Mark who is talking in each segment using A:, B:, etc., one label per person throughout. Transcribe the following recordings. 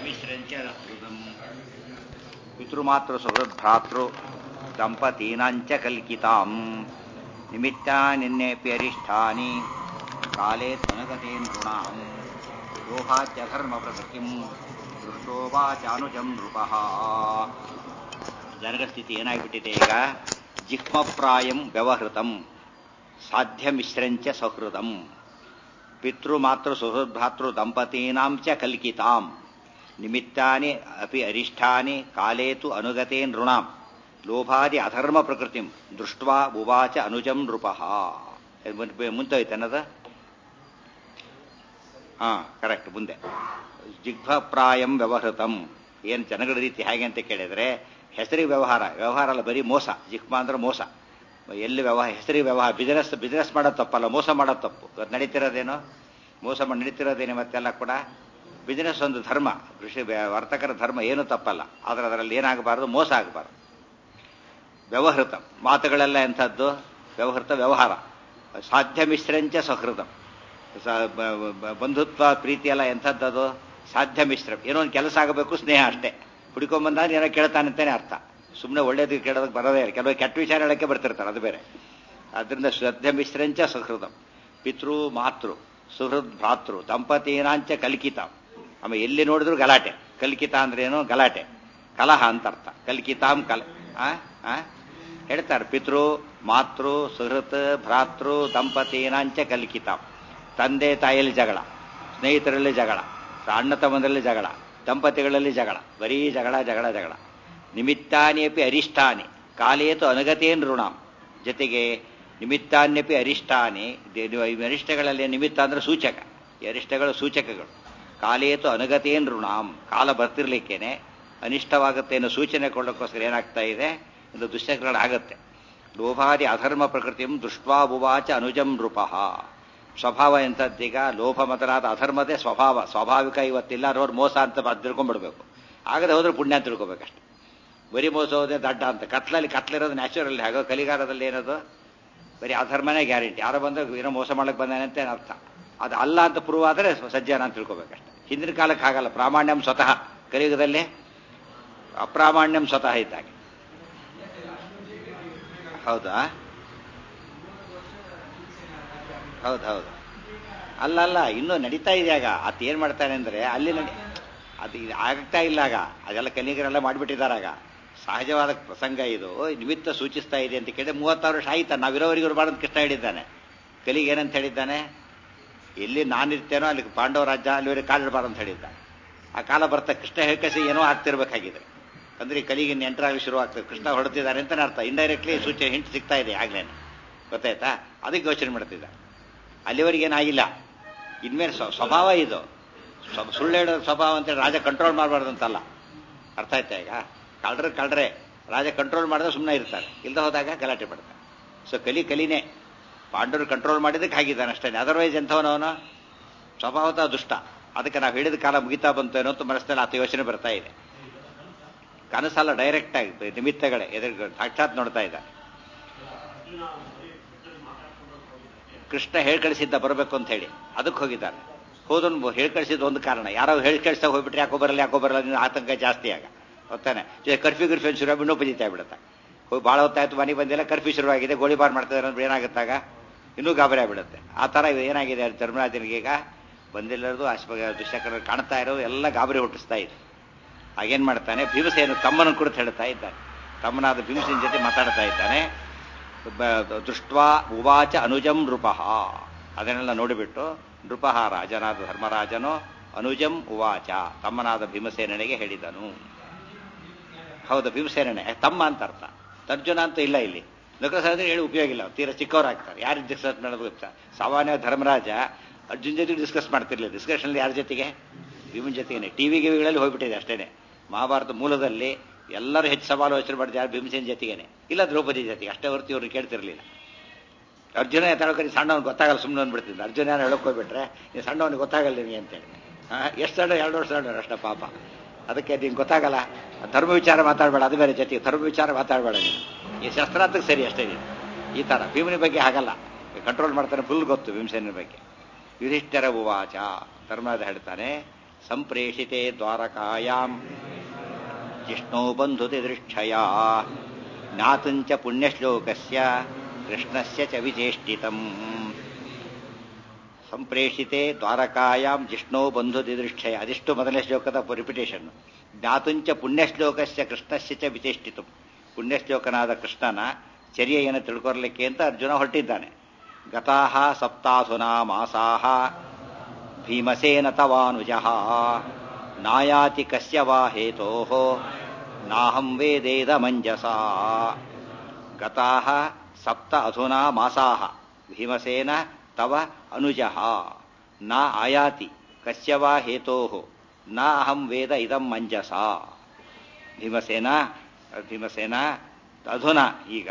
A: ಸಾಧ್ಯಮಿಶ್ರಂಚ ಹೃದಂ ಪಿತೃಮಾತೃ ಸುಹೃದ್ಭ್ರಾತೃ ದಂಪತೀನಾಂಚ ಕಲ್ಕಿತಾಂ ನಿಮಿತ್ತಾನಿನ್ನೇಪಿ ಅರಿಷ್ಠಾನಿ ಕಾಲೇ ತನಗತೇನ್ ಋಣಾಂ ಲೋಹಾಚ್ಯಧರ್ಮ ಪ್ರಕೃತಿಂ ದೃಷ್ಟೋ ವಾಚಾನುಜಂ ನೃಪಃ ಜನರ ಸ್ಥಿತಿ ಏನಾಗ್ಬಿಟ್ಟಿದೆ ಈಗ ಜಿಹ್ಮಪ್ರಾಯಂ ವ್ಯವಹೃತಂ ಸಾಧ್ಯಮಿಶ್ರಂಚ ಸಹೃದಂ ಪಿತೃಮಾತೃ ಸುಹೃದ್ಭ್ರಾತೃ ದಂಪತೀನಾಂ ಚ ಕಲ್ಕಿತಾಂ ನಿಮಿತ್ತಾನಿ ಅಪಿ ಅರಿಷ್ಠಾನಿ ಕಾಲೇ ತು ಅನುಗತೆ ನೃಣಾಂ ಲೋಭಾದಿ ಅಧರ್ಮ ಪ್ರಕೃತಿಂ ದೃಷ್ಟ್ವಾ ಉವಾಚ ಅನುಜಂ ನೃಪಃ ಮುಂದೋಯ್ತು ಅನ್ನದ ಹಾ ಕರೆಕ್ಟ್ ಮುಂದೆ ಜಿಘ್ವಪ್ರಾಯಂ ವ್ಯವಹೃತಂ ಏನು ಜನಗಳ ರೀತಿ ಹೇಗೆ ಅಂತ ಕೇಳಿದ್ರೆ ಹೆಸರಿಗೆ ವ್ಯವಹಾರ ವ್ಯವಹಾರ ಅಲ್ಲ ಬರೀ ಮೋಸ ಜಿಹ್ಮ ಅಂದ್ರೆ ಮೋಸ ಎಲ್ಲಿ ವ್ಯವಹಾರ ಹೆಸರಿಗೆ ವ್ಯವಹಾರ ಬಿಸ್ನೆಸ್ ಬಿಸ್ನೆಸ್ ಮಾಡೋದು ತಪ್ಪಲ್ಲ ಮೋಸ ಮಾಡೋದು ತಪ್ಪು ಇವತ್ತು ನಡೀತಿರೋದೇನು ಮೋಸ ಮಾಡಿ ನಡೀತಿರೋದೇನು ಮತ್ತೆಲ್ಲ ಕೂಡ ಬಿಸ್ನೆಸ್ ಒಂದು ಧರ್ಮ ಕೃಷಿ ವರ್ತಕರ ಧರ್ಮ ಏನು ತಪ್ಪಲ್ಲ ಆದರೆ ಅದರಲ್ಲಿ ಏನಾಗಬಾರ್ದು ಮೋಸ ಆಗಬಾರ್ದು ವ್ಯವಹೃತ ಮಾತುಗಳೆಲ್ಲ ಎಂಥದ್ದು ವ್ಯವಹೃತ ವ್ಯವಹಾರ ಸಾಧ್ಯ ಮಿಶ್ರಂಚ ಸಹೃದಂ ಬಂಧುತ್ವ ಪ್ರೀತಿ ಎಲ್ಲ ಎಂಥದ್ದದು ಸಾಧ್ಯ ಮಿಶ್ರ ಏನೋ ಒಂದು ಕೆಲಸ ಆಗಬೇಕು ಸ್ನೇಹ ಅಷ್ಟೇ ಹುಡ್ಕೊಂಬಂದಾಗ ಏನೋ ಕೇಳ್ತಾನಂತಾನೆ ಅರ್ಥ ಸುಮ್ಮನೆ ಒಳ್ಳೇದು ಕೇಳೋದಕ್ಕೆ ಬರೋದೇ ಇಲ್ಲ ಕೆಲವು ಕೆಟ್ಟ ವಿಚಾರ ಹೇಳೋಕ್ಕೆ ಬರ್ತಿರ್ತಾರೆ ಅದು ಬೇರೆ ಅದರಿಂದ ಶ್ರದ್ಧೆ ಮಿಶ್ರಂಚ ಸಹೃದಂ ಪಿತೃ ಮಾತೃ ಸುಹೃದ್ ಭ್ರಾತೃ ದಂಪತೀನಾಂಚ ಕಲ್ಕಿತ ಆಮೇಲೆ ಎಲ್ಲಿ ನೋಡಿದ್ರು ಗಲಾಟೆ ಕಲ್ಕಿತ ಅಂದ್ರೆ ಏನು ಗಲಾಟೆ ಕಲಹ ಅಂತ ಅರ್ಥ ಕಲ್ಕಿತಾಂ ಕಲ ಆ ಹೇಳ್ತಾರೆ ಪಿತೃ ಮಾತೃ ಸುಹೃತ್ ಭ್ರಾತೃ ದಂಪತೀನಾಂಚ ಕಲ್ಕಿತಾಂ ತಂದೆ ತಾಯಿಯಲ್ಲಿ ಜಗಳ ಸ್ನೇಹಿತರಲ್ಲಿ ಜಗಳ ಅಣ್ಣ ತಮ್ಮಂದರಲ್ಲಿ ಜಗಳ ದಂಪತಿಗಳಲ್ಲಿ ಜಗಳ ಬರೀ ಜಗಳ ಜಗಳ ಜಗಳ ನಿಮಿತ್ತಾನ್ಯಪಿ ಅರಿಷ್ಟಾನಿ ಕಾಲೇತು ಅನಗತೇನ್ ಋಣಾಂ ಜೊತೆಗೆ ನಿಮಿತ್ತಾನ್ಯಪಿ ಅರಿಷ್ಟಾನಿ ಅರಿಷ್ಟಗಳಲ್ಲಿ ನಿಮಿತ್ತ ಅಂದ್ರೆ ಸೂಚಕ ಈ ಅರಿಷ್ಟಗಳು ಸೂಚಕಗಳು ಕಾಲೇತು ಅನಗತೇನ್ ಋಣಾಂ ಕಾಲ ಬರ್ತಿರ್ಲಿಕ್ಕೇನೆ ಅನಿಷ್ಟವಾಗುತ್ತೆ ಅನ್ನೋ ಸೂಚನೆ ಕೊಡೋಕ್ಕೋಸ್ಕರ ಏನಾಗ್ತಾ ಇದೆ ಇದು ದುಶ್ಚಕ್ರಗಳಾಗತ್ತೆ ಲೋಭಾದಿ ಅಧರ್ಮ ಪ್ರಕೃತಿಂ ದೃಷ್ಟ್ವಾ ಉವಾಚ ಅನುಜಂ ನೃಪಃ ಸ್ವಭಾವ ಎಂಥದ್ದೀಗ ಲೋಭ ಮೊದಲಾದ ಅಧರ್ಮದೇ ಸ್ವಭಾವ ಸ್ವಾಭಾವಿಕ ಇವತ್ತಿಲ್ಲ ರೋಡ್ ಮೋಸ ಅಂತ ತಿಳ್ಕೊಂಡ್ಬಿಡ್ಬೇಕು ಆಗದೆ ಹೋದ್ರೆ ಪುಣ್ಯ ಅಂತ ತಿಳ್ಕೊಬೇಕಷ್ಟೆ ಬರೀ ಮೋಸ ಹೋದ್ರೆ ದಡ್ಡ ಅಂತ ಕತ್ಲಲ್ಲಿ ಕತ್ಲಿರೋದು ನ್ಯಾಚುರಲ್ ಹಾಗೋ ಕಲಿಗಾಲದಲ್ಲಿ ಏನದು ಬರೀ ಅಧರ್ಮನೇ ಗ್ಯಾರಂಟಿ ಯಾರೋ ಬಂದ್ರೆ ಏನೋ ಮೋಸ ಮಾಡಕ್ಕೆ ಬಂದಾನೆ ಅಂತ ಅರ್ಥ ಅದು ಅಲ್ಲ ಅಂತ ಪ್ರೂವ್ ಆದರೆ ಸಜ್ಜನ ಅಂತ ತಿಳ್ಕೊಬೇಕಷ್ಟೆ ಹಿಂದಿನ ಕಾಲಕ್ಕೆ ಆಗಲ್ಲ ಪ್ರಾಮಾಣ್ಯಂ ಸ್ವತಃ ಕಲಿಯುಗದಲ್ಲಿ ಅಪ್ರಾಮಾಣ್ಯಂ ಸ್ವತಃ ಇದ್ದಾಗೆ ಹೌದಾ ಹೌದು ಹೌದು ಅಲ್ಲ ಅಲ್ಲ ಇನ್ನೂ ನಡೀತಾ ಇದೆ ಆಗ ಆತ ಏನ್ ಮಾಡ್ತಾನೆ ಅಂದ್ರೆ ಅಲ್ಲಿ ನಡಿ ಅದು ಇದು ಆಗ್ತಾ ಇಲ್ಲ ಆಗ ಅದೆಲ್ಲ ಕಲಿಗರೆಲ್ಲ ಮಾಡಿಬಿಟ್ಟಿದ್ದಾರೆ ಆಗ ಸಹಜವಾದ ಪ್ರಸಂಗ ಇದು ನಿಮಿತ್ತ ಸೂಚಿಸ್ತಾ ಇದೆ ಅಂತ ಕೇಳಿದ್ರೆ ಮೂವತ್ತಾರು ವರ್ಷ ಆಯ್ತಾ ನಾವಿರೋವರೆಗೂ ಬಾರದು ಕೃಷ್ಣ ಹೇಳಿದ್ದಾನೆ ಕಲಿಗೆ ಏನಂತ ಹೇಳಿದ್ದಾನೆ ಎಲ್ಲಿ ನಾನಿರ್ತೇನೋ ಅಲ್ಲಿ ಪಾಂಡವ ರಾಜ್ಯ ಅಲ್ಲಿವರೆಗೆ ಕಾಲಿಡಬಾರ್ದು ಅಂತ ಹೇಳಿದ್ದ ಆ ಕಾಲ ಬರ್ತಾ ಕೃಷ್ಣ ಹೇಳ್ಕಸಿ ಏನೋ ಆಗ್ತಿರ್ಬೇಕಾಗಿದೆ ಅಂದ್ರೆ ಈ ಕಲಿಗೆ ಎಂಟ್ರಾಗಲಿ ಶುರು ಆಗ್ತದೆ ಕೃಷ್ಣ ಹೊಡೆದಿದ್ದಾರೆ ಅಂತ ಅರ್ಥ ಇಂಡೈರೆಕ್ಟ್ಲಿ ಸೂಚನೆ ಹಿಂಟ್ ಸಿಗ್ತಾ ಇದೆ ಆಗ್ಲೇನೆ ಗೊತ್ತಾಯ್ತಾ ಅದಕ್ಕೆ ಯೋಚನೆ ಮಾಡ್ತಿದ್ದ ಅಲ್ಲಿವರೆಗೆ ಏನಾಗಿಲ್ಲ ಇನ್ಮೇಲೆ ಸ್ವಭಾವ ಇದು ಸುಳ್ಳು ಹೇಳೋ ಸ್ವಭಾವ ಅಂತೇಳಿ ರಾಜ ಕಂಟ್ರೋಲ್ ಮಾಡಬಾರ್ದು ಅಂತಲ್ಲ ಅರ್ಥ ಆಯ್ತಾ ಈಗ ಕಳ್ರೆ ಕಳ್ರೆ ರಾಜ ಕಂಟ್ರೋಲ್ ಮಾಡಿದ್ರೆ ಸುಮ್ಮನೆ ಇರ್ತಾರೆ ಇಲ್ದ ಹೋದಾಗ ಗಲಾಟೆ ಮಾಡ್ತಾರೆ ಸೊ ಕಲಿ ಕಲಿನೇ ಪಾಂಡವರು ಕಂಟ್ರೋಲ್ ಮಾಡಿದಕ್ಕೆ ಹಾಗಿದ್ದಾನೆ ಅಷ್ಟೇ ಅದರ್ವೈಸ್ ಎಂಥವನವನು ಸ್ವಭಾವತಃ ದುಷ್ಟ ಅದಕ್ಕೆ ನಾವು ಹೇಳಿದ ಕಾಲ ಮುಗಿತಾ ಬಂತು ಏನೋ ಅಂತ ಮನಸ್ಸಿನಲ್ಲಿ ಆತ ಯೋಚನೆ ಬರ್ತಾ ಇದೆ ಕನಸಲ್ಲ ಡೈರೆಕ್ಟ್ ಆಗಿ ನಿಮಿತ್ತಗಳೇ ಎದುರು ಸಾಕ್ಷಾತ್ ನೋಡ್ತಾ ಇದ್ದಾರೆ ಕೃಷ್ಣ ಹೇಳಿ ಕಳಿಸಿದ್ದ ಬರಬೇಕು ಅಂತ ಹೇಳಿ ಅದಕ್ಕೆ ಹೋಗಿದ್ದಾರೆ ಹೋದನು ಹೇಳಿ ಕಳಿಸಿದ ಒಂದು ಕಾರಣ ಯಾರೋ ಹೇಳಿ ಕಳಿಸ್ತಾ ಹೋಗ್ಬಿಟ್ರೆ ಯಾಕೋ ಬರಲ್ಲ ಯಾಕೋ ಬರಲ್ಲ ಆತಂಕ ಜಾಸ್ತಿ ಆಗ ಗೊತ್ತಾನೆ ಕರ್ಫ್ಯೂ ಗಿರ್ಫ್ಯೂ ಶುರು ಇನ್ನೂ ಪಜಿತಾ ಬಿಡುತ್ತೆ ಹೋಗಿ ಭಾಳ ಹೊತ್ತಾಯ್ತು ಮನೆಗೆ ಬಂದಿಲ್ಲ ಕರ್ಫ್ಯೂ ಶುರುವಾಗಿದೆ ಗೋಳಿಬಾರ್ ಮಾಡ್ತಿದ್ದಾರೆ ಅಂದ್ರೆ ಏನಾಗುತ್ತಾಗ ಇನ್ನೂ ಗಾಬರಿ ಆಗ್ಬಿಡುತ್ತೆ ಆ ಥರ ಏನಾಗಿದೆ ಧರ್ಮರಾಜನಿಗೆ ಈಗ ಬಂದಿಲ್ಲದು ಅಶ್ವ ದುಶ್ಚಕ್ರ ಕಾಣ್ತಾ ಇರೋದು ಎಲ್ಲ ಗಾಬರಿ ಹುಟ್ಟಿಸ್ತಾ ಇದೆ ಆಗೇನ್ ಮಾಡ್ತಾನೆ ಭೀಮಸೇನು ತಮ್ಮನ ಕುರಿತು ಹೇಳ್ತಾ ಇದ್ದಾನೆ ತಮ್ಮನಾದ ಭೀಮಸೇನ ಜೊತೆ ಮಾತಾಡ್ತಾ ಇದ್ದಾನೆ ದೃಷ್ಟ್ವಾ ಉವಾಚ ಅನುಜಂ ನೃಪಃ ಅದನ್ನೆಲ್ಲ ನೋಡಿಬಿಟ್ಟು ನೃಪಃ ರಾಜನಾದ ಧರ್ಮರಾಜನು ಅನುಜಂ ಉವಾಚ ತಮ್ಮನಾದ ಭೀಮಸೇನಿಗೆ ಹೇಳಿದನು ಹೌದು ಭೀಮಸೇನೇ ತಮ್ಮ ಅಂತ ಅರ್ಥ ಅರ್ಜುನ ಅಂತೂ ಇಲ್ಲ ಇಲ್ಲಿ ನಕಸಹದ್ರೆ ಹೇಳಿ ಉಪಯೋಗ ಇಲ್ಲ ತೀರಾ ಚಿಕ್ಕವರಾಗ್ತಾರೆ ಯಾರು ಡಿಸ್ಕಸ್ ಮಾಡೋದು ಗೊತ್ತಾ ಸಾಮಾನ್ಯ ಧರ್ಮರಾಜ ಅರ್ಜುನ್ ಜೊತೆ ಡಿಸ್ಕಸ್ ಮಾಡ್ತಿರ್ಲಿಲ್ಲ ಡಿಸ್ಕಷನ್ ಯಾರ ಜೊತೆಗೆ ಭೀಮನ್ ಜೊತೆಗೇನೆ ಟಿವಿ ಗಿವಿಗಳಲ್ಲಿ ಹೋಗ್ಬಿಟ್ಟಿದೆ ಅಷ್ಟೇನೆ ಮಹಾಭಾರತ ಮೂಲದಲ್ಲಿ ಎಲ್ಲರೂ ಹೆಚ್ಚು ಸಮಾಲೋಚನೆ ಮಾಡಿದ ಯಾರು ಭೀಮಸೇನ ಜೊತೆಗೇನೆ ಇಲ್ಲ ದ್ರೌಪದಿ ಜೊತೆಗೆ ಅಷ್ಟೇ ಹೊರತು ಇವ್ರನ್ನ ಕೇಳ್ತಿರ್ಲಿಲ್ಲ ಅರ್ಜುನ ತಳಕರಿ ಸಣ್ಣವನು ಗೊತ್ತಾಗಲ್ಲ ಸುಮ್ಮನೆ ಅಂದ್ಬಿಡ್ತಿದ್ದ ಅರ್ಜುನ ಯಾರು ಹೇಳಕ್ ಹೋಗ್ಬಿಟ್ರೆ ನೀವು ಸಣ್ಣವನಿಗೆ ಗೊತ್ತಾಗಲ್ಲ ನಿಮಗೆ ಅಂತೇಳಿ ಎಷ್ಟು ಸಣ್ಣ ಎರಡು ವರ್ಷ ಸಣ್ಣ ಅಷ್ಟ ಪಾಪ ಅದಕ್ಕೆ ನಿಂಗೆ ಗೊತ್ತಾಗಲ್ಲ ಧರ್ಮ ವಿಚಾರ ಮಾತಾಡಬೇಡ ಅದು ಬೇರೆ ಜೊತೆಗೆ ಧರ್ಮ ವಿಚಾರ ಮಾತಾಡಬೇಡ ನೀನು ಈ ಶಸ್ತ್ರಾರ್ಥಕ್ಕೆ ಸರಿ ಅಷ್ಟೇ ನೀನು ಈ ಥರ ಭೀಮನ ಬಗ್ಗೆ ಹಾಗಲ್ಲ ಕಂಟ್ರೋಲ್ ಮಾಡ್ತಾನೆ ಫುಲ್ ಗೊತ್ತು ಭೀಮಸೇನ ಬಗ್ಗೆ ಯುಧಿಷ್ಠರ ಉವಾಚ ಧರ್ಮರಾಜ ಹೇಳ್ತಾನೆ ಸಂಪ್ರೇಷಿತೆ ದ್ವಾರಕಾಯಾಂ ಜಿಷ್ಣೋ ಬಂಧುತಿ ದೃಷ್ಠಯ ಜ್ಞಾತುಂಚ ಪುಣ್ಯಶ್ಲೋಕಸ್ಯ ಕೃಷ್ಣಸ್ಯ ಚ ವಿಚೇಷ್ಟಿತಂ ಸಂಪ್ರೇಷಿತೆ ದ್ವಾರಕಾಯಾಂ ಜಿಷ್ಣೋ ಬಂಧುತಿ ದೃಷ್ಠಯ ಅದಿಷ್ಟು ಮೊದಲನೇ ಶ್ಲೋಕದ ರಿಪಿಟೇಷನ್ ಜ್ಞಾತುಂಚ ಪುಣ್ಯಶ್ಲೋಕಸ್ಯ ಕೃಷ್ಣಸ್ಯ ಚ ವಿಚೇಷ್ಟಿತಂ ಪುಣ್ಯಶ್ಲೋಕನಾದ ಕೃಷ್ಣನ ಚರ್ಯೆಯನ್ನು ತಿಳ್ಕೊರ್ಲಿಕ್ಕೆ ಅಂತ ಅರ್ಜುನ ಹೊರಟಿದ್ದಾನೆ ಗತಾಹ ಸಪ್ತಾಸುನಾ ಮಾಸಾಹ ಭೀಮಸೇನ ತವಾನುಜಃ ನಾಯಾತಿ ಕಸ್ಯ ವಾ ಹೇತೋಃ ನಾಹಂ ವೇದೇದ ಮಂಜಸಾ ಗತಾಹ ಸಪ್ತ ಅಧುನಾ ಮಾಸಾಹ ಭೀಮಸೇನ ತವ ಅನುಜಃ ನ ಆಯಾತಿ ಕಸ್ಯ ವಾ ಹೇತೋಃ ನ ಅಹಂ ವೇದ ಇದಂ ಮಂಜಸಾ ಭೀಮಸೇನ ಭೀಮಸೇನ ಅಧುನಾ ಈಗ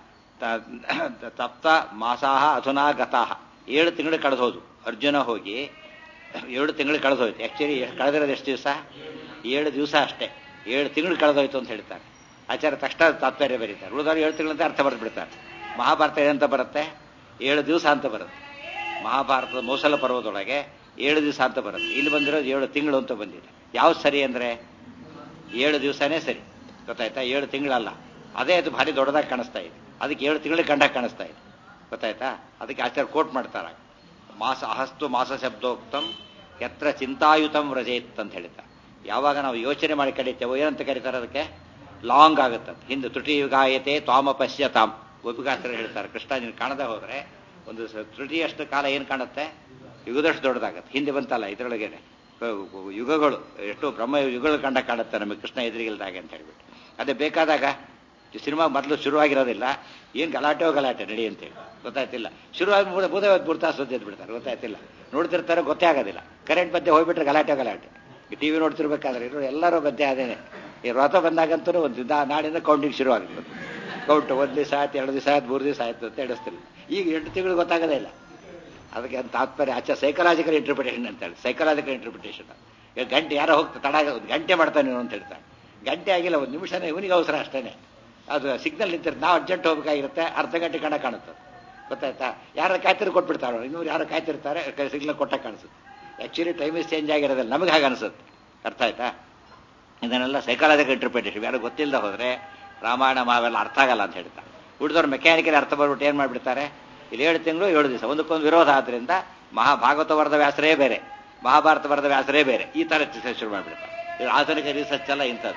A: ತಪ್ತ ಮಾಸಾಹ ಅಧುನಾ ಗತಾಹ ಏಳು ತಿಂಗಳು ಕಳೆದೋದು ಅರ್ಜುನ ಹೋಗಿ ಏಳು ತಿಂಗಳು ಕಳೆದೋಯ್ತು ಆ್ಯಕ್ಚುಲಿ ಕಳೆದಿರೋದು ಎಷ್ಟು ದಿವಸ ಏಳು ದಿವಸ ಅಷ್ಟೇ ಏಳು ತಿಂಗಳು ಕಳೆದೋಯ್ತು ಅಂತ ಹೇಳ್ತಾರೆ ಆಚಾರ್ಯ ತಕ್ಷಣ ತಾತ್ಪರ್ಯ ಬರೀತಾರೆ ಉಳಿದವರು ಏಳು ತಿಂಗಳಂತ ಅರ್ಥ ಬರೆದು ಬಿಡ್ತಾರೆ ಮಹಾಭಾರತ ಏನಂತ ಬರುತ್ತೆ ಏಳು ದಿವಸ ಅಂತ ಬರುತ್ತೆ ಮಹಾಭಾರತದ ಮೌಸಲ ಪರ್ವದೊಳಗೆ ಏಳು ದಿವಸ ಅಂತ ಬರುತ್ತೆ ಇಲ್ಲಿ ಬಂದಿರೋದು ಏಳು ತಿಂಗಳು ಅಂತ ಬಂದಿದೆ ಯಾವ್ದು ಸರಿ ಅಂದರೆ ಏಳು ದಿವಸನೇ ಸರಿ ಗೊತ್ತಾಯ್ತಾ ಏಳು ತಿಂಗಳಲ್ಲ ಅದೇ ಅದು ಭಾರಿ ದೊಡ್ಡದಾಗಿ ಕಾಣಿಸ್ತಾ ಇದೆ ಅದಕ್ಕೆ ಏಳು ತಿಂಗಳಿಗೆ ಕಂಡಾಗಿ ಕಾಣಿಸ್ತಾ ಇದೆ ಗೊತ್ತಾಯ್ತಾ ಅದಕ್ಕೆ ಆಚಾರ್ಯ ಕೋಟ್ ಮಾಡ್ತಾರ ಮಾಸ ಅಹಸ್ತು ಮಾಸ ಶಬ್ದೋಕ್ತಂ ಯತ್ರ ಚಿಂತಾಯುತಂ ವ್ರಜೇತ್ ಅಂತ ಹೇಳಿದ್ದ ಯಾವಾಗ ನಾವು ಯೋಚನೆ ಮಾಡಿ ಕರೀತೇವೋ ಏನಂತ ಕರೀತಾರೆ ಅದಕ್ಕೆ ಲಾಂಗ್ ಆಗುತ್ತೆ ಹಿಂದೆ ತ್ರುಟಿ ಯುಗಾಯತೆ ತ್ವಾಮ ಪಶ್ಯ ತಾಮ್ ಗೋಪಿಕಾಚಾರ್ಯ ಹೇಳ್ತಾರೆ ಕೃಷ್ಣ ನೀನು ಕಾಣದೆ ಹೋದ್ರೆ ಒಂದು ತ್ರುಟಿಯಷ್ಟು ಕಾಲ ಏನು ಕಾಣುತ್ತೆ ಯುಗದಷ್ಟು ದೊಡ್ಡದಾಗತ್ತೆ ಹಿಂದೆ ಬಂತಲ್ಲ ಇದರೊಳಗೇನೆ ಯುಗಗಳು ಎಷ್ಟು ಬ್ರಹ್ಮ ಯುಗಗಳು ಕಂಡ ಕಾಣುತ್ತೆ ನಮಗೆ ಕೃಷ್ಣ ಎದುರಿಗಿಲ್ದಾಗೆ ಅಂತ ಹೇಳ್ಬಿಟ್ಟು ಅದೇ ಬೇಕಾದಾಗ ಸಿನಿಮಾ ಮೊದಲು ಶುರುವಾಗಿರೋದಿಲ್ಲ ಏನು ಗಲಾಟೆಯೋ ಗಲಾಟೆ ನಡಿ ಅಂತೇಳಿ ಗೊತ್ತಾಯ್ತಿಲ್ಲ ಶುರುವಾಗಿ ಮೂರು ಮೂರೇ ಮೂರು ತಾಸು ಎದ್ದು ಬಿಡ್ತಾರೆ ಗೊತ್ತಾಯ್ತಿಲ್ಲ ನೋಡ್ತಿರ್ತಾರೆ ಗೊತ್ತೇ ಆಗೋದಿಲ್ಲ ಕರೆಂಟ್ ಮಧ್ಯೆ ಹೋಗ್ಬಿಟ್ರೆ ಗಲಾಟೆ ಗಲಾಟೆ ಟಿ ವಿ ನೋಡ್ತಿರ್ಬೇಕಾದ್ರೆ ಇರೋ ಎಲ್ಲರೂ ಮಧ್ಯೆ ಅದೇನೆ ಈ ವ್ರತ ಬಂದಾಗಂತೂ ಒಂದು ನಾಡಿಂದ ಕೌಂಟಿಂಗ್ ಶುರು ಆಗುತ್ತೆ ಕೌಂಟ್ ಒಂದು ದಿವಸ ಆಯ್ತು ಎರಡು ದಿವಸ ಆಯ್ತು ಮೂರು ದಿವಸ ಆಯ್ತು ಅಂತ ಎಡಿಸ್ತಿಲ್ಲ ಈಗ ಎಂಟು ತಿಂಗಳು ಗೊತ್ತಾಗೋದೇ ಇಲ್ಲ ಅದಕ್ಕೆ ಅಂತ ತಾತ್ಪರ್ಯ ಆಚೆ ಸೈಕಲಾಜಿಕಲ್ ಇಂಟರ್ಪ್ರಿಟೇಷನ್ ಅಂತ ಹೇಳಿ ಸೈಕಲಾಜಿಕಲ್ ಇಂಟರ್ಪ್ರಿಟೇಷನ್ ಈಗ ಗಂಟೆ ಯಾರೋ ಹೋಗ್ತಾ ತಡ ಒಂದು ಗಂಟೆ ಮಾಡ್ತಾನೆ ಅಂತ ಹೇಳ್ತಾರೆ ಗಂಟೆ ಆಗಿಲ್ಲ ಒಂದು ನಿಮಿಷನೇ ಇವನಿಗೆ ಅವಸರ ಅಷ್ಟೇನೆ ಅದು ಸಿಗ್ನಲ್ ನಿಂತಿರುತ್ತೆ ನಾವು ಅರ್ಜೆಂಟ್ ಹೋಗ್ಬೇಕಾಗಿರುತ್ತೆ ಅರ್ಧ ಗಂಟೆ ಕಣ ಕಾಣುತ್ತೆ ಗೊತ್ತಾಯ್ತಾ ಯಾರು ಕಾಯ್ತಿರು ಕೊಟ್ಬಿಡ್ತಾರೆ ಇನ್ನೂರು ಯಾರು ಕಾಯ್ತಿರ್ತಾರೆ ಸಿಗ್ನಲ್ ಕೊಟ್ಟ ಕಾಣಿಸುತ್ತೆ ಆ್ಯಕ್ಚುಲಿ ಟೈಮ್ ಇಸ್ ಚೇಂಜ್ ಆಗಿರೋದಿಲ್ಲ ನಮಗೆ ಹಾಗೆ ಅನಿಸುತ್ತೆ ಅರ್ಥ ಆಯ್ತಾ ಇದನ್ನೆಲ್ಲ ಸೈಕಾಲಜಿಕಲ್ ಇಂಟರ್ಪ್ರಿಟೇಷನ್ ಯಾರು ಗೊತ್ತಿಲ್ಲದೆ ಹೋದರೆ ರಾಮಾಯಣ ಮಾವೆಲ್ಲ ಅರ್ಥ ಆಗಲ್ಲ ಅಂತ ಹೇಳ್ತಾರೆ ಉಳಿದವ್ರು ಮೆಕ್ಯಾನಿಕಲ್ ಅರ್ಥ ಬರ್ಬಿಟ್ಟು ಏನು ಮಾಡಿಬಿಡ್ತಾರೆ ಇಲ್ಲಿ ಏಳು ತಿಂಗಳು ಏಳು ದಿವಸ ಒಂದಕ್ಕೊಂದು ವಿರೋಧ ಆದ್ರಿಂದ ಮಹಾಭಾಗವತ ವರದ ವ್ಯಾಸರೇ ಬೇರೆ ಮಹಾಭಾರತ ವರದ ವ್ಯಾಸರೇ ಬೇರೆ ಈ ಥರ ಶುರು ಮಾಡಿಬಿಡ್ತಾರೆ ಇದು ಆಧುನಿಕ ರಿಸರ್ಚ್ ಎಲ್ಲ ಇಂಥದ್ದು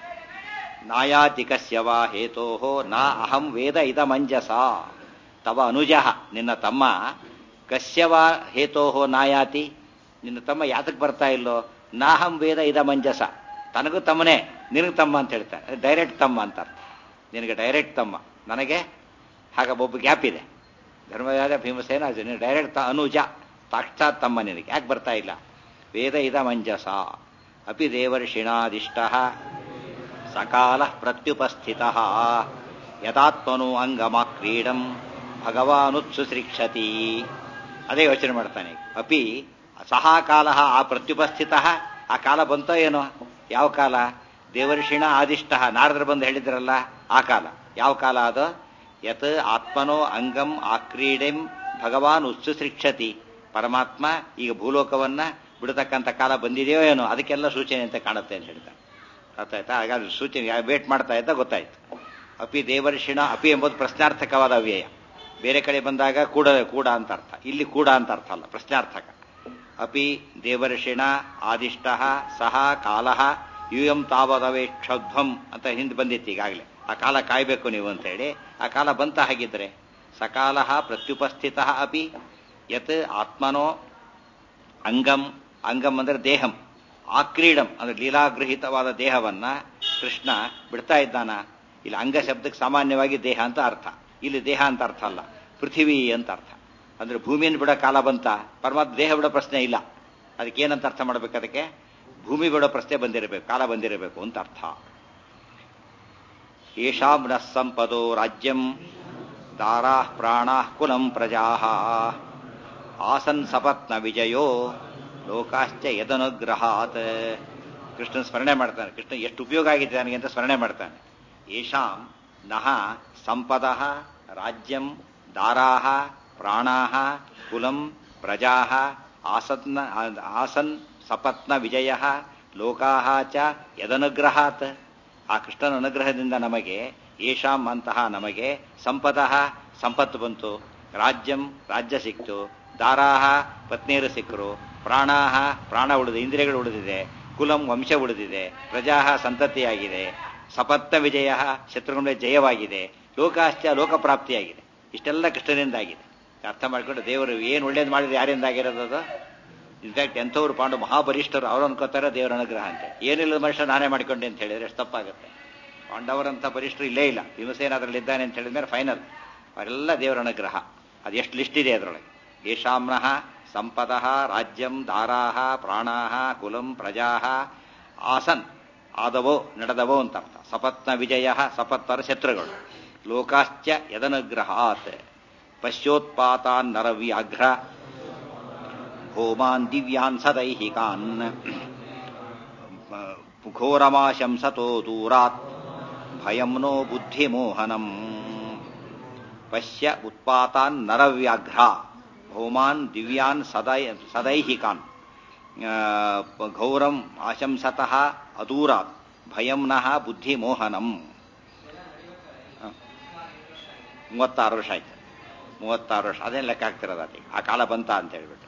A: ನಾಯಾತಿಕಸ್ಯವ ಹೇತೋ ನಾ ಅಹಂ ವೇದ ಇದ ಮಂಜಸ ತವ ಅನುಜ ನಿನ್ನ ತಮ್ಮ ಕಸ್ಯವ ಹೇತೋ ನಾಯಾತಿ ನಿನ್ನ ತಮ್ಮ ಯಾತಕ್ಕೆ ಬರ್ತಾ ಇಲ್ಲೋ ನಾಹಂ ವೇದ ಇದ ಮಂಜಸ ತನಗೂ ತಮ್ಮನೇ ನಿನಗೆ ತಮ್ಮ ಅಂತ ಹೇಳ್ತಾರೆ ಡೈರೆಕ್ಟ್ ತಮ್ಮ ಅಂತ ಅರ್ಥ ನಿನಗೆ ಡೈರೆಕ್ಟ್ ತಮ್ಮ ನನಗೆ ಹಾಗ ಒಬ್ಬ ಗ್ಯಾಪ್ ಇದೆ ಧರ್ಮವ್ಯಾದ ಭೀಮಸೇನ ನೀನು ಡೈರೆಕ್ಟ್ ಅನುಜ ಸಾಕ್ಷಾತ್ ತಮ್ಮ ನಿನಗೆ ಯಾಕೆ ಬರ್ತಾ ಇಲ್ಲ ವೇದ ಇದ ಮಂಜಸ ಅಪಿ ದೇವರ್ಷಿಣಾದಿಷ್ಟ ಸಕಾಲ ಪ್ರತ್ಯುಪಸ್ಥಿತ ಯಥಾತ್ಮನು ಅಂಗಮಾಕ್ರೀಡಂ ಭಗವಾನುತ್ಸುಶ್ರಿಕ್ಷತಿ ಅದೇ ಯೋಚನೆ ಮಾಡ್ತಾನೆ ಅಪಿ ಸಹ ಕಾಲ ಆ ಪ್ರತ್ಯುಪಸ್ಥಿತ ಆ ಕಾಲ ಬಂತೋ ಏನೋ ಯಾವ ಕಾಲ ದೇವರ್ಷಿಣ ಆದಿಷ್ಟ ನಾರದರು ಬಂದು ಹೇಳಿದ್ರಲ್ಲ ಆ ಕಾಲ ಯಾವ ಕಾಲ ಅದು ಯತ್ ಆತ್ಮನೋ ಅಂಗಂ ಆಕ್ರೀಡೆಂ ಭಗವಾನ್ ಉತ್ಸುಶ್ರಿಕ್ಷತಿ ಪರಮಾತ್ಮ ಈಗ ಭೂಲೋಕವನ್ನ ಬಿಡತಕ್ಕಂಥ ಕಾಲ ಬಂದಿದೆಯೋ ಏನೋ ಅದಕ್ಕೆಲ್ಲ ಸೂಚನೆ ಅಂತ ಕಾಣುತ್ತೆ ಅಂತ ಹೇಳ್ತಾರೆ ಗೊತ್ತಾಯ್ತಾ ಹಾಗಾದ್ರೆ ಸೂಚನೆ ವೇಟ್ ಮಾಡ್ತಾ ಇದ್ದ ಗೊತ್ತಾಯ್ತು ಅಪಿ ದೇವರ್ಷಿಣ ಅಪಿ ಎಂಬುದು ಪ್ರಶ್ನಾರ್ಥಕವಾದ ಅವ್ಯಯ ಬೇರೆ ಕಡೆ ಬಂದಾಗ ಕೂಡ ಕೂಡ ಅಂತ ಅರ್ಥ ಇಲ್ಲಿ ಕೂಡ ಅಂತ ಅರ್ಥ ಅಲ್ಲ ಪ್ರಶ್ನಾರ್ಥಕ ಅಪಿ ದೇವರ್ಷಿಣ ಆದಿಷ್ಟ ಸಹ ಕಾಲ ಯೂಯಂ ತಾವದವೇಕ್ಷಧ್ವಂ ಅಂತ ಹಿಂದೆ ಬಂದಿತ್ತು ಈಗಾಗಲೇ ಆ ಕಾಲ ಕಾಯಬೇಕು ನೀವು ಅಂತ ಹೇಳಿ ಆ ಕಾಲ ಬಂತ ಹಾಗಿದ್ರೆ ಸಕಾಲ ಪ್ರತ್ಯುಪಸ್ಥಿತ ಅಪಿ ಯತ್ ಆತ್ಮನೋ ಅಂಗಂ ಅಂಗಂ ಅಂದ್ರೆ ದೇಹಂ ಆಕ್ರೀಡಂ ಅಂದ್ರೆ ಲೀಲಾಗೃಹಿತವಾದ ದೇಹವನ್ನ ಕೃಷ್ಣ ಬಿಡ್ತಾ ಇದ್ದಾನ ಇಲ್ಲಿ ಅಂಗ ಶಬ್ದಕ್ಕೆ ಸಾಮಾನ್ಯವಾಗಿ ದೇಹ ಅಂತ ಅರ್ಥ ಇಲ್ಲಿ ದೇಹ ಅಂತ ಅರ್ಥ ಅಲ್ಲ ಪೃಥಿವಿ ಅಂತ ಅರ್ಥ ಅಂದ್ರೆ ಭೂಮಿಯನ್ನು ಬಿಡೋ ಕಾಲ ಬಂತ ಪರಮಾತ್ಮ ದೇಹ ಬಿಡೋ ಪ್ರಶ್ನೆ ಇಲ್ಲ ಅದಕ್ಕೆ ಏನಂತ ಅರ್ಥ ಮಾಡ್ಬೇಕು ಅದಕ್ಕೆ ಭೂಮಿ ಬಿಡೋ ಪ್ರಶ್ನೆ ಬಂದಿರಬೇಕು ಕಾಲ ಬಂದಿರಬೇಕು ಅಂತ ಅರ್ಥ ಯಶಾಂ ನ ಸಂಪದೋ ರಾಜ್ಯಂ ದಾರಾ ಪ್ರಾಣ ಕುಲಂ ಪ್ರಜಾ ಆಸನ್ ಸಪತ್ನ ವಿಜಯೋ ಲೋಕಾಶ್ಚ ಯದನುಗ್ರಹಾತ್ ಕೃಷ್ಣನ್ ಸ್ಮರಣೆ ಮಾಡ್ತಾನೆ ಕೃಷ್ಣ ಎಷ್ಟು ಉಪಯೋಗ ಆಗಿದೆ ನನಗೆ ಅಂತ ಸ್ಮರಣೆ ಮಾಡ್ತಾನೆ ಯಶಾಂ ನಹ ಸಂಪದ ರಾಜ್ಯಂ ದಾರಾಹ ಪ್ರಾಣಾಹ ಕುಲಂ ಪ್ರಜಾ ಆಸನ್ ಆಸನ್ ಸಪತ್ನ ವಿಜಯ ಲೋಕಾಹ ಚ ಯದನುಗ್ರಹಾತ್ ಆ ಕೃಷ್ಣನ ಅನುಗ್ರಹದಿಂದ ನಮಗೆ ಯೇಷಾಂ ಅಂತಹ ನಮಗೆ ಸಂಪದಃ ಸಂಪತ್ತು ಬಂತು ರಾಜ್ಯಂ ರಾಜ್ಯ ಸಿಕ್ತು ದಾರಾಹ ಪತ್ನಿಯರು ಸಿಕ್ಕರು ಪ್ರಾಣಾಹ ಪ್ರಾಣ ಉಳಿದಿದೆ ಇಂದ್ರಿಯಗಳು ಉಳಿದಿದೆ ಕುಲಂ ವಂಶ ಉಳಿದಿದೆ ಪ್ರಜಾಹ ಸಂತತಿಯಾಗಿದೆ ಸಪತ್ನ ವಿಜಯ ಶತ್ರುಗಳ ಜಯವಾಗಿದೆ ಲೋಕಾಶ್ಚ ಲೋಕಪ್ರಾಪ್ತಿಯಾಗಿದೆ ಇಷ್ಟೆಲ್ಲ ಕೃಷ್ಣನಿಂದಾಗಿದೆ ಅರ್ಥ ಮಾಡ್ಕೊಂಡು ದೇವರು ಏನು ಒಳ್ಳೇದು ಮಾಡಿದ್ರೆ ಯಾರಿಂದ ಆಗಿರೋದು ಅದು ಇನ್ಫ್ಯಾಕ್ಟ್ ಎಂಥವ್ರು ಪಾಂಡು ಮಹಾಬಲಿಷ್ಠರು ಅವ್ರು ಅನ್ಕೋತಾರೆ ದೇವರ ಅನುಗ್ರಹ ಅಂತ ಏನಿಲ್ಲದ ಮನುಷ್ಯ ನಾನೇ ಮಾಡ್ಕೊಂಡೆ ಅಂತ ಹೇಳಿದ್ರೆ ಎಷ್ಟು ತಪ್ಪಾಗುತ್ತೆ ಪಾಂಡವರಂಥ ಬಲಿಷ್ಠರು ಇಲ್ಲೇ ಇಲ್ಲ ಭೀಮಸೇನ ಅದರಲ್ಲಿ ಇದ್ದಾನೆ ಅಂತ ಹೇಳಿದ್ಮೇಲೆ ಫೈನಲ್ ಅವರೆಲ್ಲ ದೇವರ ಅನುಗ್ರಹ ಅದು ಎಷ್ಟು ಲಿಸ್ಟ್ ಇದೆ ಅದರೊಳಗೆ ಯಶಾಮ್ನಃ ಸಂಪದಃ ರಾಜ್ಯಂ ದಾರಾಹ ಪ್ರಾಣಾಹ ಕುಲಂ ಪ್ರಜಾಹ ಆಸನ್ ಆದವೋ ನಡೆದವೋ ಅಂತ ಅರ್ಥ ಸಪತ್ನ ವಿಜಯ ಸಪತ್ತರ ಶತ್ರುಗಳು ಲೋಕಾಶ್ಚ ಯದನುಗ್ರಹಾತ್ ಪಶ್ಯೋತ್ಪಾತಾನ್ ನರವ್ಯಾಘ್ರ ಹೋಮಾನ್ ದಿವ್ಯಾನ್ ಸದೈಹಿಕಾನ್ ಘೋರಮಾಶಂಸತೋ ದೂರಾತ್ ಭಯಂ ನೋ ಬುದ್ಧಿಮೋಹನಂ ಪಶ್ಯ ಉತ್ಪಾತಾನ್ ನರವ್ಯಾಘ್ರ ಹೋಮಾನ್ ದಿವ್ಯಾನ್ ಸದೈ ಸದೈಹಿಕಾನ್ ಘೌರಂ ಆಶಂಸತಃ ಅದೂರಾತ್ ಭಯಂ ನಃ ಬುದ್ಧಿಮೋಹನಂ ಮೂವತ್ತಾರು ವರ್ಷ ಆಯ್ತು ಮೂವತ್ತಾರು ವರ್ಷ ಅದೇನು ಲೆಕ್ಕ ಆಗ್ತಿರೋದು ಅದಕ್ಕೆ ಆ ಕಾಲ ಬಂತ ಅಂತ ಹೇಳ್ಬಿಟ್ಟು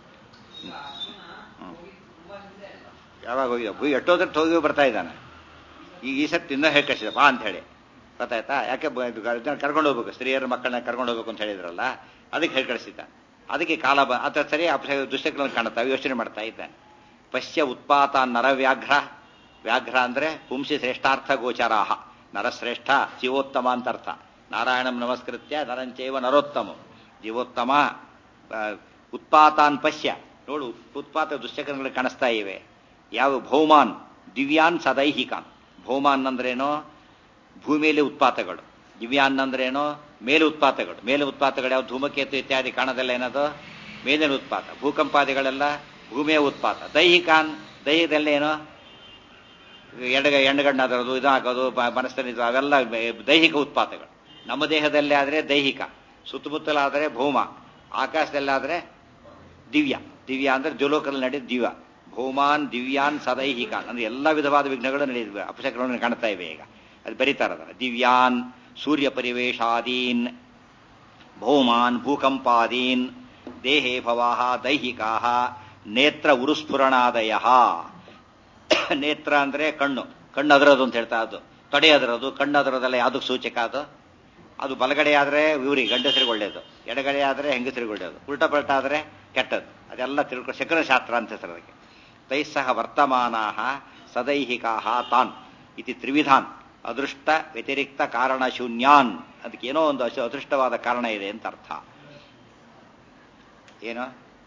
A: ಯಾವಾಗ ಹೋಗಿದ್ದ ಎಷ್ಟೋದ್ರಟ್ಟು ಹೋಗಿ ಬರ್ತಾ ಇದ್ದಾನೆ ಈಗ ಈ ಸತ್ತು ಇನ್ನೂ ಹೇಗೆ ಕಳಿಸಿದ ಬಾ ಅಂತ ಹೇಳಿ ಗೊತ್ತಾಯ್ತಾ ಯಾಕೆ ಕರ್ಕೊಂಡು ಹೋಗ್ಬೇಕು ಸ್ತ್ರೀಯರ ಮಕ್ಕಳನ್ನ ಕರ್ಕೊಂಡು ಹೋಗ್ಬೇಕು ಅಂತ ಹೇಳಿದ್ರಲ್ಲ ಅದಕ್ಕೆ ಹೇಳಿ ಕಳಿಸಿದ್ದ ಅದಕ್ಕೆ ಕಾಲ ಬ ಅಥವಾ ಸರಿ ದುಷ್ಟಗಳನ್ನು ಕಾಣುತ್ತಾವೆ ಯೋಚನೆ ಮಾಡ್ತಾ ಇದ್ದಾನೆ ಪಶ್ಯ ಉತ್ಪಾತ ನರವ್ಯಾಘ್ರ ವ್ಯಾಘ್ರ ಅಂದ್ರೆ ಪುಂಸಿ ಶ್ರೇಷ್ಠಾರ್ಥ ಗೋಚರಾಹ ನರಶ್ರೇಷ್ಠ ಜೀವೋತ್ತಮ ಅಂತ ಅರ್ಥ ನಾರಾಯಣಂ ನಮಸ್ಕೃತ್ಯ ನರಂಚೈವ ನರೋತ್ತಮ ಜೀವೋತ್ತಮ ಉತ್ಪಾತಾನ್ ಪಶ್ಯ ನೋಡು ಉತ್ಪಾತ ದುಶ್ಚಕ್ರಗಳು ಕಾಣಿಸ್ತಾ ಇವೆ ಯಾವ ಭೌಮಾನ್ ದಿವ್ಯಾನ್ ಸದೈಹಿಕಾನ್ ಭೌಮಾನ್ ಅಂದ್ರೇನೋ ಭೂಮಿಯಲ್ಲಿ ಉತ್ಪಾತಗಳು ದಿವ್ಯಾನ್ ಅಂದ್ರೇನೋ ಮೇಲೆ ಉತ್ಪಾತಗಳು ಮೇಲೆ ಉತ್ಪಾತಗಳು ಯಾವ ಧೂಮಕೇತು ಇತ್ಯಾದಿ ಕಾಣೋದೆಲ್ಲ ಏನದು ಮೇಲಿನ ಉತ್ಪಾತ ಭೂಕಂಪಾದಿಗಳೆಲ್ಲ ಭೂಮಿಯ ಉತ್ಪಾತ ದೈಹಿಕಾನ್ ದೈಹಿಕದಲ್ಲೇನೋ ಎಡಗ ಎಣ್ಣಗಣ್ಣಾದರದು ಇದಾಗೋದು ಮನಸ್ಸಲ್ಲಿ ಅವೆಲ್ಲ ದೈಹಿಕ ಉತ್ಪಾತಗಳು ನಮ್ಮ ದೇಹದಲ್ಲಿ ಆದರೆ ದೈಹಿಕ ಸುತ್ತಮುತ್ತಲಾದರೆ ಭೌಮ ಆಕಾಶದಲ್ಲಾದರೆ ದಿವ್ಯ ದಿವ್ಯ ಅಂದ್ರೆ ದ್ಯುಲೋಕದಲ್ಲಿ ನಡೆದ ದಿವ್ಯ ಭೌಮಾನ್ ದಿವ್ಯಾನ್ ಸದೈಹಿಕಾನ್ ಅಂದ್ರೆ ಎಲ್ಲ ವಿಧವಾದ ವಿಘ್ನಗಳು ನಡೆಯುತ್ತವೆ ಅಪಶಕಗಳನ್ನು ಕಾಣ್ತಾ ಇವೆ ಈಗ ಅದು ಬರೀತಾರ ದಿವ್ಯಾನ್ ಸೂರ್ಯ ಪರಿವೇಶಾದೀನ್ ಭೌಮಾನ್ ಭೂಕಂಪಾದೀನ್ ದೇಹೇ ಭವಾಹ ದೈಹಿಕಾ ನೇತ್ರ ಉರುಸ್ಫುರಣಾದಯ ನೇತ್ರ ಅಂದ್ರೆ ಕಣ್ಣು ಕಣ್ಣು ಅದರದು ಅಂತ ಹೇಳ್ತಾ ಅದು ತೊಡೆ ಅದರದು ಕಣ್ಣು ಅದರದಲ್ಲ ಯಾವುದಕ್ಕೆ ಸೂಚಕ ಅದು ಅದು ಬಲಗಡೆ ಆದ್ರೆ ಇವ್ರಿಗೆ ಗಂಡಸರಿಗೆ ಒಳ್ಳೇದು ಎಡಗಡೆ ಆದ್ರೆ ಹೆಂಗಸರಿಗೆ ಒಳ್ಳೇದು ಉಲ್ಟಾ ಪಲ್ಟಾ ಆದ್ರೆ ಕೆಟ್ಟದ್ದು ಅದೆಲ್ಲ ತಿಳ್ಕೊ ಶಕನಶಾಸ್ತ್ರ ಅಂತ ಹೆಸರು ಅದಕ್ಕೆ ತೈಸ್ಸಹ ವರ್ತಮಾನಾ ಸದೈಹಿಕಾ ತಾನ್ ಇತಿ ತ್ರಿವಿಧಾನ್ ಅದೃಷ್ಟ ವ್ಯತಿರಿಕ್ತ ಕಾರಣ ಶೂನ್ಯಾನ್ ಅದಕ್ಕೆ ಏನೋ ಒಂದು ಅದೃಷ್ಟವಾದ ಕಾರಣ ಇದೆ ಅಂತ ಅರ್ಥ ಏನು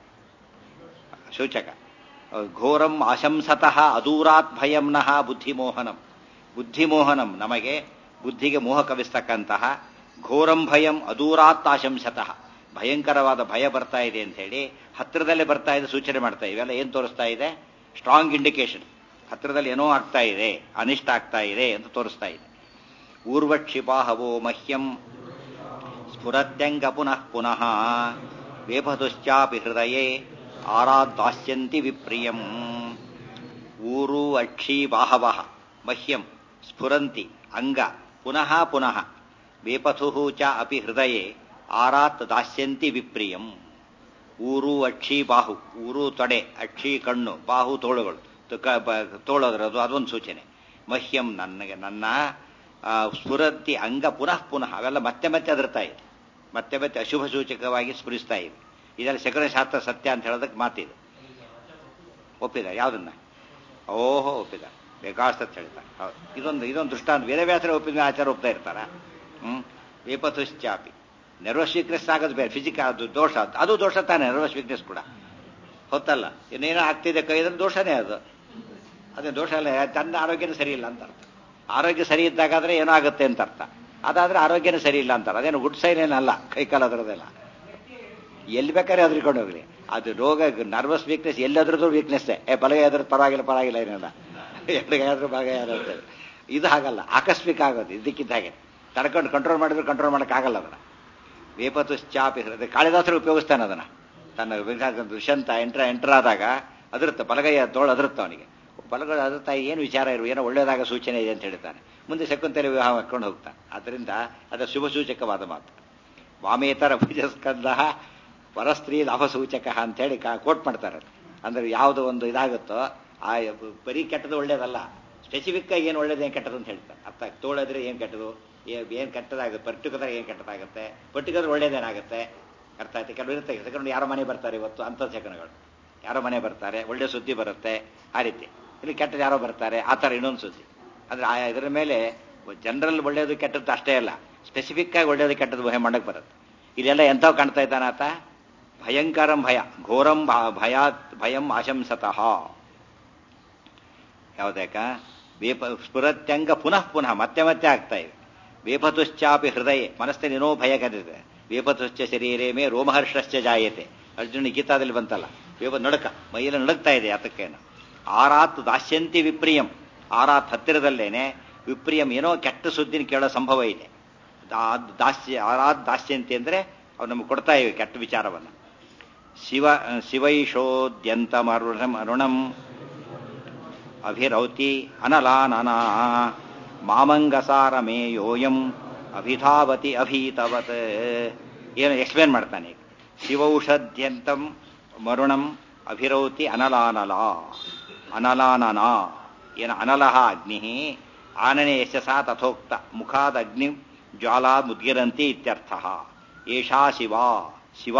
A: ಸೂಚಕ ಘೋರಂ ಆಶಂಸತಃ ಅದೂರಾತ್ ಭಯಂನಃ ಬುದ್ಧಿಮೋಹನಂ ಬುದ್ಧಿಮೋಹನಂ ನಮಗೆ ಬುದ್ಧಿಗೆ ಮೋಹ ಕವಿಸ್ತಕ್ಕಂತಹ ಘೋರಂ ಭಯಂ ಅದೂರಾತ್ ಆಶಂಸತಃ ಭಯಂಕರವಾದ ಭಯ ಬರ್ತಾ ಇದೆ ಅಂತ ಹೇಳಿ ಹತ್ತಿರದಲ್ಲೇ ಬರ್ತಾ ಇದೆ ಸೂಚನೆ ಮಾಡ್ತಾ ಇವೆಲ್ಲ ಏನ್ ತೋರಿಸ್ತಾ ಇದೆ ಸ್ಟ್ರಾಂಗ್ ಇಂಡಿಕೇಶನ್ ಹತ್ತಿರದಲ್ಲಿ ಏನೋ ಆಗ್ತಾ ಇದೆ ಅನಿಷ್ಟ ಆಗ್ತಾ ಇದೆ ಅಂತ ತೋರಿಸ್ತಾ ಇದೆ ಊರ್ವಕ್ಷಿಪಾಹವೋ ಮಹ್ಯಂ ಸ್ಫುರತ್ಯಂಗ ಪುನಃ ಪುನಃ ವೇಪದುಶ್ಚಾಪಿ ಹೃದಯೇ ಆರಾದ್ದಾಸ್ಯಂತಿ ವಿಪ್ರಿಯಂ ಊರು ಅಕ್ಷಿ ಬಾಹವ ಮಹ್ಯಂ ಸ್ಫುರಂತಿ ಅಂಗ ಪುನಃ ಪುನಃ ವೇಪಥು ಚ ಅಪಿ ಹೃದಯೇ ಆರಾತ್ ದಾಸ್ಯಂತಿ ವಿಪ್ರಿಯಂ ಊರು ಅಕ್ಷಿ ಬಾಹು ಊರು ತೊಡೆ ಅಕ್ಷಿ ಕಣ್ಣು ಬಾಹು ತೋಳುಗಳು ತೋಳೋದ್ರದು ಅದೊಂದು ಸೂಚನೆ ಮಹ್ಯಂ ನನಗೆ ನನ್ನ ಸ್ಫುರಂತಿ ಅಂಗ ಪುನಃ ಪುನಃ ಅವೆಲ್ಲ ಮತ್ತೆ ಮತ್ತೆ ಅದರ್ತಾ ಇದೆ ಮತ್ತೆ ಮತ್ತೆ ಅಶುಭ ಸೂಚಕವಾಗಿ ಸ್ಫುರಿಸ್ತಾ ಇದೆ ಇದೆಲ್ಲ ಶಕನಶಾಸ್ತ್ರ ಸತ್ಯ ಅಂತ ಹೇಳೋದಕ್ಕೆ ಮಾತಿದೆ ಒಪ್ಪಿದ ಯಾವ್ದನ್ನ ಓಹೋ ಒಪ್ಪಿದ ಬೇಕಾಸ್ತತ್ ಹೇಳ್ತಾರೆ ಹೌದು ಇದೊಂದು ಇದೊಂದು ದೃಷ್ಟಾಂತ ಬೇರೆ ಬೇಸರ ಒಪ್ಪಿದ ಆಚಾರ ಒಪ್ತಾ ಇರ್ತಾರ ಹ್ಮ್ ವೇಪತುಶ್ಚಾಪಿ ನೆರ್ವಸ್ ವೀಕ್ನೆಸ್ ಆಗೋದು ಬೇರೆ ಫಿಸಿಕ್ ಅದು ದೋಷ ಅದು ದೋಷ ತಾನೆ ನೆರ್ವಸ್ ವೀಕ್ನೆಸ್ ಕೂಡ ಹೊತ್ತಲ್ಲ ಇನ್ನೇನೋ ಆಗ್ತಿದೆ ಕೈದ್ರೆ ದೋಷನೇ ಅದು ಅದೇ ದೋಷ ಅಲ್ಲ ತನ್ನ ಆರೋಗ್ಯನೂ ಸರಿ ಇಲ್ಲ ಅಂತ ಅರ್ಥ ಆರೋಗ್ಯ ಸರಿ ಇದ್ದಾಗಾದ್ರೆ ಏನೋ ಆಗುತ್ತೆ ಅಂತ ಅರ್ಥ ಅದಾದ್ರೆ ಆರೋಗ್ಯನೂ ಸರಿ ಇಲ್ಲ ಅಂತಾರೆ ಅದೇನು ಗುಡ್ ಸೈನ್ ಏನಲ್ಲ ಕೈಕಾಲ ಅದರದೆಲ್ಲ ಎಲ್ಲಿ ಬೇಕಾದ್ರೆ ಅದ್ರಿಕೊಂಡು ಹೋಗ್ಲಿ ಅದು ರೋಗ ನರ್ವಸ್ ವೀಕ್ನೆಸ್ ಎಲ್ಲದ್ರದ್ದು ವೀಕ್ನೆಸ್ ಏ ಬಲಗೈ ಅದ್ರ ಪರವಾಗಿಲ್ಲ ಪರವಾಗಿಲ್ಲ ಏನಿಲ್ಲ ಎಡಗೈ ಆದ್ರೂ ಬಲಗೈ ಆದ್ರೆ ಇದು ಹಾಗಲ್ಲ ಆಕಸ್ಮಿಕ ಆಗೋದು ಇದಕ್ಕಿದ್ದ ಹಾಗೆ ತಡ್ಕೊಂಡು ಕಂಟ್ರೋಲ್ ಮಾಡಿದ್ರೆ ಕಂಟ್ರೋಲ್ ಮಾಡೋಕ್ಕಾಗಲ್ಲ ಅದನ್ನ ವೇಪತು ಚಾಪಿ ಕಾಳಿದಾಸರು ಉಪಯೋಗಿಸ್ತಾನೆ ಅದನ್ನ ತನ್ನ ದುಷ್ಯಂತ ಎಂಟ್ರ ಎಂಟರ್ ಆದಾಗ ಅದೃತ್ತ ಬಲಗೈಯ ತೋಳು ಅದೃತ್ತ ಅವನಿಗೆ ಬಲಗೈ ಅದೃತ್ತ ಏನು ವಿಚಾರ ಇರು ಏನೋ ಒಳ್ಳೆಯದಾಗ ಸೂಚನೆ ಇದೆ ಅಂತ ಹೇಳ್ತಾನೆ ಮುಂದೆ ಶಕುಂತಲೆ ವಿವಾಹ ಮಾಡ್ಕೊಂಡು ಹೋಗ್ತಾನೆ ಅದರಿಂದ ಅದು ಶುಭ ಸೂಚಕವಾದ ಮಾತು ವಾಮೇತರ ಭುಜಸ್ಕಂದ ಪರಸ್ತ್ರೀ ಲಾಭ ಸೂಚಕ ಅಂತೇಳಿ ಕೋಟ್ ಮಾಡ್ತಾರೆ ಅಂದ್ರೆ ಯಾವುದು ಒಂದು ಇದಾಗುತ್ತೋ ಆ ಬರೀ ಕೆಟ್ಟದು ಒಳ್ಳೇದಲ್ಲ ಸ್ಪೆಸಿಫಿಕ್ ಆಗಿ ಏನು ಒಳ್ಳೇದು ಏನು ಕೆಟ್ಟದು ಅಂತ ಹೇಳ್ತಾರೆ ಅರ್ಥ ತೋಳಿದ್ರೆ ಏನು ಕೆಟ್ಟದು ಏನು ಕೆಟ್ಟದಾಗುತ್ತೆ ಪರ್ಟಿಕ್ಯುಲರ್ ಏನು ಕೆಟ್ಟದಾಗುತ್ತೆ ಪರ್ಟಿಕ್ಯುಲರ್ ಒಳ್ಳೇದೇನಾಗುತ್ತೆ ಅರ್ಥ ಆಯ್ತು ಕೆಲವು ಇರುತ್ತೆ ಸೆಕೆಂಡ್ ಯಾರೋ ಮನೆ ಬರ್ತಾರೆ ಇವತ್ತು ಅಂಥ ಸೆಕೆಂಡ್ಗಳು ಯಾರೋ ಮನೆ ಬರ್ತಾರೆ ಒಳ್ಳೆ ಸುದ್ದಿ ಬರುತ್ತೆ ಆ ರೀತಿ ಇಲ್ಲಿ ಕೆಟ್ಟದ್ದು ಯಾರೋ ಬರ್ತಾರೆ ಆ ಥರ ಇನ್ನೊಂದು ಸುದ್ದಿ ಅಂದ್ರೆ ಆ ಇದರ ಮೇಲೆ ಜನರಲ್ ಒಳ್ಳೇದು ಕೆಟ್ಟದ್ದು ಅಷ್ಟೇ ಅಲ್ಲ ಸ್ಪೆಸಿಫಿಕ್ ಆಗಿ ಒಳ್ಳೇದು ಕೆಟ್ಟದ್ದು ಭಯ ಮಾಡಕ್ಕೆ ಬರುತ್ತೆ ಇಲ್ಲೆಲ್ಲ ಎಂಥವ್ ಕಾಣ್ತಾ ಇದ್ದಾನಾತ ಭಯಂಕರಂ ಭಯ ಘೋರಂ ಭಯ ಭಯಂ ಆಶಂಸತಃ ಯಾವುದ್ಯಾಕ ವೇಪ ಸ್ಫುರತ್ಯಂಗ ಪುನಃ ಪುನಃ ಮತ್ತೆ ಮತ್ತೆ ಆಗ್ತಾ ಇದೆ ವೇಪತುಶ್ಚಾಪಿ ಹೃದಯ ಮನಸ್ಸಿನ ಏನೋ ಭಯ ಕರೆದಿದೆ ವೇಪತುಶ್ಚ ಶರೀರೇ ಮೇ ರೋಮಹರ್ಷಶ್ಚ ಜಾಯತೆ ಅರ್ಜುನ ಗೀತಾದಲ್ಲಿ ಬಂತಲ್ಲ ವೇಪ ನಡುಕ ಮೈಯಲ್ಲಿ ನಡುಕ್ತಾ ಇದೆ ಯಾತಕ್ಕೇನು ಆರಾತ್ ದಾಸ್ಯಂತಿ ವಿಪ್ರಿಯಂ ಆರಾತ್ ಹತ್ತಿರದಲ್ಲೇನೆ ವಿಪ್ರಿಯಂ ಏನೋ ಕೆಟ್ಟ ಸುದ್ದಿನ ಕೇಳೋ ಸಂಭವ ಇದೆ ದಾಸ್ಯ ಆರಾತ್ ದಾಸ್ಯಂತಿ ಅಂದ್ರೆ ಅವ್ರು ನಮ್ಗೆ ಕೊಡ್ತಾ ಇವೆ ಕೆಟ್ಟ ವಿಚಾರವನ್ನು ಶಿವ ಶಿವೈಷೋದ್ಯಂತಮರುಣಂ ಅರುಣಂ ಅಭಿರೌತಿ ಅನಲಾನನಾ ಮಾಮಂಗಸಾರ ಮೇ ಯೋಯಂ ಅಭಿಧಾವತಿ ಅಭೀತವತ್ ಏನು ಎಕ್ಸ್ಪ್ಲೇನ್ ಮಾಡ್ತಾನೆ ಶಿವೌಷಧ್ಯಂತಂ ಮರುಣಂ ಅಭಿರೌತಿ ಅನಲಾನಲ ಅನಲಾನನ ಏನು ಅನಲಹ ಅಗ್ನಿ ಆನನೆ ಯಶಸಾ ತಥೋಕ್ತ ಮುಖಾದ ಅಗ್ನಿ ಜ್ವಾಲಾ ಮುದ್ಗಿರಂತಿ ಇತ್ಯರ್ಥ ಏಷಾ ಶಿವ ಶಿವ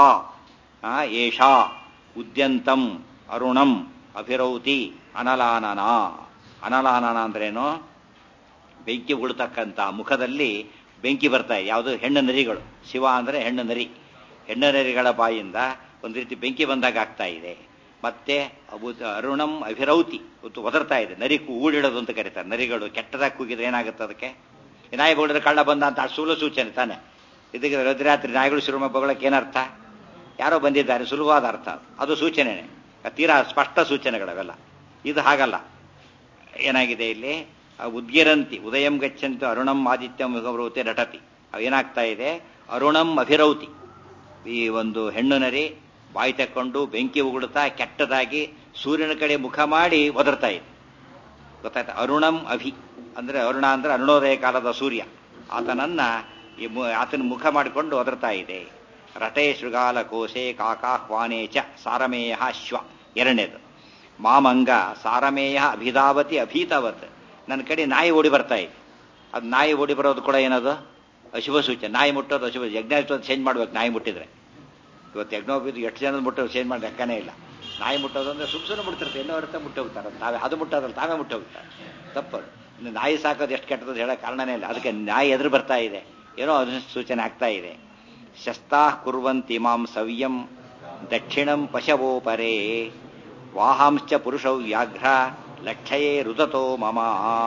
A: ಏಷಾ ಉದ್ಯಂತಂ ಅರುಣಂ ಅಭಿರೌತಿ ಅನಲಾನನ ಅನಲಾನನ ಅಂದ್ರೇನು ಬೆಂಕಿ ಉಳ್ತಕ್ಕಂಥ ಮುಖದಲ್ಲಿ ಬೆಂಕಿ ಬರ್ತಾ ಇದೆ ಯಾವುದು ಹೆಣ್ಣು ನರಿಗಳು ಶಿವ ಅಂದರೆ ಹೆಣ್ಣು ನರಿ ಹೆಣ್ಣು ನರಿಗಳ ಬಾಯಿಂದ ಒಂದು ರೀತಿ ಬೆಂಕಿ ಬಂದಾಗ ಆಗ್ತಾ ಇದೆ ಮತ್ತೆ ಅರುಣಂ ಅಭಿರೌತಿ ಒದರ್ತಾ ಇದೆ ನರಿ ಊಡಿಡೋದು ಅಂತ ಕರೀತಾರೆ ನರಿಗಳು ಕೆಟ್ಟದಾಗಿ ಕೂಗಿದ್ರೆ ಏನಾಗುತ್ತೆ ಅದಕ್ಕೆ ನಾಯಿ ಬೋಳಿದ್ರೆ ಕಳ್ಳ ಬಂದ ಅಂತ ಸುಲಭ ಸೂಚನೆ ತಾನೆ ಇದಕ್ಕೆ ರದ್ರಾತ್ರಿ ನಾಯಿಗಳು ಶುರು ಬಗಳಕ್ಕೆ ಏನರ್ಥ ಯಾರೋ ಬಂದಿದ್ದಾರೆ ಸುಲಭವಾದ ಅರ್ಥ ಅದು ಸೂಚನೆನೆ ತೀರಾ ಸ್ಪಷ್ಟ ಸೂಚನೆಗಳವೆಲ್ಲ ಇದು ಹಾಗಲ್ಲ ಏನಾಗಿದೆ ಇಲ್ಲಿ ಉದ್ಗಿರಂತಿ ಉದಯಂ ಗಚ್ಚಂತ ಅರುಣಂ ಆದಿತ್ಯಂ ವಿಗವೃತಿ ನಟತಿ ಏನಾಗ್ತಾ ಇದೆ ಅರುಣಂ ಅಭಿರೌತಿ ಈ ಒಂದು ಹೆಣ್ಣು ನರಿ ಬಾಯಿ ತಕ್ಕೊಂಡು ಬೆಂಕಿ ಉಗುಳುತ್ತಾ ಕೆಟ್ಟದಾಗಿ ಸೂರ್ಯನ ಕಡೆ ಮುಖ ಮಾಡಿ ಒದರ್ತಾ ಇದೆ ಗೊತ್ತಾಯ್ತಾ ಅರುಣಂ ಅಭಿ ಅಂದ್ರೆ ಅರುಣ ಅಂದ್ರೆ ಅರುಣೋದಯ ಕಾಲದ ಸೂರ್ಯ ಆತನನ್ನ ಆತನ ಮುಖ ಮಾಡಿಕೊಂಡು ಒದರ್ತಾ ಇದೆ ರಟೇ ಶೃಗಾಲ ಕೋಶೆ ಕಾಕಾಹ್ವಾನೇ ಚ ಸಾರಮೇಯ ಶ್ವ ಎರಡನೇದು ಮಾಮಂಗ ಸಾರಮೇಯ ಅಭಿಧಾವತಿ ಅಭೀತವತ್ ನನ್ನ ಕಡೆ ನಾಯಿ ಓಡಿ ಬರ್ತಾ ಇದೆ ಅದು ನಾಯಿ ಓಡಿ ಬರೋದು ಕೂಡ ಏನದು ಅಶುಭ ಸೂಚನೆ ನಾಯಿ ಮುಟ್ಟೋದು ಅಶುಭ ಯಜ್ಞ ಚೇಂಜ್ ಮಾಡ್ಬೇಕು ನಾಯಿ ಮುಟ್ಟಿದ್ರೆ ಇವತ್ತು ಯಜ್ಞೋಪಿದ್ದು ಎಷ್ಟು ಜನ ಮುಟ್ಟೋದು ಚೇಂಜ್ ಮಾಡಿ ಲೆಕ್ಕನೇ ಇಲ್ಲ ನಾಯಿ ಮುಟ್ಟೋದು ಅಂದ್ರೆ ಸುಮ್ ಸುಮ್ಮನೆ ಮುಡ್ತಿರ್ತಾರೆ ಎಲ್ಲೋ ಇರುತ್ತೆ ಮುಟ್ಟಿ ಹೋಗ್ತಾರೆ ತಾವೇ ಅದು ಮುಟ್ಟೋದ್ರಲ್ಲಿ ತಾವೇ ಮುಟ್ಟಿ ಹೋಗ್ತಾರೆ ತಪ್ಪದು ಇನ್ನು ನಾಯಿ ಸಾಕೋದು ಎಷ್ಟು ಕೆಟ್ಟದ್ದು ಹೇಳೋ ಕಾರಣನೇ ಇಲ್ಲ ಅದಕ್ಕೆ ನಾಯಿ ಎದುರು ಬರ್ತಾ ಇದೆ ಏನೋ ಅದು ಸೂಚನೆ ಆಗ್ತಾ ಇದೆ ಶಸ್ತಾ ಕುರ್ವಂತಿ ಮಾಂ ಸವ್ಯಂ ದಕ್ಷಿಣಂ ಪಶವೋಪರೇ ವಾಹಾಂಶ್ಚ ಪುರುಷೌ ವ್ಯಾಘ್ರ ಲಕ್ಷಯೇ ರುದತೋ ಮಮ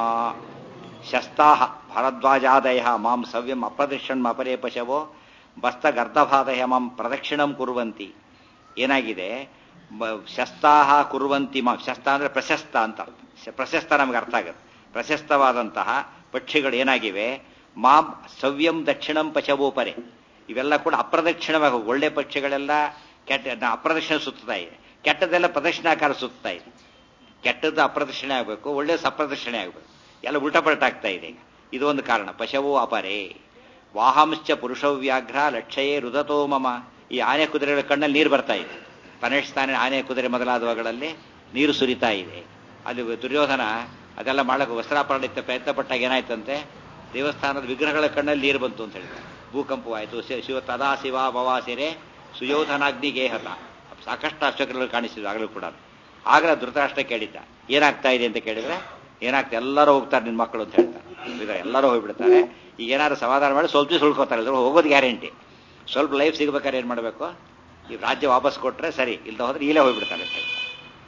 A: ಶಸ್ತಾಹ ಭರದ್ವಾಜಾದಯ ಮಾಂ ಸವ್ಯಂ ಅಪ್ರದಕ್ಷಿಣಂ ಅಪರೇ ಪಶವೋ ಬಸ್ತಗರ್ಧಭಾದಯ ಮಾಂ ಪ್ರದಕ್ಷಿಣಂ ಕುರುವಂತಿ ಏನಾಗಿದೆ ಶಸ್ತಾಹ ಕುರುವಂತಿ ಮಾಂ ಶಸ್ತ ಅಂದ್ರೆ ಪ್ರಶಸ್ತ ಅಂತ ಪ್ರಶಸ್ತ ನಮಗೆ ಅರ್ಥ ಆಗುತ್ತೆ ಪ್ರಶಸ್ತವಾದಂತಹ ಪಕ್ಷಿಗಳು ಏನಾಗಿವೆ ಮಾಂ ಸವ್ಯಂ ದಕ್ಷಿಣಂ ಪಶವೋಪರೆ ಇವೆಲ್ಲ ಕೂಡ ಅಪ್ರದಕ್ಷಿಣವಾಗಿ ಒಳ್ಳೆ ಪಕ್ಷಿಗಳೆಲ್ಲ ಕೆಟ್ಟ ಅಪ್ರದಕ್ಷಿಣ ಸುತ್ತಾ ಇದೆ ಕೆಟ್ಟದೆಲ್ಲ ಪ್ರದಕ್ಷಿಣಾಕಾರ ಸುತ್ತಾ ಇದೆ ಕೆಟ್ಟದ್ದು ಅಪ್ರದಕ್ಷಿಣೆ ಆಗಬೇಕು ಒಳ್ಳೆ ಸಪ್ರದಕ್ಷಿಣೆ ಆಗಬೇಕು ಎಲ್ಲ ಉಲ್ಟಪಲ್ಟಾಗ್ತಾ ಇದೆ ಇದು ಒಂದು ಕಾರಣ ಪಶವೋ ಅಪರೇ ವಾಹಾಂಶ್ಚ ಪುರುಷವ್ಯಾಘ್ರ ಲಕ್ಷಯೇ ರುದತೋ ಮಮ ಈ ಆನೆ ಕುದುರೆಗಳ ಕಣ್ಣಲ್ಲಿ ನೀರು ಬರ್ತಾ ಇದೆ ಪನೇಶ್ತಾನೆ ಆನೆ ಕುದುರೆ ಮೊದಲಾದವುಗಳಲ್ಲಿ ನೀರು ಸುರಿತಾ ಇದೆ ಅಲ್ಲಿ ದುರ್ಯೋಧನ ಅದೆಲ್ಲ ಮಾಡಕ್ಕೆ ವಸ್ತ್ರಾಪರಣಿತ ಪ್ರಯತ್ನ ಪಟ್ಟಾಗ ಏನಾಯ್ತಂತೆ ದೇವಸ್ಥಾನದ ವಿಗ್ರಹಗಳ ಕಣ್ಣಲ್ಲಿ ನೀರು ಬಂತು ಅಂತ ಹೇಳಿದ್ದಾರೆ ಭೂಕಂಪವಾಯಿತು ಶಿವ ತದಾ ಶಿವ ಭವಾಸಿರೆ ಸುಯೋಧನಾಗ್ನಿ ಗೇಹತ ಸಾಕಷ್ಟು ಅಷ್ಟಕಗಳು ಕಾಣಿಸಿದ್ರು ಆಗಲೂ ಕೂಡ ಆಗ ಧೃತರಾಷ್ಟ್ರ ಕೇಳಿದ್ದ ಏನಾಗ್ತಾ ಇದೆ ಅಂತ ಕೇಳಿದ್ರೆ ಏನಾಗ್ತಾ ಎಲ್ಲರೂ ಹೋಗ್ತಾರೆ ನಿನ್ನ ಮಕ್ಕಳು ಅಂತ ಹೇಳ್ತಾರೆ ಎಲ್ಲರೂ ಹೋಗ್ಬಿಡ್ತಾರೆ ಈಗ ಏನಾದ್ರು ಸಮಾಧಾನ ಮಾಡಿ ಸ್ವಲ್ಪ ದಿವಸ ಉಳ್ಕೋತಾರೆ ಇದ್ರ ಹೋಗೋದು ಗ್ಯಾರಂಟಿ ಸ್ವಲ್ಪ ಲೈಫ್ ಸಿಗ್ಬೇಕಾದ್ರೆ ಏನು ಮಾಡಬೇಕು ಈ ರಾಜ್ಯ ವಾಪಸ್ ಕೊಟ್ರೆ ಸರಿ ಇಲ್ದ ಹೋದ್ರೆ ಈಲೇ ಹೋಗ್ಬಿಡ್ತಾರೆ ಅಂತ ಹೇಳ್ತಾರೆ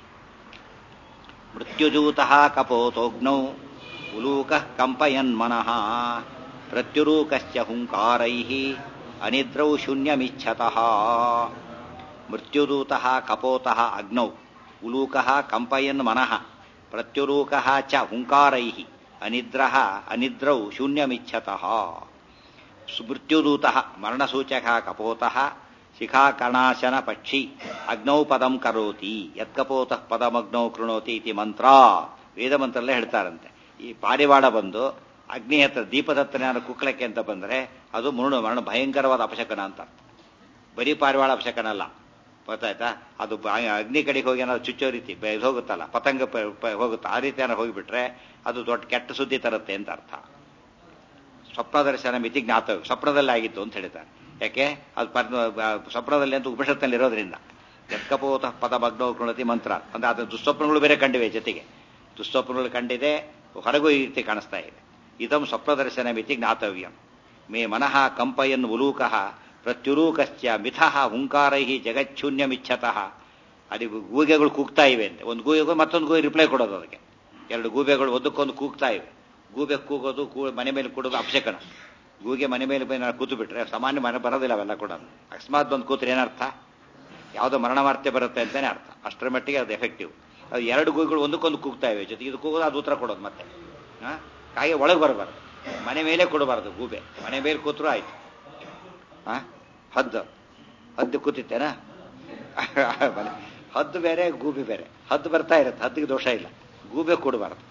A: ಮೃತ್ಯುಜೂತ ಕಪೋತೋಗ್ನೌ ಉಲೂಕ ಕಂಪಯನ್ ಮನಃ ಪ್ರತ್ಯುರೂಕಶ್ಚ ಹುಂಕಾರೈ ಅನಿದ್ರೌ ಶೂನ್ಯಮಿಚ್ಛತಃ ಮೃತ್ಯುದೂತ ಕಪೋತಃ ಅಗ್ನೌ ಉಲೂಕ ಕಂಪಯನ್ ಮನಃ ಪ್ರತ್ಯುರೂಕ ಚ ಹುಂಕಾರೈ ಅನಿದ್ರ ಅನಿದ್ರೌ ಶೂನ್ಯಮಿಚ್ಛತಃ ಮೃತ್ಯುದೂತ ಮರಣಸೂಚಕ ಕಪೋತಃ ಶಿಖಾಕರ್ಣಾಶನ ಪಕ್ಷಿ ಅಗ್ನೌ ಪದಂ ಕರೋತಿ ಯತ್ಕಪೋತಃ ಪದಮಗ್ನೌ ಕೃಣೋತಿ ಇತಿ ಮಂತ್ರ ವೇದ ಮಂತ್ರಲ್ಲೇ ಹೇಳ್ತಾರಂತೆ ಈ ಪಾರಿವಾಳ ಬಂದು ಅಗ್ನಿ ಹತ್ರ ದೀಪದ ಹತ್ರ ಯಾರು ಕುಕ್ಕಳಕ್ಕೆ ಅಂತ ಬಂದರೆ ಅದು ಮರಣ ಮರಣ ಭಯಂಕರವಾದ ಅಪಶಕನ ಅಂತ ಅರ್ಥ. ಬರೀ ಪಾರಿವಾಳ ಅಪಶಕನ ಅಲ್ಲ ಗೊತ್ತಾಯ್ತಾ ಅದು ಬ- ಅಗ್ನಿ ಕಡೆಗೆ ಹೋಗಿ ಏನಾದ್ರು ಚುಚ್ಚೋ ರೀತಿ ಬೆ- ಇದು ಹೋಗುತ್ತಲ್ಲ ಪತಂಗ ಪ- ಪ- ಹೋಗುತ್ತೆ ಆ ರೀತಿ ಏನಾರು ಹೋಗಿಬಿಟ್ರೆ ಅದು ದೊಡ್ಡ ಕೆಟ್ಟ ಸುದ್ದಿ ತರುತ್ತೆ ಅಂತ ಅರ್ಥ ಸ್ವಪ್ನ ದರ್ಶನ ಮಿತಿ ಜ್ಞಾತ ಸ್ವಪ್ನದಲ್ಲಿ ಆಗಿತ್ತು ಅಂತ ಹೇಳ್ತಾರೆ ಯಾಕೆ ಅದು ಪರ್ ಸ್ವಪ್ನದಲ್ಲಿ ಅಂತ ಉಪನಿಷತ್ನಲ್ಲಿ ಇರೋದ್ರಿಂದ ಯತ್ಕಪೋತ ಪದ ಭಗ್ನೋ ಕೃಣತಿ ಮಂತ್ರ ಅಂದ್ರೆ ಅದು ದುಸ್ವಪ್ನಗಳು ಬೇರೆ ಕಂಡಿವೆ ಜೊತೆಗೆ ದುಸ್ವಪ್ನಗಳು ಕಂಡಿದೆ ಹೊರಗೂ ಈ ರೀತಿ ಕಾಣಿಸ್ತಾ ಇದೆ ಇದಂ ಸ್ವಪ್ನ ದರ್ಶನ ಮಿತಿ ಜ್ಞಾತವ್ಯಂ ಮೇ ಮನಃ ಕಂಪಯನ್ ಉಲೂಕಃ ಪ್ರತ್ಯುಲೂಕಶ್ಚ ಮಿಥಃ ಹುಂಕಾರೈ ಜಗಚ್ಛೂನ್ಯಮಿಚ್ಛತಃ ಅಲ್ಲಿ ಗೂಗೆಗಳು ಕೂಗ್ತಾ ಇವೆ ಅಂತ ಒಂದು ಗೂಗೆಗೂ ಮತ್ತೊಂದು ಗೂಗೆ ರಿಪ್ಲೈ ಕೊಡೋದು ಅದಕ್ಕೆ ಎರಡು ಗೂಬೆಗಳು ಒಂದಕ್ಕೊಂದು ಕೂಗ್ತಾ ಇವೆ ಗೂಬೆ ಕೂಗೋದು ಕೂ ಮನೆ ಮೇಲೆ ಕೂಡೋದು ಅಪಶಕನ ಗೂಗೆ ಮನೆ ಮೇಲೆ ಬಂದು ನಾನು ಕೂತು ಬಿಟ್ರೆ ಸಾಮಾನ್ಯ ಮನೆ ಬರೋದಿಲ್ಲ ಅವೆಲ್ಲ ಕೂಡ ಅಕಸ್ಮಾತ್ ಬಂದು ಕೂತ್ರೆ ಏನರ್ಥ ಯಾವುದೋ ಮರಣ ವಾರ್ತೆ ಬರುತ್ತೆ ಅಂತಾನೆ ಅರ್ಥ ಅಷ್ಟರ ಮಟ್ಟಿಗೆ ಅದು ಎಫೆಕ್ಟಿವ್ ಅದು ಎರಡು ಗೂಗಳು ಒಂದಕ್ಕೊಂದು ಕೂಗ್ತಾ ಇವೆ ಜೊತೆಗೆ ಇದು ಕೂಗೋದು ಅದು ಉತ್ತರ ಕೊಡೋದು ಮತ್ತೆ ಹಾ ಕಾಗೆ ಒಳಗೆ ಬರಬಾರ್ದು ಮನೆ ಮೇಲೆ ಕೊಡಬಾರ್ದು ಗೂಬೆ ಮನೆ ಮೇಲೆ ಕೂತ್ರು ಆಯ್ತು ಹಾ ಹದ್ದು ಹದ್ದು ಕೂತಿತ್ತೇನಾ ಮನೆ- ಹದ್ದು ಬೇರೆ ಗೂಬೆ ಬೇರೆ ಹದ್ದು ಬರ್ತಾ ಇರುತ್ತೆ ಹದ್ದಿಗೆ ದೋಷ ಇಲ್ಲ ಗೂಬೆ ಕೊಡಬಾರ್ದು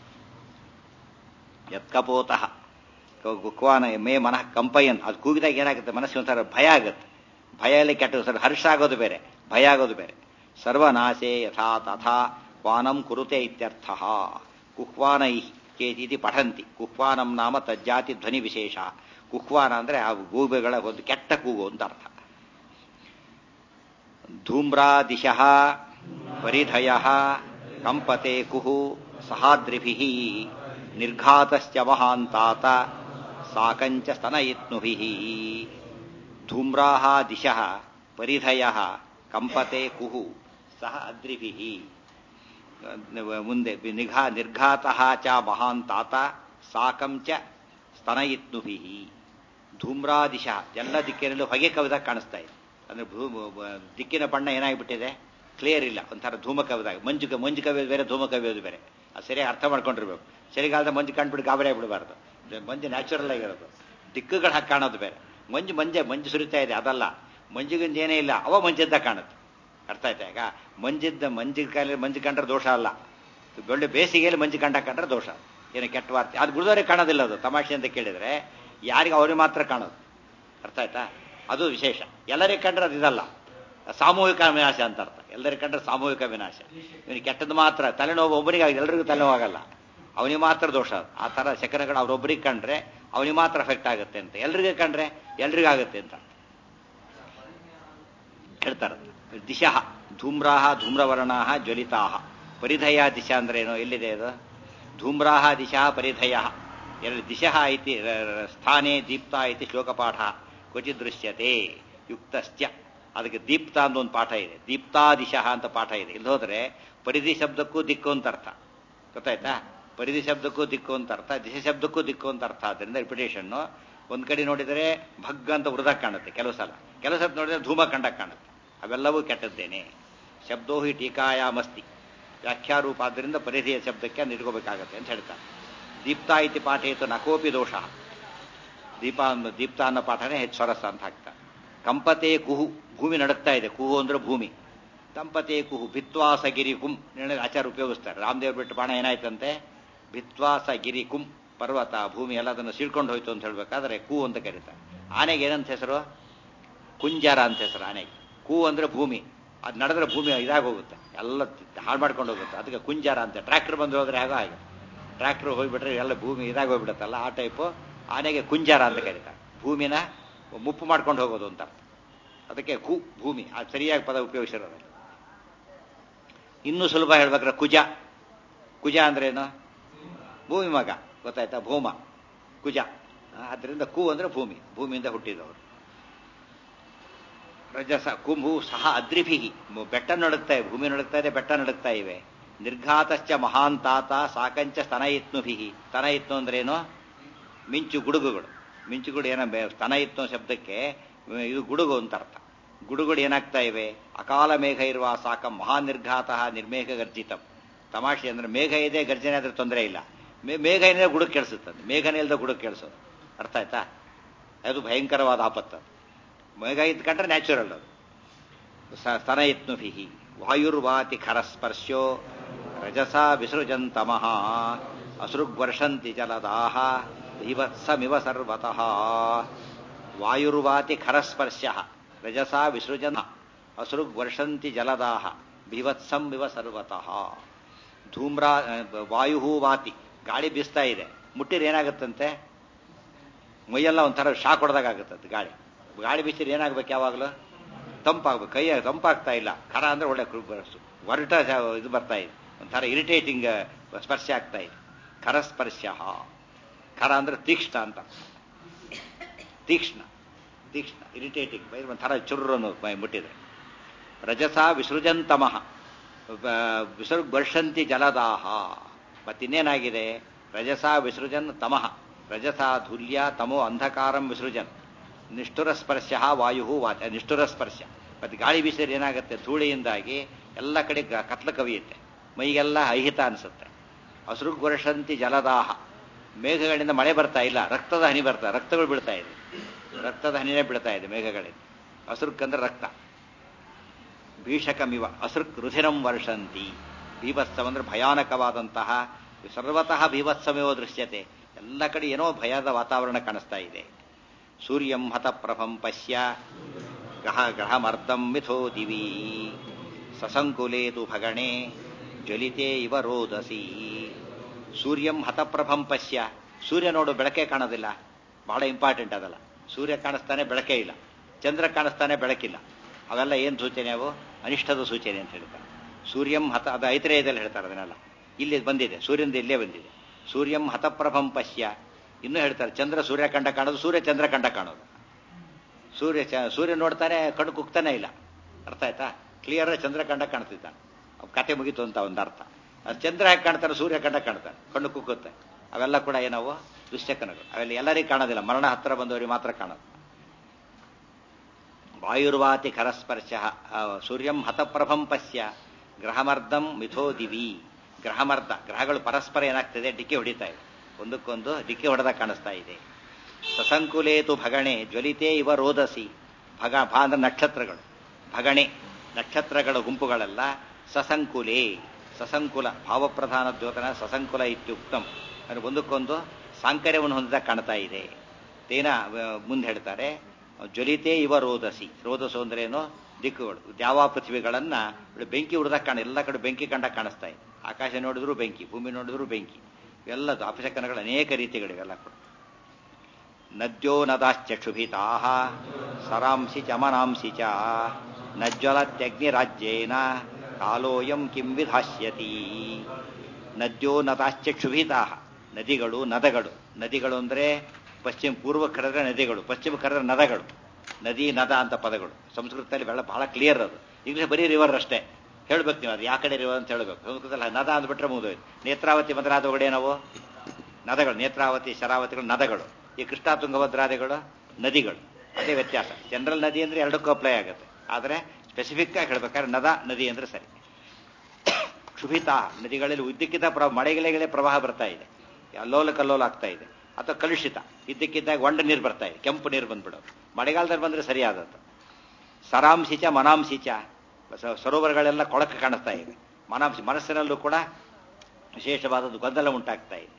A: ಯತ್ಕಪೋತಃ ಗುಕ್ವಾನ ಮೇ ಮನಃ ಕಂಪಯನ್ ಅದು ಕೂಗಿದಾಗ ಏನಾಗುತ್ತೆ ಮನಸ್ಸಿಗೆ ಒಂಥರ ಭಯ ಆಗುತ್ತೆ ಭಯ ಎಲ್ಲ ಕೆಟ್ಟ ಸರ್ ಹರ್ಷ ಆಗೋದು ಬೇರೆ ಭಯ ಆಗೋದು ಬೇರೆ ಸರ್ವನಾಶೆ ಯಥಾ ತಥಾ ಕ್ವಾನಂ ಕುರುತೆ ಇತ್ಯರ್ಥ ಕುಹ್ವಾನೈ ಕೇತಿ ಪಠಂತಿ ಕುಹ್ವಾನಂ ನಾಮ ತಜ್ಜಾತಿ ಧ್ವನಿ ವಿಶೇಷ ಕುಹ್ವಾನ ಅಂದ್ರೆ ಆ ಗೂಬೆಗಳ ಒಂದು ಕೆಟ್ಟ ಕೂಗು ಅಂತ ಅರ್ಥ ಧೂಮ್ರಾದಿಶಃ ಪರಿಧಯ ಕಂಪತೆ ಕುಹು ಸಹಾದ್ರಿಭಿ ನಿರ್ಘಾತಶ್ಚ ಮಹಾಂತಾತ ಸಾಕಂಚ ಸ್ತನಯಿತ್ನುಭಿ ಧೂಮ್ರಾಹ ದಿಶಃ ಪರಿಧಯ ಕಂಪತೆ ಕುಹು ಸಹ ಅದ್ರಿಭಿ ಮುಂದೆ ನಿಘಾ ನಿರ್ಘಾತಃ ಚ ಮಹಾಂತಾತ ಸಾಕಂ ಚ ಸ್ತನಯಿತ್ನುಭಿ ಧೂಮ್ರಾದಿಶ ಎಲ್ಲ ದಿಕ್ಕಿನಲ್ಲೂ ಹೊಗೆ ಕವಿದಾಗ ಕಾಣಿಸ್ತಾ ಇದೆ ಅಂದ್ರೆ ಭೂ- ಬ- ದಿಕ್ಕಿನ ಬಣ್ಣ ಏನಾಗ್ಬಿಟ್ಟಿದೆ ಕ್ಲಿಯರ್ ಇಲ್ಲ ಒಂಥರ ಧೂಮ ಕವಿದಾಗ ಮಂಜು ಕ- ಮಂಜು ಕವಿಯೋದು ಬೇರೆ ಧೂಮ ಕವಿಯೋದು ಬೇರೆ ಅದು ಸರಿಯಾಗಿ ಅರ್ಥ ಮಾಡ್ಕೊಂಡಿರ್ಬೇಕು ಚಳಿಗಾಲದ ಮಂಜು ಕಂಡುಬಿಟ್ಟು ಗಾಬರಿ ಆಗ್ಬಿಡಬಾರ್ದು ಇದು ಮಂಜು ನ್ಯಾಚುರಲ್ ಆಗಿರೋದು ದಿಕ್ಕುಗಳು ಹಾಕಿ ಕಾಣೋದು ಬೇರೆ ಮಂಜು ಮಂಜೆ ಮಂಜು ಸುರಿತಾ ಇದೆ ಅದಲ್ಲ ಮಂಜುಗಿಂಜ ಏನೇ ಇಲ್ಲ ಅವ ಮಂಜಿದ್ದ ಕಾಣುತ್ತೆ ಅರ್ಥ ಆಯ್ತಾ ಈಗ ಮಂಜಿದ್ದ ಮಂಜು ಕಾಲ ಮಂಜು ಕಂಡ್ರೆ ದೋಷ ಅಲ್ಲ ಒಳ್ಳೆ ಬೇಸಿಗೆಯಲ್ಲಿ ಮಂಜು ಕಂಡ ಕಂಡ್ರೆ ದೋಷ ಏನು ಕೆಟ್ಟ ವಾರ್ತೆ ಅದು ಗುರುದವರಿಗೆ ಕಾಣೋದಿಲ್ಲ ಅದು ತಮಾಷೆ ಅಂತ ಕೇಳಿದ್ರೆ ಯಾರಿಗೆ ಅವ್ರಿಗೆ ಮಾತ್ರ ಕಾಣೋದು ಅರ್ಥ ಆಯ್ತಾ ಅದು ವಿಶೇಷ ಎಲ್ಲರಿಗೆ ಕಂಡ್ರೆ ಅದು ಇದಲ್ಲ ಸಾಮೂಹಿಕ ವಿನಾಶ ಅಂತ ಅರ್ಥ ಎಲ್ಲರಿಗೆ ಕಂಡ್ರೆ ಸಾಮೂಹಿಕ ವಿನಾಶ ಇವನಿಗೆ ಕೆಟ್ಟದ್ದು ಮಾತ್ರ ತಲೆನೋವು ಒಬ್ಬರಿಗೆ ಎಲ್ಲರಿಗೂ ತಲೆನೋವಾಗಲ್ಲ ಅವನಿಗೆ ಮಾತ್ರ ದೋಷ ಅದು. ಆ ಥರ ಶಕನಗಳು ಅವ್ರೊಬ್ಬರಿಗೆ ಕಂಡ್ರೆ ಅವನಿಗೆ ಮಾತ್ರ ಎಫೆಕ್ಟ್ ಆಗುತ್ತೆ ಅಂತ ಎಲ್ರಿಗೆ ಕಂಡ್ರೆ ಎಲ್ರಿಗಾಗುತ್ತೆ ಅಂತ ಹೇಳ್ತಾರೆ ದಿಶಃ ಧೂಮ್ರಾಹ ಧೂಮ್ರವರ್ಣಾಹ ಜ್ವಲಿತಾಹ ಪರಿಧಯ ದಿಶಾ ಅಂದ್ರೆ ಏನು ಎಲ್ಲಿದೆ ಅದು ಧೂಮ್ರಾಹ ದಿಶಾ ಪರಿಧಯ ಎರಡು ದಿಶಃ ಇತಿ ರ- ರ- ಸ್ಥಾನೇ ದೀಪ್ತ ಇತಿ ಶ್ಲೋಕಪಾಠ ಕ್ವಚಿತ್ ದೃಶ್ಯತೆ ಯುಕ್ತಶ್ಚ ಅದಕ್ಕೆ ದೀಪ್ತ ಅಂತ ಒಂದು ಪಾಠ ಇದೆ ದೀಪ್ತಾ ದಿಶಃ ಅಂತ ಪಾಠ ಇದೆ ಇಲ್ಲಿ ಹೋದ್ರೆ ಪರಿಧಿ ಶಬ್ದಕ್ಕೂ ದಿಕ್ಕು ಅಂತ ಅರ್ಥ ಗೊತ್ತಾಯ್ತಾ ಪರಿಧಿ ಶಬ್ದಕ್ಕೂ ದಿಕ್ಕು ಅಂತ ಅರ್ಥ ದಿಶೆ ಶಬ್ದಕ್ಕೂ ದಿಕ್ಕು ಅಂತ ಅರ್ಥ ಆದ್ದರಿಂದ ರಿಪಿಟೇಷನ್ ಒಂದ್ ಕಡೆ ನೋಡಿದರೆ ಭಗ್ ಅಂತ ವೃದ್ಧ ಕಾಣುತ್ತೆ ಕೆಲವು ಸಲ ಕೆಲವು ಸಲ ನೋಡಿದ್ರೆ ಧೂಮ ಕಂಡಕ್ ಕಾಣುತ್ತೆ ಅವೆಲ್ಲವೂ ಕೆಟ್ಟದ್ದೇನೆ ಶಬ್ದೋ ಹಿ ಟೀಕಾಯಾಮಸ್ತಿ ವ್ಯಾಖ್ಯಾರೂಪ ಆದ್ದರಿಂದ ಪರಿಧಿಯ ಶಬ್ದಕ್ಕೆ ಅದು ಇಟ್ಕೋಬೇಕಾಗತ್ತೆ ಅಂತ ಹೇಳ್ತಾರೆ ದೀಪ್ತಾ ಇತಿ ಪಾಠೇತು ನಕೋಪಿ ದೋಷ ದೀಪ ಅನ್ನೋ- ದೀಪ್ತ ಅನ್ನೋ ಪಾಠನೇ ಹೆಚ್ಚು ಸ್ವರಸ ಅಂತ ಹಾಕ್ತಾರೆ ಕಂಪತೆ ಕುಹು ಭೂಮಿ ನಡುಕ್ತಾ ಇದೆ ಕುಹು ಅಂದ್ರೆ ಭೂಮಿ ಕಂಪತೆ ಕುಹು ಭಿತ್ವಾಸ ಗಿರಿ ಕುಂ ನಿರ್ಣಯ ಆಚಾರ ಉಪಯೋಗಿಸ್ತಾರೆ ರಾಮದೇವ್ರ ಬಿಟ್ಟು ಬಾಣ ಏನಾಯ್ತಂತೆ ಭಿತ್ವಾಸ ಗಿರಿ ಕುಂ ಪರ್ವತ ಭೂಮಿ ಎಲ್ಲ ಅದನ್ನು ಸೀಳ್ಕೊಂಡು ಹೋಯ್ತು ಅಂತ ಹೇಳ್ಬೇಕಾದ್ರೆ ಕು ಅಂತ ಕರೀತಾರೆ ಆನೆಗೆ ಏನಂತ ಹೆಸರು ಕುಂಜಾರ ಅಂತ ಹೆಸರು ಆನೆಗೆ ಕು ಅಂದ್ರೆ ಭೂಮಿ ಅದು ನಡೆದ್ರೆ ಭೂಮಿ ಇದಾಗಿ ಹೋಗುತ್ತೆ ಎಲ್ಲ ಹಾಳು ಮಾಡ್ಕೊಂಡು ಹೋಗುತ್ತೆ ಅದಕ್ಕೆ ಕುಂಜಾರ ಅಂತ ಟ್ರ್ಯಾಕ್ಟರ್ ಬಂದು ಹೋದ್ರೆ ಆಗೋ ಹಾಗೆ ಟ್ರ್ಯಾಕ್ಟರ್ ಹೋಗ್ಬಿಟ್ರೆ ಎಲ್ಲ ಭೂಮಿ ಇದಾಗಿ ಹೋಗ್ಬಿಡುತ್ತಲ್ಲ ಆ ಟೈಪು ಆನೆಗೆ ಕುಂಜಾರ ಅಂತ ಕರೀತಾರೆ ಭೂಮಿನ ಮುಪ್ಪು ಮಾಡ್ಕೊಂಡು ಹೋಗೋದು ಅಂತ ಅರ್ಥ. ಅದಕ್ಕೆ ಕು ಭೂಮಿ ಅದು ಸರಿಯಾಗಿ ಪದ ಉಪಯೋಗಿಸಿರೋದು ಇನ್ನೂ ಸುಲಭ ಹೇಳ್ಬೇಕ್ರೆ ಕುಜ ಕುಜ ಅಂದ್ರೇನು ಭೂಮಿ ಮಗ ಗೊತ್ತಾಯ್ತಾ ಭೂಮ ಕುಜ ಅದರಿಂದ ಕು ಅಂದ್ರೆ ಭೂಮಿ ಭೂಮಿಯಿಂದ ಹುಟ್ಟಿದವರು ರಜಸ ಕುಂಭು ಸಹ ಅದ್ರಿಭಿಹಿ ಮು- ಬೆಟ್ಟ ನಡುತ್ತಾ ಇವೆ ಭೂಮಿ ನಡುತ್ತಾ ಇದೆ ಬೆಟ್ಟ ನಡುತ್ತಾ ಇವೆ ನಿರ್ಘಾತಶ್ಚ ಮಹಾಂತಾತ ಸಾಕಂಚ ಸ್ತನಯಿತ್ನುಭಿಹಿ ಸ್ತನಯಿತ್ನು ಅಂದ್ರೇನು ಮಿಂಚು ಗುಡುಗುಗಳು ಮಿಂಚುಗಳು ಏನ ಬೆ- ಸ್ತನಯಿತ್ನು ಶಬ್ದಕ್ಕೆ ಅಹ್, ಇದು ಗುಡುಗು ಅಂತ ಅರ್ಥ ಗುಡುಗುಗಳು ಏನಾಗ್ತಾ ಇವೆ ಅಕಾಲ ಮೇಘ ಇರುವ ಸಾಕ ಮಹಾನ್ ನಿರ್ಘಾತ ನಿರ್ಮೇಘ ಗರ್ಜಿತಂ ತಮಾಷೆ ಅಂದ್ರೆ ಮೇಘ ಇದೆ ಗರ್ಜನೆ ಆದ್ರೆ ತೊಂದರೆ ಇಲ್ಲ ಮೇ- ಮೇಘ ಏನಿದೆ ಗುಡುಗು ಕೇಳಿಸುತ್ತದೆ ಮೇಘನೇ ಇಲ್ಲದ ಗುಡುಗು ಕೇಳಿಸೋದು ಅರ್ಥ ಆಯ್ತಾ ಅದು ಭಯಂಕರವಾದ ಆಪತ್ತು ಅದು. ಮೇಘ ಇದ್ಕೊಂಡ್ರೆ ನ್ಯಾಚುರಲ್ ಅದು ಸ್ತನಯತ್ನುಭಿ ವಾಯುರ್ವಾತಿ ಖರಸ್ಪರ್ಶೋ ರಜಸಾ ವಿಸೃಜಂತಮಃ ಅಸೃಗ್ವರ್ಷಂತಿ ಜಲದಾಹ ಭೀವತ್ಸಮಿವ ಸರ್ವತಃ ವಾಯುರ್ವಾತಿ ಖರಸ್ಪರ್ಶ ರಜಸಾ ವಿಸೃಜನ್ ಅಸೃಗ್ವರ್ಷಂತಿ ಜಲದಾಹ ಭೀವತ್ಸಂ ಇವ ಸರ್ವತಃ ಧೂಮ್ರಾ ವಾಯು ವಾತಿ ಗಾಳಿ ಬೀಸ್ತಾ ಇದೆ ಮುಟ್ಟಿದ್ರೆ ಏನಾಗುತ್ತಂತೆ ಮೈಯೆಲ್ಲ ಒಂಥರ ಶಾಕ್ ಹೊಡೆದಾಗುತ್ತೆ ಗಾಳಿ ಗಾಳಿ ಬೀಸಿದ್ರೆ ಏನಾಗ್ಬೇಕು ಯಾವಾಗಲೂ ತಂಪಾಗ್ಬೇಕು ಕೈ ತಂಪಾಗ್ತಾ ಇಲ್ಲ ಖರ ಅಂದ್ರೆ ಒಳ್ಳೆ ಒರಟ ಇದು ಬರ್ತಾ ಇದೆ ಒಂಥರ ಇರಿಟೇಟಿಂಗ್ ಸ್ಪರ್ಶ ಆಗ್ತಾ ಇದೆ ಖರಸ್ಪರ್ಶ ಖರ ಅಂದ್ರೆ ತೀಕ್ಷ್ಣ ಅಂತ ತೀಕ್ಷ್ಣ ತೀಕ್ಷ್ಣ ಇರಿಟೇಟಿಂಗ್ ಒಂಥರ ಚುರ್ರನ್ನು ಮುಟ್ಟಿದ್ರೆ ರಜಸ ವಿಸೃಜಂತಮಃ ವಿಸರ್ಗ ವರ್ಷಂತಿ ಜಲದಾಹ ಮತ್ತಿನ್ನೇನಾಗಿದೆ ರಜಸ ವಿಸೃಜನ್ ತಮಃ ರಜಸ ಧೂಲ್ಯ ತಮೋ ಅಂಧಕಾರಂ ವಿಸೃಜನ್ ನಿಷ್ಠುರ ಸ್ಪರ್ಶ ವಾಯು ವಾಚ ನಿಷ್ಠುರ ಸ್ಪರ್ಶ ಮತ್ತೆ ಗಾಳಿ ಬೀಸಿದ್ರೆ ಏನಾಗುತ್ತೆ ಧೂಳಿಯಿಂದಾಗಿ ಎಲ್ಲ ಕಡೆ ಕತ್ಲ ಕವಿಯುತ್ತೆ ಮೈಗೆಲ್ಲ ಅಹಿತ ಅನಿಸುತ್ತೆ ಹಸುರುಗ್ ವರ್ಷಂತಿ ಜಲದಾಹ ಮೇಘಗಳಿಂದ ಮಳೆ ಬರ್ತಾ ಇಲ್ಲ ರಕ್ತದ ಹನಿ ಬರ್ತಾ ರಕ್ತಗಳು ಬೀಳ್ತಾ ಇದೆ ರಕ್ತದ ಹನಿನೇ ಬೀಳ್ತಾ ಇದೆ ಮೇಘಗಳಿಂದ ಹಸುರುಕ್ ಅಂದ್ರೆ ರಕ್ತ ಭೀಷಕಮಿವ ಅಸೃಕ್ ರುಧಿರಂ ವರ್ಷಂತಿ ಬೀಭತ್ಸವ ಅಂದ್ರೆ ಭಯಾನಕವಾದಂತಹ ಸರ್ವತಃ ಬೀಭತ್ಸಮೇವೋ ದೃಶ್ಯತೆ ಎಲ್ಲ ಕಡೆ ಏನೋ ಭಯದ ವಾತಾವರಣ ಕಾಣಿಸ್ತಾ ಇದೆ ಸೂರ್ಯಂ ಹತಪ್ರಭಂ ಪಶ್ಯ ಗ್ರಹ ಗ್ರಹಮರ್ಧಂ ಮಿಥೋ ದಿವಿ ಸಸಂಕುಲೇತು ಭಗಣೆ ಜ್ವಲಿತೆ ಇವ ರೋದಸಿ ಸೂರ್ಯಂ ಹತಪ್ರಭಂ ಪಶ್ಯ ಸೂರ್ಯ ನೋಡು ಬೆಳಕೆ ಕಾಣೋದಿಲ್ಲ ಬಹಳ ಇಂಪಾರ್ಟೆಂಟ್ ಅದಲ್ಲ ಸೂರ್ಯ ಕಾಣಿಸ್ತಾನೆ ಬೆಳಕೇ ಇಲ್ಲ ಚಂದ್ರ ಕಾಣಿಸ್ತಾನೆ ಬೆಳಕಿಲ್ಲ ಅವೆಲ್ಲ ಏನು ಸೂಚನೆ ಅವು ಅನಿಷ್ಟದ ಸೂಚನೆ ಅಂತ ಹೇಳ್ತಾರೆ ಸೂರ್ಯಂ ಹತ ಅದು ಐತರೇಯದಲ್ಲಿ ಹೇಳ್ತಾರೆ ಅದನ್ನೆಲ್ಲ ಇಲ್ಲಿ ಬಂದಿದೆ ಸೂರ್ಯನಿಂದ ಇಲ್ಲೇ ಬಂದಿದೆ ಸೂರ್ಯಂ ಹತಪ್ರಭಂ ಪಶ್ಯ ಇನ್ನೂ ಹೇಳ್ತಾರೆ ಚಂದ್ರ ಸೂರ್ಯ ಕಂಡ ಕಾಣೋದು ಸೂರ್ಯ ಚಂದ್ರ ಕಂಡ ಕಾಣೋದು ಸೂರ್ಯ ಸೂರ್ಯ ನೋಡ್ತಾನೆ ಕಣ್ಣು ಕುಗ್ತಾನೆ ಇಲ್ಲ ಅರ್ಥ ಆಯ್ತಾ ಕ್ಲಿಯರ್ ಚಂದ್ರ ಕಂಡ ಕಾಣ್ತಿದ್ದ ಕತೆ ಮುಗೀತು ಅಂತ ಒಂದು ಅರ್ಥ ಅದು ಚಂದ್ರ ಹೇಗೆ ಕಾಣ್ತಾನೆ ಸೂರ್ಯ ಕಂಡ ಕಾಣ್ತಾನೆ ಕಣ್ಣು ಕುಗ್ಗುತ್ತೆ ಅವೆಲ್ಲ ಕೂಡ ಏನವು ದುಶ್ಚಕನಗಳು ಅವೆಲ್ಲ ಎಲ್ಲರಿಗೂ ಕಾಣೋದಿಲ್ಲ ಮರಣ ಹತ್ತಿರ ಬಂದವರಿಗೆ ಮಾತ್ರ ಕಾಣೋದು ವಾಯುರ್ವಾತಿ ಖರಸ್ಪರ್ಶ ಸೂರ್ಯಂ ಹತಪ್ರಭಂ ಪಶ್ಯ ಗ್ರಹಮರ್ಧಂ ಮಿಥೋ ದಿವಿ ಗ್ರಹಮರ್ಧ ಗ್ರಹಗಳು ಪರಸ್ಪರ ಏನಾಗ್ತದೆ ಡಿಕ್ಕೆ ಹೊಡಿತಾ ಇದೆ ಒಂದಕ್ಕೊಂದು ಡಿಕ್ಕೆ ಹೊಡೆದ ಕಾಣಿಸ್ತಾ ಇದೆ ಸಸಂಕುಲೇತು ಭಗಣೆ ಜ್ವಲಿತೇ ಇವ ರೋದಸಿ ಭಗ ಭಾ ಅಂದ್ರೆ ನಕ್ಷತ್ರಗಳು ಭಗಣೆ ನಕ್ಷತ್ರಗಳ ಗುಂಪುಗಳೆಲ್ಲ ಸಸಂಕುಲೇ ಸಸಂಕುಲ ಭಾವಪ್ರಧಾನ ದ್ಯೋತನ ಸಸಂಕುಲ ಇತ್ಯುಕ್ತಂ ಅಂದ್ರೆ ಒಂದಕ್ಕೊಂದು ಸಾಂಕರ್ಯವನ್ನು ಹೊಂದಿದ ಕಾಣ್ತಾ ಇದೆ ತೇನ ಮುಂದೆ ಹೇಳ್ತಾರೆ ಜ್ವಲಿತೇ ಇವ ರೋದಸಿ ರೋದಸು ಅಂದ್ರೆ ಏನು ದಿಕ್ಕುಗಳು ದ್ಯಾವ ಪೃಥ್ವಿಗಳನ್ನ ಬೆಂಕಿ ಉಡ್ದಾಗ ಕಾಣ ಎಲ್ಲ ಕಡೆ ಬೆಂಕಿ ಕಂಡ ಕಾಣಿಸ್ತಾ ಇದೆ ಆಕಾಶ ನೋಡಿದ್ರು ಬೆಂಕಿ ಭೂಮಿ ನೋಡಿದ್ರು ಬೆಂಕಿ ಇವೆಲ್ಲ ಅಪಶಕನಗಳು ಅನೇಕ ರೀತಿಗಳಿವೆಲ್ಲ ಕೂಡ ನದ್ಯೋ ನದಾಶ್ಚಕ್ಷುಭಿತಾ ಸರಾಂಸಿ ಚ ಮನಾಂಸಿ ಚ ನಜ್ವಲತ್ಯಗ್ನಿರಾಜ್ಯೇನ ಕಾಲೋಯಂ ಕಿಂ ವಿಧಾಸ್ಯತಿ ನದ್ಯೋ ನದಾಶ್ಚಕ್ಷುಭಿತಾ ನದಿಗಳು ನದಗಳು ನದಿಗಳು ಅಂದ್ರೆ ಪಶ್ಚಿಮ ಪೂರ್ವ ಕರೆದ್ರೆ ನದಿಗಳು ಪಶ್ಚಿಮ ಕರೆದ್ರೆ ನದಗಳು ನದಿ ನದ ಅಂತ ಪದಗಳು ಸಂಸ್ಕೃತದಲ್ಲಿ ಬೆಳ ಬಹಳ ಕ್ಲಿಯರ್ ಅದು ಇಂಗ್ಲಿಷ್ ಬರೀ ರಿವರ್ ಅಷ್ಟೇ ಹೇಳ್ಬೇಕು ನೀವು ಅದು ಯಾವ ಕಡೆ ರಿವರ್ ಅಂತ ಹೇಳ್ಬೇಕು ಸಂಸ್ಕೃತದಲ್ಲಿ ನದ ಅಂದ್ಬಿಟ್ರೆ ಮುಗಿದೋಯ್ತು ನೇತ್ರಾವತಿ ಮದ್ರಾದೊಳಗಡೆ ನಾವು ನದಗಳು ನೇತ್ರಾವತಿ ಶರಾವತಿಗಳು ನದಗಳು ಈ ಕೃಷ್ಣ ತುಂಗಭದ್ರಾದಿಗಳು ನದಿಗಳು ಅದೇ ವ್ಯತ್ಯಾಸ ಜನರಲ್ ನದಿ ಅಂದ್ರೆ ಎರಡಕ್ಕೂ ಅಪ್ಲೈ ಆಗುತ್ತೆ ಆದರೆ ಸ್ಪೆಸಿಫಿಕ್ ಆಗಿ ಹೇಳ್ಬೇಕಾದ್ರೆ ನದ ನದಿ ಅಂದ್ರೆ ಸರಿ ಕ್ಷುಭಿತ ನದಿಗಳಲ್ಲಿ ಉದ್ದಕ್ಕಿದ್ದ ಪ್ರ ಮಳೆಗಿಳೆಗಳೇ ಪ್ರವಾಹ ಬರ್ತಾ ಇದೆ ಅಲ್ಲೋಲ ಕಲ್ಲೋಲ ಆಗ್ತಾ ಇದೆ ಅಥವಾ ಕಲುಷಿತ ಇದ್ದಕ್ಕಿದ್ದಾಗ ಒಂಡ ನೀರು ಬರ್ತಾ ಇದೆ ಕೆಂಪು ನೀರು ಬಂದ್ಬಿಡೋದು ಮಳೆಗಾಲದಲ್ಲಿ ಬಂದ್ರೆ ಸರಿಯಾದದ್ದು ಸರಾಂಶಿಚ ಮನಾಂಶಿಚ ಸರೋವರಗಳೆಲ್ಲ ಕೊಳಕು ಕಾಣಿಸ್ತಾ ಇದೆ ಮನಾಂಶಿ ಮನಸ್ಸಿನಲ್ಲೂ ಕೂಡ ವಿಶೇಷವಾದದ್ದು ಗೊಂದಲ ಉಂಟಾಗ್ತಾ ಇದೆ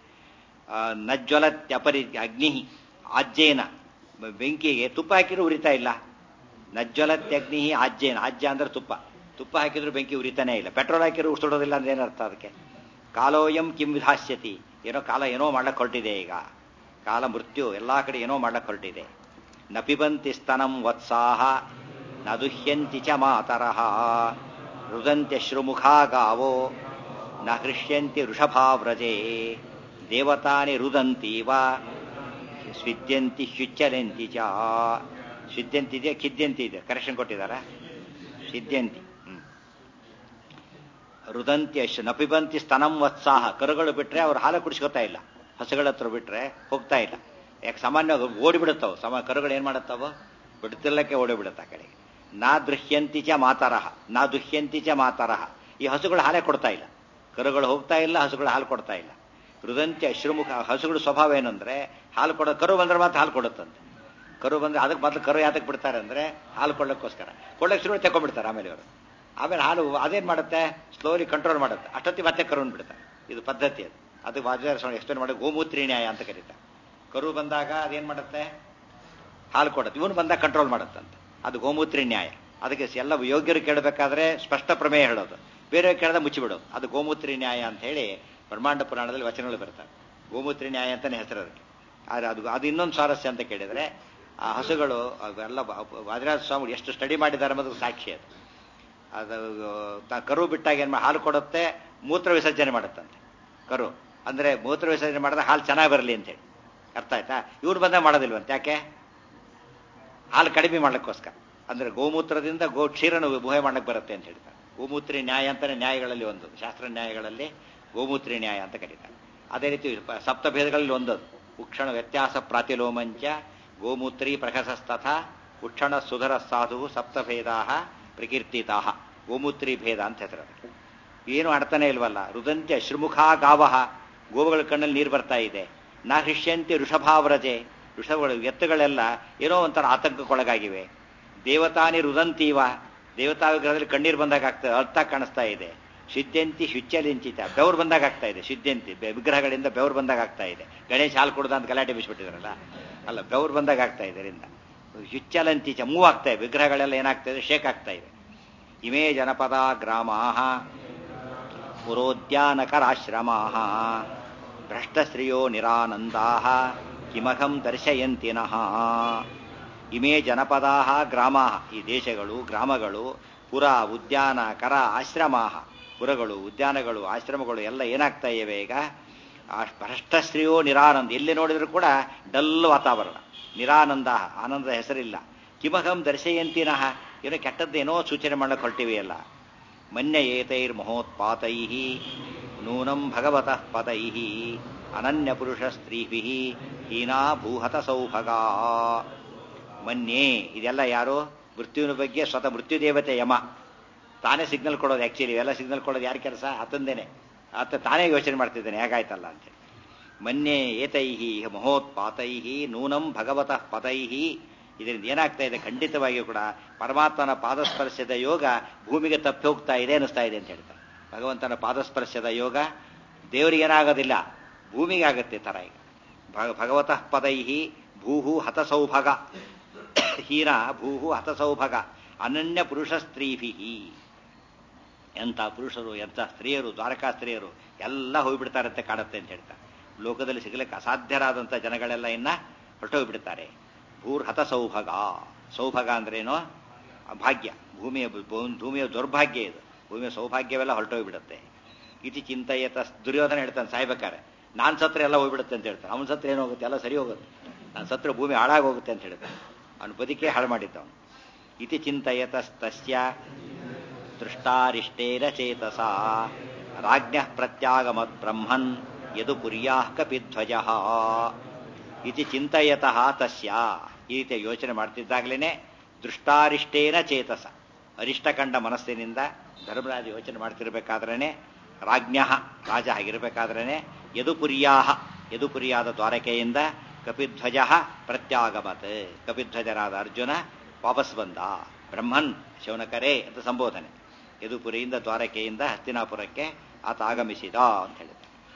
A: ನಜ್ವಲತ್ಯಪರಿ ಅಗ್ನಿ ಆಜ್ಯೇನ ಬೆಂಕಿಗೆ ತುಪ್ಪ ಹಾಕಿದ್ರು ಉರಿತಾ ಇಲ್ಲ ನಜ್ವಲತ್ಯಗ್ನಿ ಆಜ್ಯೇನ ಆಜ್ಯ ಅಂದ್ರೆ ತುಪ್ಪ ತುಪ್ಪ ಹಾಕಿದ್ರು ಬೆಂಕಿ ಉರಿತಾನೇ ಇಲ್ಲ ಪೆಟ್ರೋಲ್ ಹಾಕಿದ್ರು ಉಸುಡೋದಿಲ್ಲ ಅಂದ್ರೆ ಏನರ್ಥ ಅದಕ್ಕೆ ಕಾಲೋಯಂ ಕಿಂ ವಿಧಾಸ್ಯತಿ ಏನೋ ಕಾಲ ಏನೋ ಮಾಡ್ಲಕ್ಕೆ ಹೊರಟಿದೆ ಈಗ ಕಾಲ ಮೃತ್ಯು ಎಲ್ಲಾ ಕಡೆ ಏನೋ ಮಾಡ್ಲಕ್ಕೆ ಹೊರಟಿದೆ ನಪಿಬಂತಿ ಸ್ತನಂ ವತ್ಸಾಹ ನದುಹ್ಯಂತಿ ಚ ಮಾತರಃ ರುದಂತ್ಯಶ್ರುಮುಖಾ ಗಾವೋ ನ ಹೃಷ್ಯಂತಿ ವೃಷಭಾವ್ರಜೆ ದೇವತಾನಿ ರುದಂತೀವ ಸ್ವಿದ್ಯಂತಿ ಶುಚ್ಚಲೆಂತಿ ಚ ಸ್ವಿದ್ಯಂತಿ ಇದೆ ಖಿದ್ಯಂತಿ ಇದೆ ಕರೆಕ್ಷನ್ ಕೊಟ್ಟಿದಾರ ಸಿದ್ಯಂತಿ ರುದಂತಿ ಅಶ್ ನಪಿಬಂತಿ ಸ್ತನಂ ವತ್ಸಾಹ ಕರುಗಳು ಬಿಟ್ರೆ ಅವ್ರು ಹಾಲು ಕುಡಿಸ್ಕೊತಾ ಇಲ್ಲ ಹಸುಗಳ ಹತ್ರ ಬಿಟ್ರೆ ಹೋಗ್ತಾ ಇಲ್ಲ ಯಾಕೆ ಸಾಮಾನ್ಯವಾಗಿ ಓಡಿಬಿಡುತ್ತವು ಸಮ ಕರುಗಳು ಏನ್ ಮಾಡುತ್ತಾವ ಬಿಡ್ತಿಲ್ಲಕ್ಕೆ ಓಡಿಬಿಡುತ್ತೆ ಆ ಕಡೆಗೆ ನಾ ದೃಹ್ಯಂತಿ ಚ ಮಾತರಹ ನಾ ದುಹ್ಯಂತಿ ಚ ಮಾತರಹ ಈ ಹಸುಗಳು ಹಾಲೇ ಕೊಡ್ತಾ ಇಲ್ಲ ಕರುಗಳು ಹೋಗ್ತಾ ಇಲ್ಲ ಹಸುಗಳು ಹಾಲು ಕೊಡ್ತಾ ಇಲ್ಲ ರುದಂತಿ ಅಶ್ರುಮುಖ ಹಸುಗಳ ಸ್ವಭಾವ ಏನಂದ್ರೆ ಹಾಲು ಕೊಡೋ ಕರು ಬಂದ್ರೆ ಮಾತ್ರ ಹಾಲು ಕೊಡುತ್ತಂತೆ ಕರು ಬಂದ್ರೆ ಅದಕ್ಕೆ ಮೊದಲು ಕರು ಯಾತಕ್ಕೆ ಬಿಡ್ತಾರೆ ಅಂದ್ರೆ ಹಾಲು ಕೊಳ್ಳೋಕ್ಕೋಸ್ಕರ ಕೊಳ್ಳೋಕೆ ಶುರು ತಗೊಂಡ್ಬಿಡ್ತಾರೆ ಆಮೇಲೆ ಇವರು ಆಮೇಲೆ ಹಾಲು ಅದೇನ್ ಮಾಡುತ್ತೆ ಸ್ಲೋಲಿ ಕಂಟ್ರೋಲ್ ಮಾಡುತ್ತೆ ಅಷ್ಟೊತ್ತಿ ಮತ್ತೆ ಕರುನ್ ಬಿಡ್ತಾರೆ ಇದು ಪದ್ಧತಿ ಅದು ಅದು ವಾದ್ಯಾರ ಸ್ವಾಮಿ ಎಕ್ಸ್ಪ್ಲೇನ್ ಮಾಡಿ ಗೋಮೂತ್ರಿ ನ್ಯಾಯ ಅಂತ ಕರೀತಾರೆ ಕರು ಬಂದಾಗ ಅದೇನ್ ಮಾಡುತ್ತೆ ಹಾಲು ಕೊಡುತ್ತೆ ಇವನು ಬಂದಾಗ ಕಂಟ್ರೋಲ್ ಮಾಡುತ್ತಂತೆ ಅದು ಗೋಮೂತ್ರಿ ನ್ಯಾಯ ಅದಕ್ಕೆ ಎಲ್ಲ ಯೋಗ್ಯರು ಕೇಳಬೇಕಾದ್ರೆ ಸ್ಪಷ್ಟ ಪ್ರಮೇಯ ಹೇಳೋದು ಬೇರೆ ಕೇಳದ ಮುಚ್ಚಿಬಿಡೋದು ಅದು ಗೋಮೂತ್ರಿ ನ್ಯಾಯ ಅಂತ ಹೇಳಿ ಬ್ರಹ್ಮಾಂಡ ಪುರಾಣದಲ್ಲಿ ವಚನಗಳು ಬರ್ತಾರೆ ಗೋಮೂತ್ರಿ ನ್ಯಾಯ ಅಂತಾನೆ ಹೆಸರು ಅದಕ್ಕೆ ಆದ್ರೆ ಅದು ಅದು ಇನ್ನೊಂದು ಸ್ವಾರಸ್ಯ ಅಂತ ಕೇಳಿದ್ರೆ ಆ ಹಸುಗಳು ಅವೆಲ್ಲ ವಾದಿರಾಜ ಸ್ವಾಮಿ ಎಷ್ಟು ಸ್ಟಡಿ ಮಾಡಿದ್ದಾರೆ ಅನ್ನೋದು ಸಾಕ್ಷಿ ಅದು ಅದು ತ- ಕರು ಬಿಟ್ಟಾಗ ಏನು ಹಾಲು ಕೊಡುತ್ತೆ ಮೂತ್ರ ವಿಸರ್ಜನೆ ಮಾಡುತ್ತಂತೆ ಕರು ಅಂದ್ರೆ ಮೂತ್ರ ವಿಸರ್ಜನೆ ಮಾಡಿದ್ರೆ ಹಾಲು ಚೆನ್ನಾಗಿ ಬರಲಿ ಅಂತೇಳಿ ಅರ್ಥ ಆಯ್ತಾ ಇವ್ರು ಬಂದಾಗ ಮಾಡೋದಿಲ್ವಂತೆ ಯಾಕೆ ಹಾಲು ಕಡಿಮೆ ಮಾಡ್ಲಿಕ್ಕೋಸ್ಕರ ಅಂದ್ರೆ ಗೋಮೂತ್ರದಿಂದ ಗೋ ಕ್ಷೀರನ ಊಹೆ ಮಾಡಕ್ ಬರುತ್ತೆ ಅಂತ ಹೇಳ್ತಾರೆ ಗೋಮೂತ್ರಿ ನ್ಯಾಯ ಅಂತಾನೆ ನ್ಯಾಯಗಳಲ್ಲಿ ಒಂದು ಶಾಸ್ತ್ರ ನ್ಯಾಯಗಳಲ್ಲಿ ಗೋಮೂತ್ರಿ ನ್ಯಾಯ ಅಂತ ಕರೀತಾರೆ ಅದೇ ರೀತಿ ಪ- ಸಪ್ತಭೇದಗಳಲ್ಲಿ ಒಂದದು ಉಕ್ಷಣ ವ್ಯತ್ಯಾಸ ಪ್ರಾತಿಲೋಮಂಚ ಗೋಮೂತ್ರಿ ಪ್ರಕಸಸ್ತಥ ಉಕ್ಷಣ ಸುಧರ ಸಾಧು ಸಪ್ತಭೇದಾ ಪ್ರಕೀರ್ತಿತಾ ಗೋಮೂತ್ರಿ ಭೇದ ಅಂತ ಹೆಸರು ಅದಕ್ಕೆ ಏನು ಅರ್ಥನೇ ಇಲ್ವಲ್ಲ ರುದಂತ್ಯ ಶ್ರೀಮುಖಾ ಗಾವಹ ಗೋವುಗಳ ಕಣ್ಣಲ್ಲಿ ನೀರು ಬರ್ತಾ ಇದೆ ನಾ ಹೃಷ್ಯಂತಿ ಋಷಭಾವ್ರಜೆ ಋಷಭಗಳು ಎತ್ತುಗಳೆಲ್ಲ ಏನೋ ಒಂಥರ ಆತಂಕಕ್ಕೊಳಗಾಗಿವೆ ದೇವತಾನಿ ರುದಂತೀವ ದೇವತಾ ವಿಗ್ರಹದಲ್ಲಿ ಕಣ್ಣೀರು ಬಂದಾಗ ಆಗ್ತದೆ ಅರ್ಥ ಕಾಣಿಸ್ತಾ ಇದೆ ಸಿದ್ಧಂತಿ ಶುಚ್ಚಲಿಂಚಿತ ಬೆವರು ಬಂದಾಗ ಆಗ್ತಾ ಇದೆ ಸಿದ್ಧಂತಿ ಬೆ- ವಿಗ್ರಹಗಳಿಂದ ಬೆವರು ಬಂದಾಗ ಆಗ್ತಾ ಇದೆ ಗಣೇಶ ಹಾಲು ಕೊಡದ ಅಂತ ಗಲಾಟೆ ಬಿಸ್ಬಿಟ್ಟಿದಾರಲ್ಲ ಅಲ್ಲ ಬೆವರು ಬಂದಾಗ ಆಗ್ತಾ ಇದೆ ಇದರಿಂದ ಶುಚ್ಚಲಂತಿಚ ಮೂವ್ ಆಗ್ತಾ ಇದೆ ವಿಗ್ರಹಗಳೆಲ್ಲ ಏನಾಗ್ತಾ ಇದೆ ಶೇಕ್ ಆಗ್ತಾ ಇದೆ ಇಮೇ ಜನಪದ ಗ್ರಾಮಾಹ ಪುರೋದ್ಯಾನಕರಾಶ್ರಮಾ ಭ್ರಷ್ಟಶ್ರಿಯೋ ನಿರಾನಂದಾ ಕಿಮಖಂ ದರ್ಶಯಂತಿನಃ ಇಮೇ ಜನಪದಾ ಗ್ರಾಮಾ ಈ ದೇಶಗಳು ಗ್ರಾಮಗಳು ಪುರ ಉದ್ಯಾನ ಕರ ಆಶ್ರಮಾ ಪುರಗಳು ಉದ್ಯಾನಗಳು ಆಶ್ರಮಗಳು ಎಲ್ಲ ಏನಾಗ್ತಾ ಇವೆ ಈಗ ಆ ಭ್ರಷ್ಟಶ್ರೀಯೋ ನಿರಾನಂದ ಎಲ್ಲಿ ನೋಡಿದ್ರು ಕೂಡ ಡಲ್ ವಾತಾವರಣ ನಿರಾನಂದ ಆನಂದದ ಹೆಸರಿಲ್ಲ ಕಿಮಹಂ ದರ್ಶಯಂತಿನಃ ಏನೋ ಕೆಟ್ಟದ್ದೇನೋ ಸೂಚನೆ ಮಾಡಕ್ಕೆ ಹೊರಟಿವೆ ಅಲ್ಲ ಮನ್ಯ ಏತೈರ್ ಮಹೋತ್ಪಾತೈ ನೂನಂ ಭಗವತಃ ಪದೈ ಅನನ್ಯ ಪುರುಷ ಸ್ತ್ರೀಭಿ ಹೀನಾ ಭೂಹತ ಸೌಭಗ ಮನ್ಯೇ ಇದೆಲ್ಲ ಯಾರು ಮೃತ್ಯುವಿನ ಬಗ್ಗೆ ಸ್ವತಃ ಮೃತ್ಯು ದೇವತೆ ಯಮ ತಾನೇ ಸಿಗ್ನಲ್ ಕೊಡೋದು ಆಕ್ಚುಲಿ ಇವೆಲ್ಲ ಸಿಗ್ನಲ್ ಕೊಡೋದು ಯಾರ ಕೆಲಸ ಆತಂದೇನೆ ಆತ ತಾನೇ ಯೋಚನೆ ಮಾಡ್ತಿದ್ದಾನೆ ಹೇಗಾಯ್ತಲ್ಲ ಅಂತೇಳಿ ಮನ್ಯೇ ಏತೈಹಿ ಮಹೋತ್ಪಾತೈಹಿ ನೂನಂ ಭಗವತಃ ಪದೈಹಿ ಇದರಿಂದ ಏನಾಗ್ತಾ ಇದೆ ಖಂಡಿತವಾಗಿಯೂ ಕೂಡ ಪರಮಾತ್ಮನ ಪಾದಸ್ಪರ್ಶದ ಯೋಗ ಭೂಮಿಗೆ ತಪ್ಪಿ ಹೋಗ್ತಾ ಇದೆ ಅನಿಸ್ತಾ ಇದೆ ಅಂತ ಹೇಳ್ತಾರೆ ಭಗವಂತನ ಪಾದಸ್ಪರ್ಶದ ಯೋಗ ದೇವರಿಗೆ ಏನಾಗೋದಿಲ್ಲ ಭೂಮಿಗೆ ಆಗುತ್ತೆ ತರ ಈಗ ಭಗ- ಭಗವತಃ ಪದೈಹಿ ಭೂಹು ಹತಸೌಭಗ ಹೀನ ಭೂಹು ಹತಸೌಭಗ ಅನನ್ಯ ಪುರುಷ ಸ್ತ್ರೀಭಿ ಎಂಥ ಪುರುಷರು ಎಂಥ ಸ್ತ್ರೀಯರು ದ್ವಾರಕಾ ಸ್ತ್ರೀಯರು ಎಲ್ಲ ಹೋಗ್ಬಿಡ್ತಾರಂತೆ ಕಾಣುತ್ತೆ ಅಂತ ಹೇಳ್ತಾರೆ ಲೋಕದಲ್ಲಿ ಸಿಗಲಿಕ್ಕೆ ಅಸಾಧ್ಯರಾದಂಥ ಜನಗಳೆಲ್ಲ ಇನ್ನ ಹೊರಟೋಗ್ಬಿಡ್ತಾರೆ ಭೂರ್ ಹತ ಸೌಭಗ ಸೌಭಗ ಅಂದ್ರೇನು ಆ ಭಾಗ್ಯ ಭೂಮಿಯ ಭೂ- ಭೂಮಿಯ ದೌರ್ಭಾಗ್ಯ ಇದು ಭೂಮಿಯ ಸೌಭಾಗ್ಯವೆಲ್ಲ ಹೊರಟೋಗ್ಬಿಡುತ್ತೆ ಇತಿ ಚಿಂತೆಯತ ದುರ್ಯೋಧನ ಹೇಳ್ತಾನೆ ಸಾಯ್ಬೇಕಾರೆ ನಾನ್ ಸತ್ರ ಎಲ್ಲ ಹೋಗ್ಬಿಡುತ್ತೆ ಅಂತ ಹೇಳ್ತಾನೆ ಅವನ ಸತ್ರ ಏನು ಹೋಗುತ್ತೆ ಎಲ್ಲ ಸರಿ ಹೋಗುತ್ತೆ ನಾನು ಸತ್ರ ಭೂಮಿ ಹಾಳಾಗಿ ಹೋಗುತ್ತೆ ಅಂತ ಹೇಳ್ತಾನೆ ಅವನು ಬದುಕೇ ಹಾಳು ಮಾಡಿದ್ದವನು ಇತಿ ಚಿಂತೆಯತಸ್ತಸ್ಯ ದೃಷ್ಟಾರಿಷ್ಟೇನ ಚೇತಸ ರಾಜ್ಞ ಪ್ರತ್ಯಾಗಮತ್ ಬ್ರಹ್ಮನ್ ಯದು ಪುರ್ಯಾಃ ಕಪಿಧ್ವಜ ಇತಿ ಚಿಂತಯತಃ ತಸ್ಯ ಈ ರೀತಿಯ ಯೋಚನೆ ಮಾಡ್ತಿದ್ದಾಗಲೇ ದೃಷ್ಟಾರಿಷ್ಟೇನ ಚೇತಸ ಅರಿಷ್ಟ ಕಂಡ ಮನಸ್ಸಿನಿಂದ ಧರ್ಮರಾಜ ಯೋಚನೆ ಮಾಡ್ತಿರ್ಬೇಕಾದ್ರೇನೆ ರಾಜ್ಞ ರಾಜ ಆಗಿರ್ಬೇಕಾದ್ರೇನೆ ಯದುಪುರ್ಯಾಹ ಯದುಪುರಿಯಾದ ದ್ವಾರಕೆಯಿಂದ ಕಪಿಧ್ವಜ ಪ್ರತ್ಯಾಗಮತ್ ಕಪಿಧ್ವಜರಾದ ಅರ್ಜುನ ವಾಪಸ್ ಬಂದ ಬ್ರಹ್ಮನ್ ಶೌನಕರೇ ಅಂತ ಸಂಬೋಧನೆ ಯದುಪುರಿಯಿಂದ ದ್ವಾರಕೆಯಿಂದ ಹಸ್ತಿನಾಪುರಕ್ಕೆ ಆತ ಆಗಮಿಸಿದ ಅಂತ ಹೇಳಿದ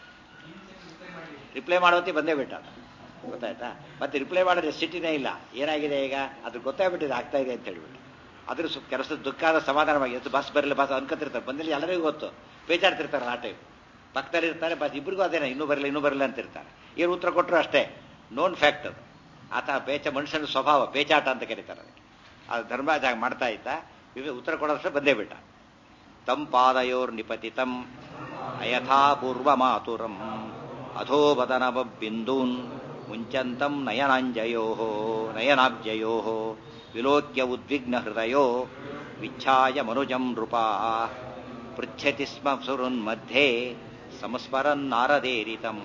A: ರಿಪ್ಲೈ ಮಾಡೋತಿ ಬಂದೇ ಬಿಟ್ಟ ಆತ. ಗೊತ್ತಾಯ್ತಾ ಮತ್ತೆ ರಿಪ್ಲೈ ಮಾಡಿದ್ರೆ ಸಿಟ್ಟಿನೇ ಇಲ್ಲ ಏನಾಗಿದೆ ಈಗ ಅದು ಗೊತ್ತಾಗ್ಬಿಟ್ಟಿದೆ ಆಗ್ತಾ ಇದೆ ಅಂತ ಹೇಳ್ಬಿಟ್ಟು ಅದ್ರ ಸು ಕೆಲಸ ದುಃಖಾದ ಸಮಾಧಾನವಾಗಿ ಎಷ್ಟು ಬಸ್ ಬರಲಿ ಬಸ್ ಅನ್ಕೋತಿರ್ತಾರೆ ಬಂದಿಲ್ಲ ಎಲ್ಲರಿಗೂ ಗೊತ್ತು ಬೇಜಾಡ್ತಿರ್ತಾರೆ ಆ ಟೈಮ್ ಪಕ್ಕದಲ್ಲಿ ಇರ್ತಾರೆ ಬಸ್ ಇಬ್ಬರಿಗೂ ಅದೇನೆ ಇನ್ನೂ ಬರಲ್ಲ ಇನ್ನೂ ಬರಲ್ಲ ಅಂತಿರ್ತಾರೆ ಏನು ಉತ್ತರ ಕೊಟ್ಟರು ಅಷ್ಟೇ ನೋನ್ ಫ್ಯಾಕ್ಟ್ ಅದು ಆತ ಪೇಚ ಮನುಷ್ಯನ ಸ್ವಭಾವ ಪೇಚಾಟ ಅಂತ ಕರೀತಾರೆ ಅದಕ್ಕೆ ಅದು ಧರ್ಮರಾಜ ಹಾಗೆ ಮಾಡ್ತಾ ಇದ್ದ ಇವ ಉತ್ತರ ಕೊಡೋದಷ್ಟೇ ಬಂದೇ ಬಿಟ್ಟ ತಂ ಪಾದಯೋರ್ ನಿಪತಿತಂ ಅಯಥಾ ಪೂರ್ವ ಮಾತುರಂ ಅಧೋಬದನ ಬಿಂದೂನ್ ಮುಂಚಂತಂ ನಯನಾಂಜಯೋ ನಯನಾಬ್ಜಯೋ ವಿಲೋಕ್ಯ ಉದ್ವಿಗ್ನ ಹೃದಯೋ ವಿಚ್ಛಾಯ ಮನುಜಂ ನೃಪಾ ಪೃಚ್ಛತಿ ಸ್ಮ ಸುರುನ್ಮಧ್ಯೆ ಸಂಸ್ಮರನ್ನಾರದೇರಿತಂ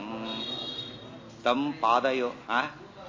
A: ತಂ ಪಾದಯೋ ಆ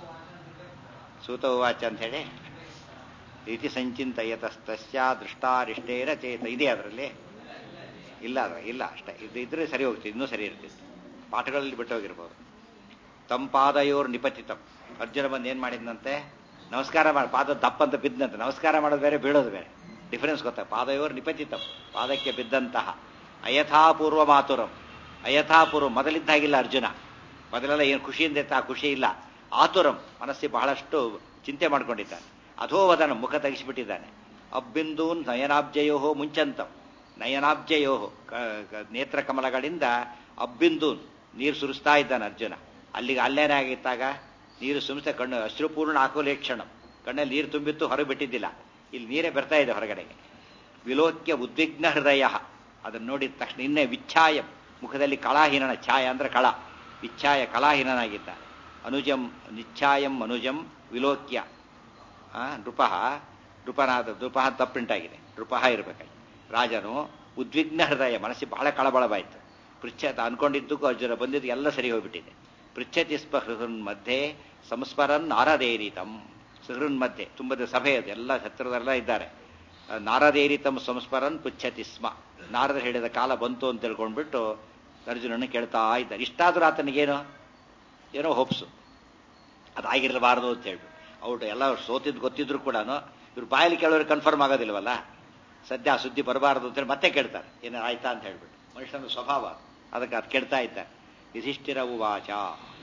A: ಸೂತ ಉವಾಚ ಅಂತ ಹೇಳಿ ಇತಿ ಸಂಚಿಂತಯತಸ್ತಸ್ಯ ದೃಷ್ಟಾರಿಷ್ಟೇನ ಚೇತ ಇದೆ ಅದರಲ್ಲಿ ಇಲ್ಲ ಅದ್ರ ಇಲ್ಲ ಅಷ್ಟೇ ಇದು ಇದ್ರೆ ಸರಿ ಹೋಗ್ತಿತ್ತು ಇನ್ನೂ ಸರಿ ಇರ್ತಿತ್ತು ಪಾಠಗಳಲ್ಲಿ ಬಿಟ್ಟು ಹೋಗಿರ್ಬೋದು ತಂಪಾದಯೋರ್ ನಿಪತಿತಂ ಅರ್ಜುನ ಬಂದು ಏನ್ ಮಾಡಿದ್ನಂತೆ ನಮಸ್ಕಾರ ಮಾಡಿ ಪಾದ ದಪ್ಪಂತ ಬಿದ್ದಂತೆ ನಮಸ್ಕಾರ ಮಾಡೋದು ಬೇರೆ ಬೀಳೋದು ಬೇರೆ ಡಿಫರೆನ್ಸ್ ಗೊತ್ತಾ ಪಾದಯೋರ್ ನಿಪತಿತಂ ಪಾದಕ್ಕೆ ಬಿದ್ದಂತಹ ಅಯಥಾಪೂರ್ವ ಮಾತುರಂ ಅಯಥಾಪೂರ್ವ ಮೊದಲಿದ್ದಾಗಿಲ್ಲ ಅರ್ಜುನ ಮೊದಲೆಲ್ಲ ಏನು ಖುಷಿಯಿಂದ ಇತ್ತ ಆ ಖುಷಿ ಇಲ್ಲ ಆತುರಂ ಮನಸ್ಸಿಗೆ ಬಹಳಷ್ಟು ಚಿಂತೆ ಮಾಡ್ಕೊಂಡಿದ್ದಾನೆ ಅಧೋವದನ ಮುಖ ತೆಗಿಸಿಬಿಟ್ಟಿದ್ದಾನೆ ಅಬ್ಬಿಂದೂನ್ ನಯನಾಬ್ಜಯೋ ಮುಂಚಂತಂ ನಯನಾಬ್ಜಯೋ ನೇತ್ರ ಕಮಲಗಳಿಂದ ಅಬ್ಬಿಂದೂನ್ ನೀರು ಸುರಿಸ್ತಾ ಇದ್ದಾನೆ ಅರ್ಜುನ ಅಲ್ಲಿಗೆ ಅಲ್ಲೇನೇ ಆಗಿತ್ತಾಗ ನೀರು ಸುರಿಸ್ತಾ ಕಣ್ಣು ಅಶ್ರುಪೂರ್ಣ ಆಕುಲೇಕ್ಷಣ ಕಣ್ಣಲ್ಲಿ ನೀರು ತುಂಬಿತ್ತು ಹೊರಗೆ ಬಿಟ್ಟಿದ್ದಿಲ್ಲ ಇಲ್ಲಿ ನೀರೇ ಬರ್ತಾ ಇದೆ ಹೊರಗಡೆಗೆ ವಿಲೋಕ್ಯ ಉದ್ವಿಗ್ನ ಹೃದಯ ಅದನ್ನು ನೋಡಿದ ತಕ್ಷಣ ಇನ್ನೇ ವಿಚ್ಛಾಯಂ ಮುಖದಲ್ಲಿ ಕಳಾಹೀನನ ಛಾಯ ಅಂದ್ರೆ ಕಳ ವಿಚ್ಛಾಯ ಕಲಾಹೀನನಾಗಿದ್ದಾನೆ ಅನುಜಂ ನಿಚ್ಛಾಯಂ ಅನುಜಂ ವಿಲೋಕ್ಯ ನೃಪಃ ನೃಪನಾದ ನೃಪಃ ತಪ್ಪುಂಟಾಗಿದೆ ನೃಪಃ ಇರಬೇಕಾಗಿ ರಾಜನು ಉದ್ವಿಗ್ನ ಹೃದಯ ಮನಸ್ಸಿಗೆ ಬಹಳ ಕಳಬಳವಾಯಿತು ಪೃಚ್ಛತ ಅನ್ಕೊಂಡಿದ್ದಕ್ಕೂ ಅರ್ಜುನ ಬಂದಿದ್ದು ಎಲ್ಲ ಸರಿ ಹೋಗ್ಬಿಟ್ಟಿದೆ ಪೃಚ್ಛತಿ ಸ್ಪ ಹೃಹೃನ್ ಮಧ್ಯೆ ಸಂಸ್ಮರನ್ ನಾರದೇರಿತಂ ಹೃಹೃನ್ ಮಧ್ಯೆ ತುಂಬದ ಸಭೆ ಅದು ಎಲ್ಲ ಹತ್ತಿರದೆಲ್ಲ ಇದ್ದಾರೆ ನಾರದೇರಿತಂ ಸಂಸ್ಮರನ್ ಪೃಚ್ಛತಿ ಸ್ಮ ನಾರದ ಹೇಳಿದ ಕಾಲ ಬಂತು ಅಂತ ತಿಳ್ಕೊಂಡ್ಬಿಟ್ಟು ಅರ್ಜುನನ್ನು ಕೇಳ್ತಾ ಇದ್ದಾರೆ ಇಷ್ಟಾದ್ರೂ ಆತನಿಗೇನು ಏನೋ ಹೋಪ್ಸು ಅದಾಗಿರಬಾರದು ಅಂತ ಹೇಳ್ಬಿಟ್ಟು ಔಟ್ ಎಲ್ಲ ಸೋತಿದ್ದು ಗೊತ್ತಿದ್ರು ಕೂಡ ಇವ್ರು ಬಾಯಲ್ಲಿ ಕೇಳೋರು ಕನ್ಫರ್ಮ್ ಆಗೋದಿಲ್ವಲ್ಲ ಸದ್ಯ ಆ ಸುದ್ದಿ ಬರಬಾರದು ಅಂತೇಳಿ ಮತ್ತೆ ಕೇಳ್ತಾರೆ ಏನೋ ಆಯ್ತಾ ಅಂತ ಹೇಳ್ಬಿಟ್ಟು ಮನುಷ್ಯನ ಸ್ವಭಾವ ಅದಕ್ಕೆ ಅದು ಕೇಳ್ತಾ ಇದ್ದಾರೆ ಯುಧಿಷ್ಠಿರ ಉವಾಚ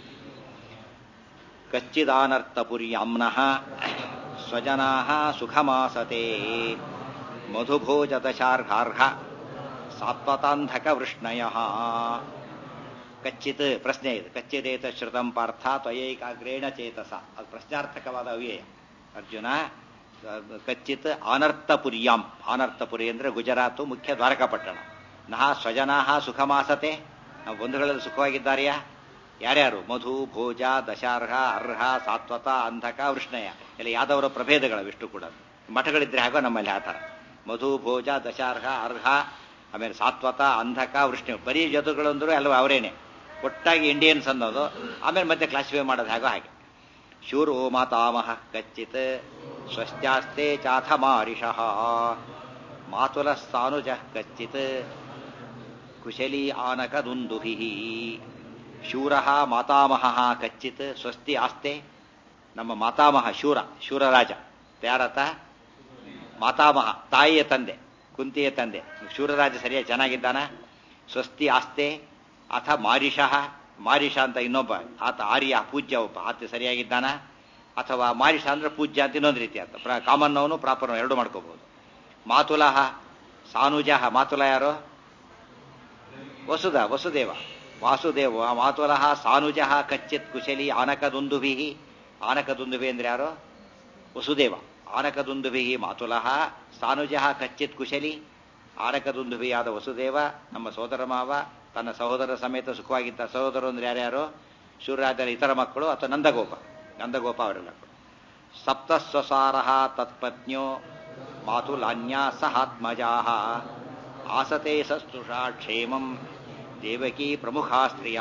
A: ಕಚ್ಚಿದಾನರ್ಥಪುರ್ಯಾಮ್ನಃ ಸ್ವಜನಾ ಸುಖಮಾಸತೆ ಮಧುಭೋಜದಶಾರ್ಹಾರ್ಹ ಸಾತ್ವತಾಂಧಕ ವೃಷ್ಣಯ ಕಚ್ಚಿತ್ ಪ್ರಶ್ನೆ ಇದು ಕಚ್ಚಿದೇತ ಶ್ರುತಂ ಪಾರ್ಥ ತ್ವಯೈಕಾಗ್ರೇಣ ಚೇತಸ ಅದು ಪ್ರಶ್ನಾರ್ಥಕವಾದ ಅವ್ಯಯ ಅರ್ಜುನ ಕಚ್ಚಿತ್ ಆನರ್ಥಪುರ್ಯಾಂ ಆನರ್ಥಪುರಿ ಅಂದ್ರೆ ಗುಜರಾತು ಮುಖ್ಯ ದ್ವಾರಕಾಪಟ್ಟಣ ನಹ ಸ್ವಜನಾ ಸುಖಮಾಸತೆ ನಾವು ಬಂಧುಗಳಲ್ಲಿ ಸುಖವಾಗಿದ್ದಾರೆಯಾ ಯಾರ್ಯಾರು ಮಧು ಭೋಜ ದಶಾರ್ಹ ಅರ್ಹ ಸಾತ್ವತ ಅಂಧಕ ವೃಷ್ಣಯ ಎಲ್ಲ ಯಾದವರ ಪ್ರಭೇದಗಳವಿಷ್ಟು ಕೂಡ ಮಠಗಳಿದ್ರೆ ಹಾಗೋ ನಮ್ಮಲ್ಲಿ ಆ ಥರ ಮಧು ಭೋಜ ದಶಾರ್ಹ ಅರ್ಹ ಆಮೇಲೆ ಸಾತ್ವತ ಅಂಧಕ ವೃಷ್ಣಿ ಬರೀ ಜತುಗಳು ಅಂದ್ರು ಅಲ್ವ ಅವರೇನೆ ಒಟ್ಟಾಗಿ ಇಂಡಿಯನ್ಸ್ ಅನ್ನೋದು ಆಮೇಲೆ ಮತ್ತೆ ಕ್ಲಾಸಿಫೈ ಮಾಡೋದು ಹಾಗೋ ಹಾಗೆ ಶೂರೋ ಮಾತಾಮಹ ಕಚ್ಚಿತ್ ಸ್ವಸ್ತ್ಯಾಸ್ತೆ ಚಾಥ ಮಾರಿಷಃ ಮಾತುಲ ಸಾನುಜ ಕಚ್ಚಿತ್ ಕುಶಲಿ ಆನಕ ದುಂದುಹಿ ಶೂರ ಮಾತಾಮಹ ಕಚ್ಚಿತ್ ಸ್ವಸ್ತಿ ಆಸ್ತೆ ನಮ್ಮ ಮಾತಾಮಹ ಶೂರ ಶೂರರಾಜ ಯಾರತ ಮಾತಾಮಹ ತಾಯಿಯ ತಂದೆ ಕುಂತಿಯ ತಂದೆ ಶೂರರಾಜ ಸರಿಯಾಗಿ ಚೆನ್ನಾಗಿದ್ದಾನ ಸ್ವಸ್ತಿ ಆಸ್ತೆ ಅಥ ಮಾರಿಷಃ ಮಾರಿಷ ಅಂತ ಇನ್ನೊಬ್ಬ ಆತ ಆರ್ಯ ಪೂಜ್ಯ ಒಬ್ಬ ಆತ ಸರಿಯಾಗಿದ್ದಾನ ಅಥವಾ ಮಾರಿಷ ಅಂದ್ರೆ ಪೂಜ್ಯ ಅಂತ ಇನ್ನೊಂದು ರೀತಿ ಅಂತ ಕಾಮನ್ ಅವನು ಪ್ರಾಪರ್ ಎರಡು ಮಾಡ್ಕೋಬಹುದು ಮಾತುಲಹ ಸಾನುಜಃ ಮಾತುಲ ಯಾರು ವಸುಧ ವಸುದೇವ ವಾಸುದೇವ ಮಾತುಲಹ ಸಾನುಜಃ ಕಚ್ಚಿತ್ ಕುಶಲಿ ಆನಕದುಂದುಭಿ ಆನಕದುಂದುಭಿ ಅಂದ್ರೆ ಯಾರು ವಸುದೇವ ಆನಕದುಂದುಭಿ ಮಾತುಲಹ ಸಾನುಜಃ ಕಚ್ಚಿತ್ ಕುಶಲಿ ಆನಕದುಂದುಭಿಯಾದ ವಸುದೇವ ನಮ್ಮ ಸೋದರ ಮಾವ ತನ್ನ ಸಹೋದರ ಸಮೇತ ಸುಖವಾಗಿದ್ದ ಸಹೋದರ ಅಂದ್ರೆ ಯಾರ್ಯಾರು ಸೂರ್ಯರಾಜನ ಇತರ ಮಕ್ಕಳು ಅಥವಾ ನಂದಗೋಪ ನಂದಗೋಪ ಅವರೆಲ್ಲ ಸಪ್ತಸ್ವಸಾರ ತತ್ಪತ್ನ್ಯೋ ಮಾತುಲಾನ್ಯಾ ಸಹಾತ್ಮಜಾ ಆಸತೆ ಸಸ್ತುಷಾ ಕ್ಷೇಮಂ ದೇವಕಿ ಪ್ರಮುಖಾ ಸ್ತ್ರೀಯ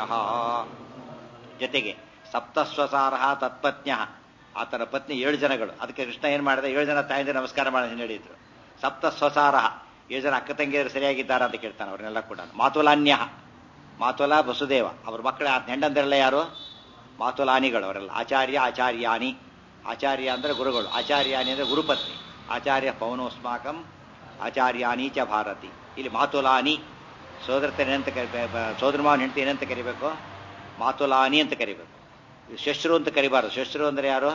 A: ಜೊತೆಗೆ ಸಪ್ತಸ್ವಸಾರ ತತ್ಪತ್ನ್ಯ ಆತನ ಪತ್ನಿ ಏಳು ಜನಗಳು ಅದಕ್ಕೆ ಕೃಷ್ಣ ಏನ್ ಮಾಡಿದ ಏಳು ಜನ ತಾಯಿಂದ ನಮಸ್ಕಾರ ಮಾಡಿ ಹೇಳಿದ್ರು ಸಪ್ತಸ್ವಸಾರ ಏಳು ಜನ ಅಕ್ಕ ತಂಗಿಯರು ಸರಿಯಾಗಿದ್ದಾರ ಅಂತ ಕೇಳ್ತಾನೆ ಅವ್ರನ್ನೆಲ್ಲ ಕೂಡ ಮಾತುಲಾನ್ಯ ಮಾತುಲ ವಸುದೇವ ಅವ್ರ ಮಕ್ಕಳ ಹೆಂಡಂದಿರಲ್ಲ ಯಾರು ಮಾತುಲಾನಿಗಳು ಅವರೆಲ್ಲ ಆಚಾರ್ಯ ಆಚಾರ್ಯಾನಿ ಆಚಾರ್ಯ ಅಂದ್ರೆ ಗುರುಗಳು ಆಚಾರ್ಯಾನಿ ಅಂದ್ರೆ ಗುರುಪತ್ನಿ ಆಚಾರ್ಯ ಪವನೋಸ್ಮಾಕಂ ಆಚಾರ್ಯಾನಿ ಚ ಭಾರತಿ ಇಲ್ಲಿ ಮಾತುಲಾನಿ ಸೋದರತನ ಏನಂತ ಕರಿಬೇಕು ಸೋದರ ಮಾವನ ಹೆಂಡತಿ ಏನಂತ ಕರಿಬೇಕು ಮಾತುಲಾನಿ ಅಂತ ಕರಿಬೇಕು ಶಶ್ರು ಅಂತ ಕರಿಬಾರದು ಶಶ್ರು ಅಂದ್ರೆ ಯಾರು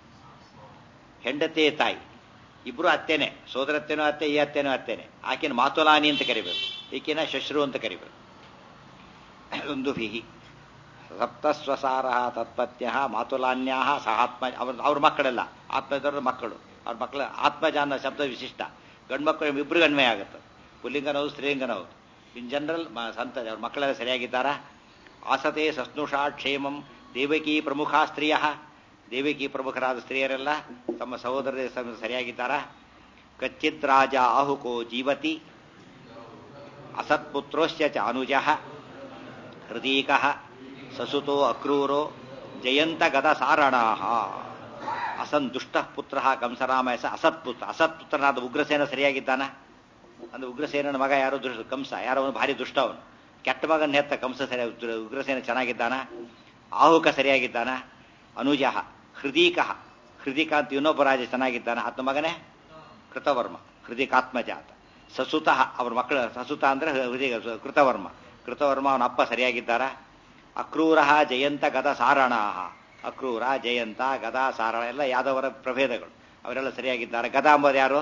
A: ಹೆಂಡತಿಯ ತಾಯಿ ಇಬ್ರು ಅತ್ತೇನೆ ಸೋದರತ್ತೆನೂ ಅತ್ತೆ ಈ ಅತ್ತೆನೂ ಅತ್ತೇನೆ ಆಕೆನ ಮಾತುಲಾನಿ ಅಂತ ಕರಿಬೇಕು ಈಕೆನ ಶಶ್ರು ಅಂತ ಕರಿಬೇಕು ಒಂದು ಬಿಹಿ ಸಪ್ತಸ್ವಸಾರ ತತ್ಪತ್ಯ ಮಾತುಲಾನ್ಯಾ ಸಹಾತ್ಮ ಅವ್ರ ಅವ್ರ ಮಕ್ಕಳೆಲ್ಲ ಆತ್ಮಜರ ಮಕ್ಕಳು ಅವ್ರ ಮಕ್ಕಳ ಆತ್ಮಜ ಅನ್ನೋ ಶಬ್ದ ವಿಶಿಷ್ಟ ಗಂಡು ಮಕ್ಕಳು ಇಬ್ರು ಅನ್ವಯ ಆಗುತ್ತೆ ಪುಲ್ಲಿಂಗನವು ಸ್ತ್ರೀಲಿಂಗನವು ಇನ್ ಜನರಲ್ ಸಂತ ಅವ್ರ ಮಕ್ಕಳೆಲ್ಲ ಸರಿಯಾಗಿದ್ದಾರ ಆಸತೆ ಸಸ್ನುಷಾ ಕ್ಷೇಮಂ ದೇವಕಿ ಪ್ರಮುಖ ಸ್ತ್ರೀಯ ದೇವಕಿ ಪ್ರಮುಖರಾದ ಸ್ತ್ರೀಯರೆಲ್ಲ ತಮ್ಮ ಸಹೋದರ ಸರಿಯಾಗಿದ್ದಾರ ಕಚ್ಚಿತ್ ರಾಜ ಆಹುಕೋ ಜೀವತಿ ಅಸತ್ಪುತ್ರೋಶ್ಚ ಚ ಅನುಜ ಹೃದೀಕ ಸಸುತೋ ಅಕ್ರೂರೋ ಜಯಂತ ಗದ ಸಾರಣಾ ಅಸನ್ ದುಷ್ಟ ಪುತ್ರ ಕಂಸರಾಮಯಸ ಅಸತ್ಪುತ್ರ ಅಸತ್ಪುತ್ರನಾದ ಉಗ್ರಸೇನ ಸರಿಯಾಗಿದ್ದಾನ ಅಂದ್ರೆ ಉಗ್ರಸೇನನ ಮಗ ಯಾರು ದುಷ್ಟ ಕಂಸ ಯಾರೋ ಅವನು ಭಾರಿ ದುಷ್ಟ ಅವನು ಕೆಟ್ಟ ಮಗನ ಹೆತ್ತ ಕಂಸ ಸರಿಯಾಗಿ ಉಗ್ರಸೇನ ಚೆನ್ನಾಗಿದ್ದಾನ ಆಹುಕ ಸರಿಯಾಗಿದ್ದಾನ ಅನುಜ ಹೃದೀಕ ಹೃದಿಕಾಂತ್ ಇನ್ನೊಬ್ಬ ರಾಜ ಚೆನ್ನಾಗಿದ್ದಾನೆ ಆತ ಮಗನೇ ಕೃತವರ್ಮ ಹೃದಿಕಾತ್ಮಜಾತ ಸಸುತಃ ಅವ್ರ ಮಕ್ಕಳು ಸಸುತ ಅಂದ್ರೆ ಹೃದಯ ಕೃತವರ್ಮ ಕೃತವರ್ಮ ಅವನ ಅಪ್ಪ ಸರಿಯಾಗಿದ್ದಾರ ಅಕ್ರೂರ ಜಯಂತ ಗದ ಸಾರಣ ಅಕ್ರೂರ ಜಯಂತ ಗದ ಸಾರಣ ಎಲ್ಲ ಯಾದವರ ಪ್ರಭೇದಗಳು ಅವರೆಲ್ಲ ಸರಿಯಾಗಿದ್ದಾರೆ ಗದ ಅಂಬೋದು ಯಾರು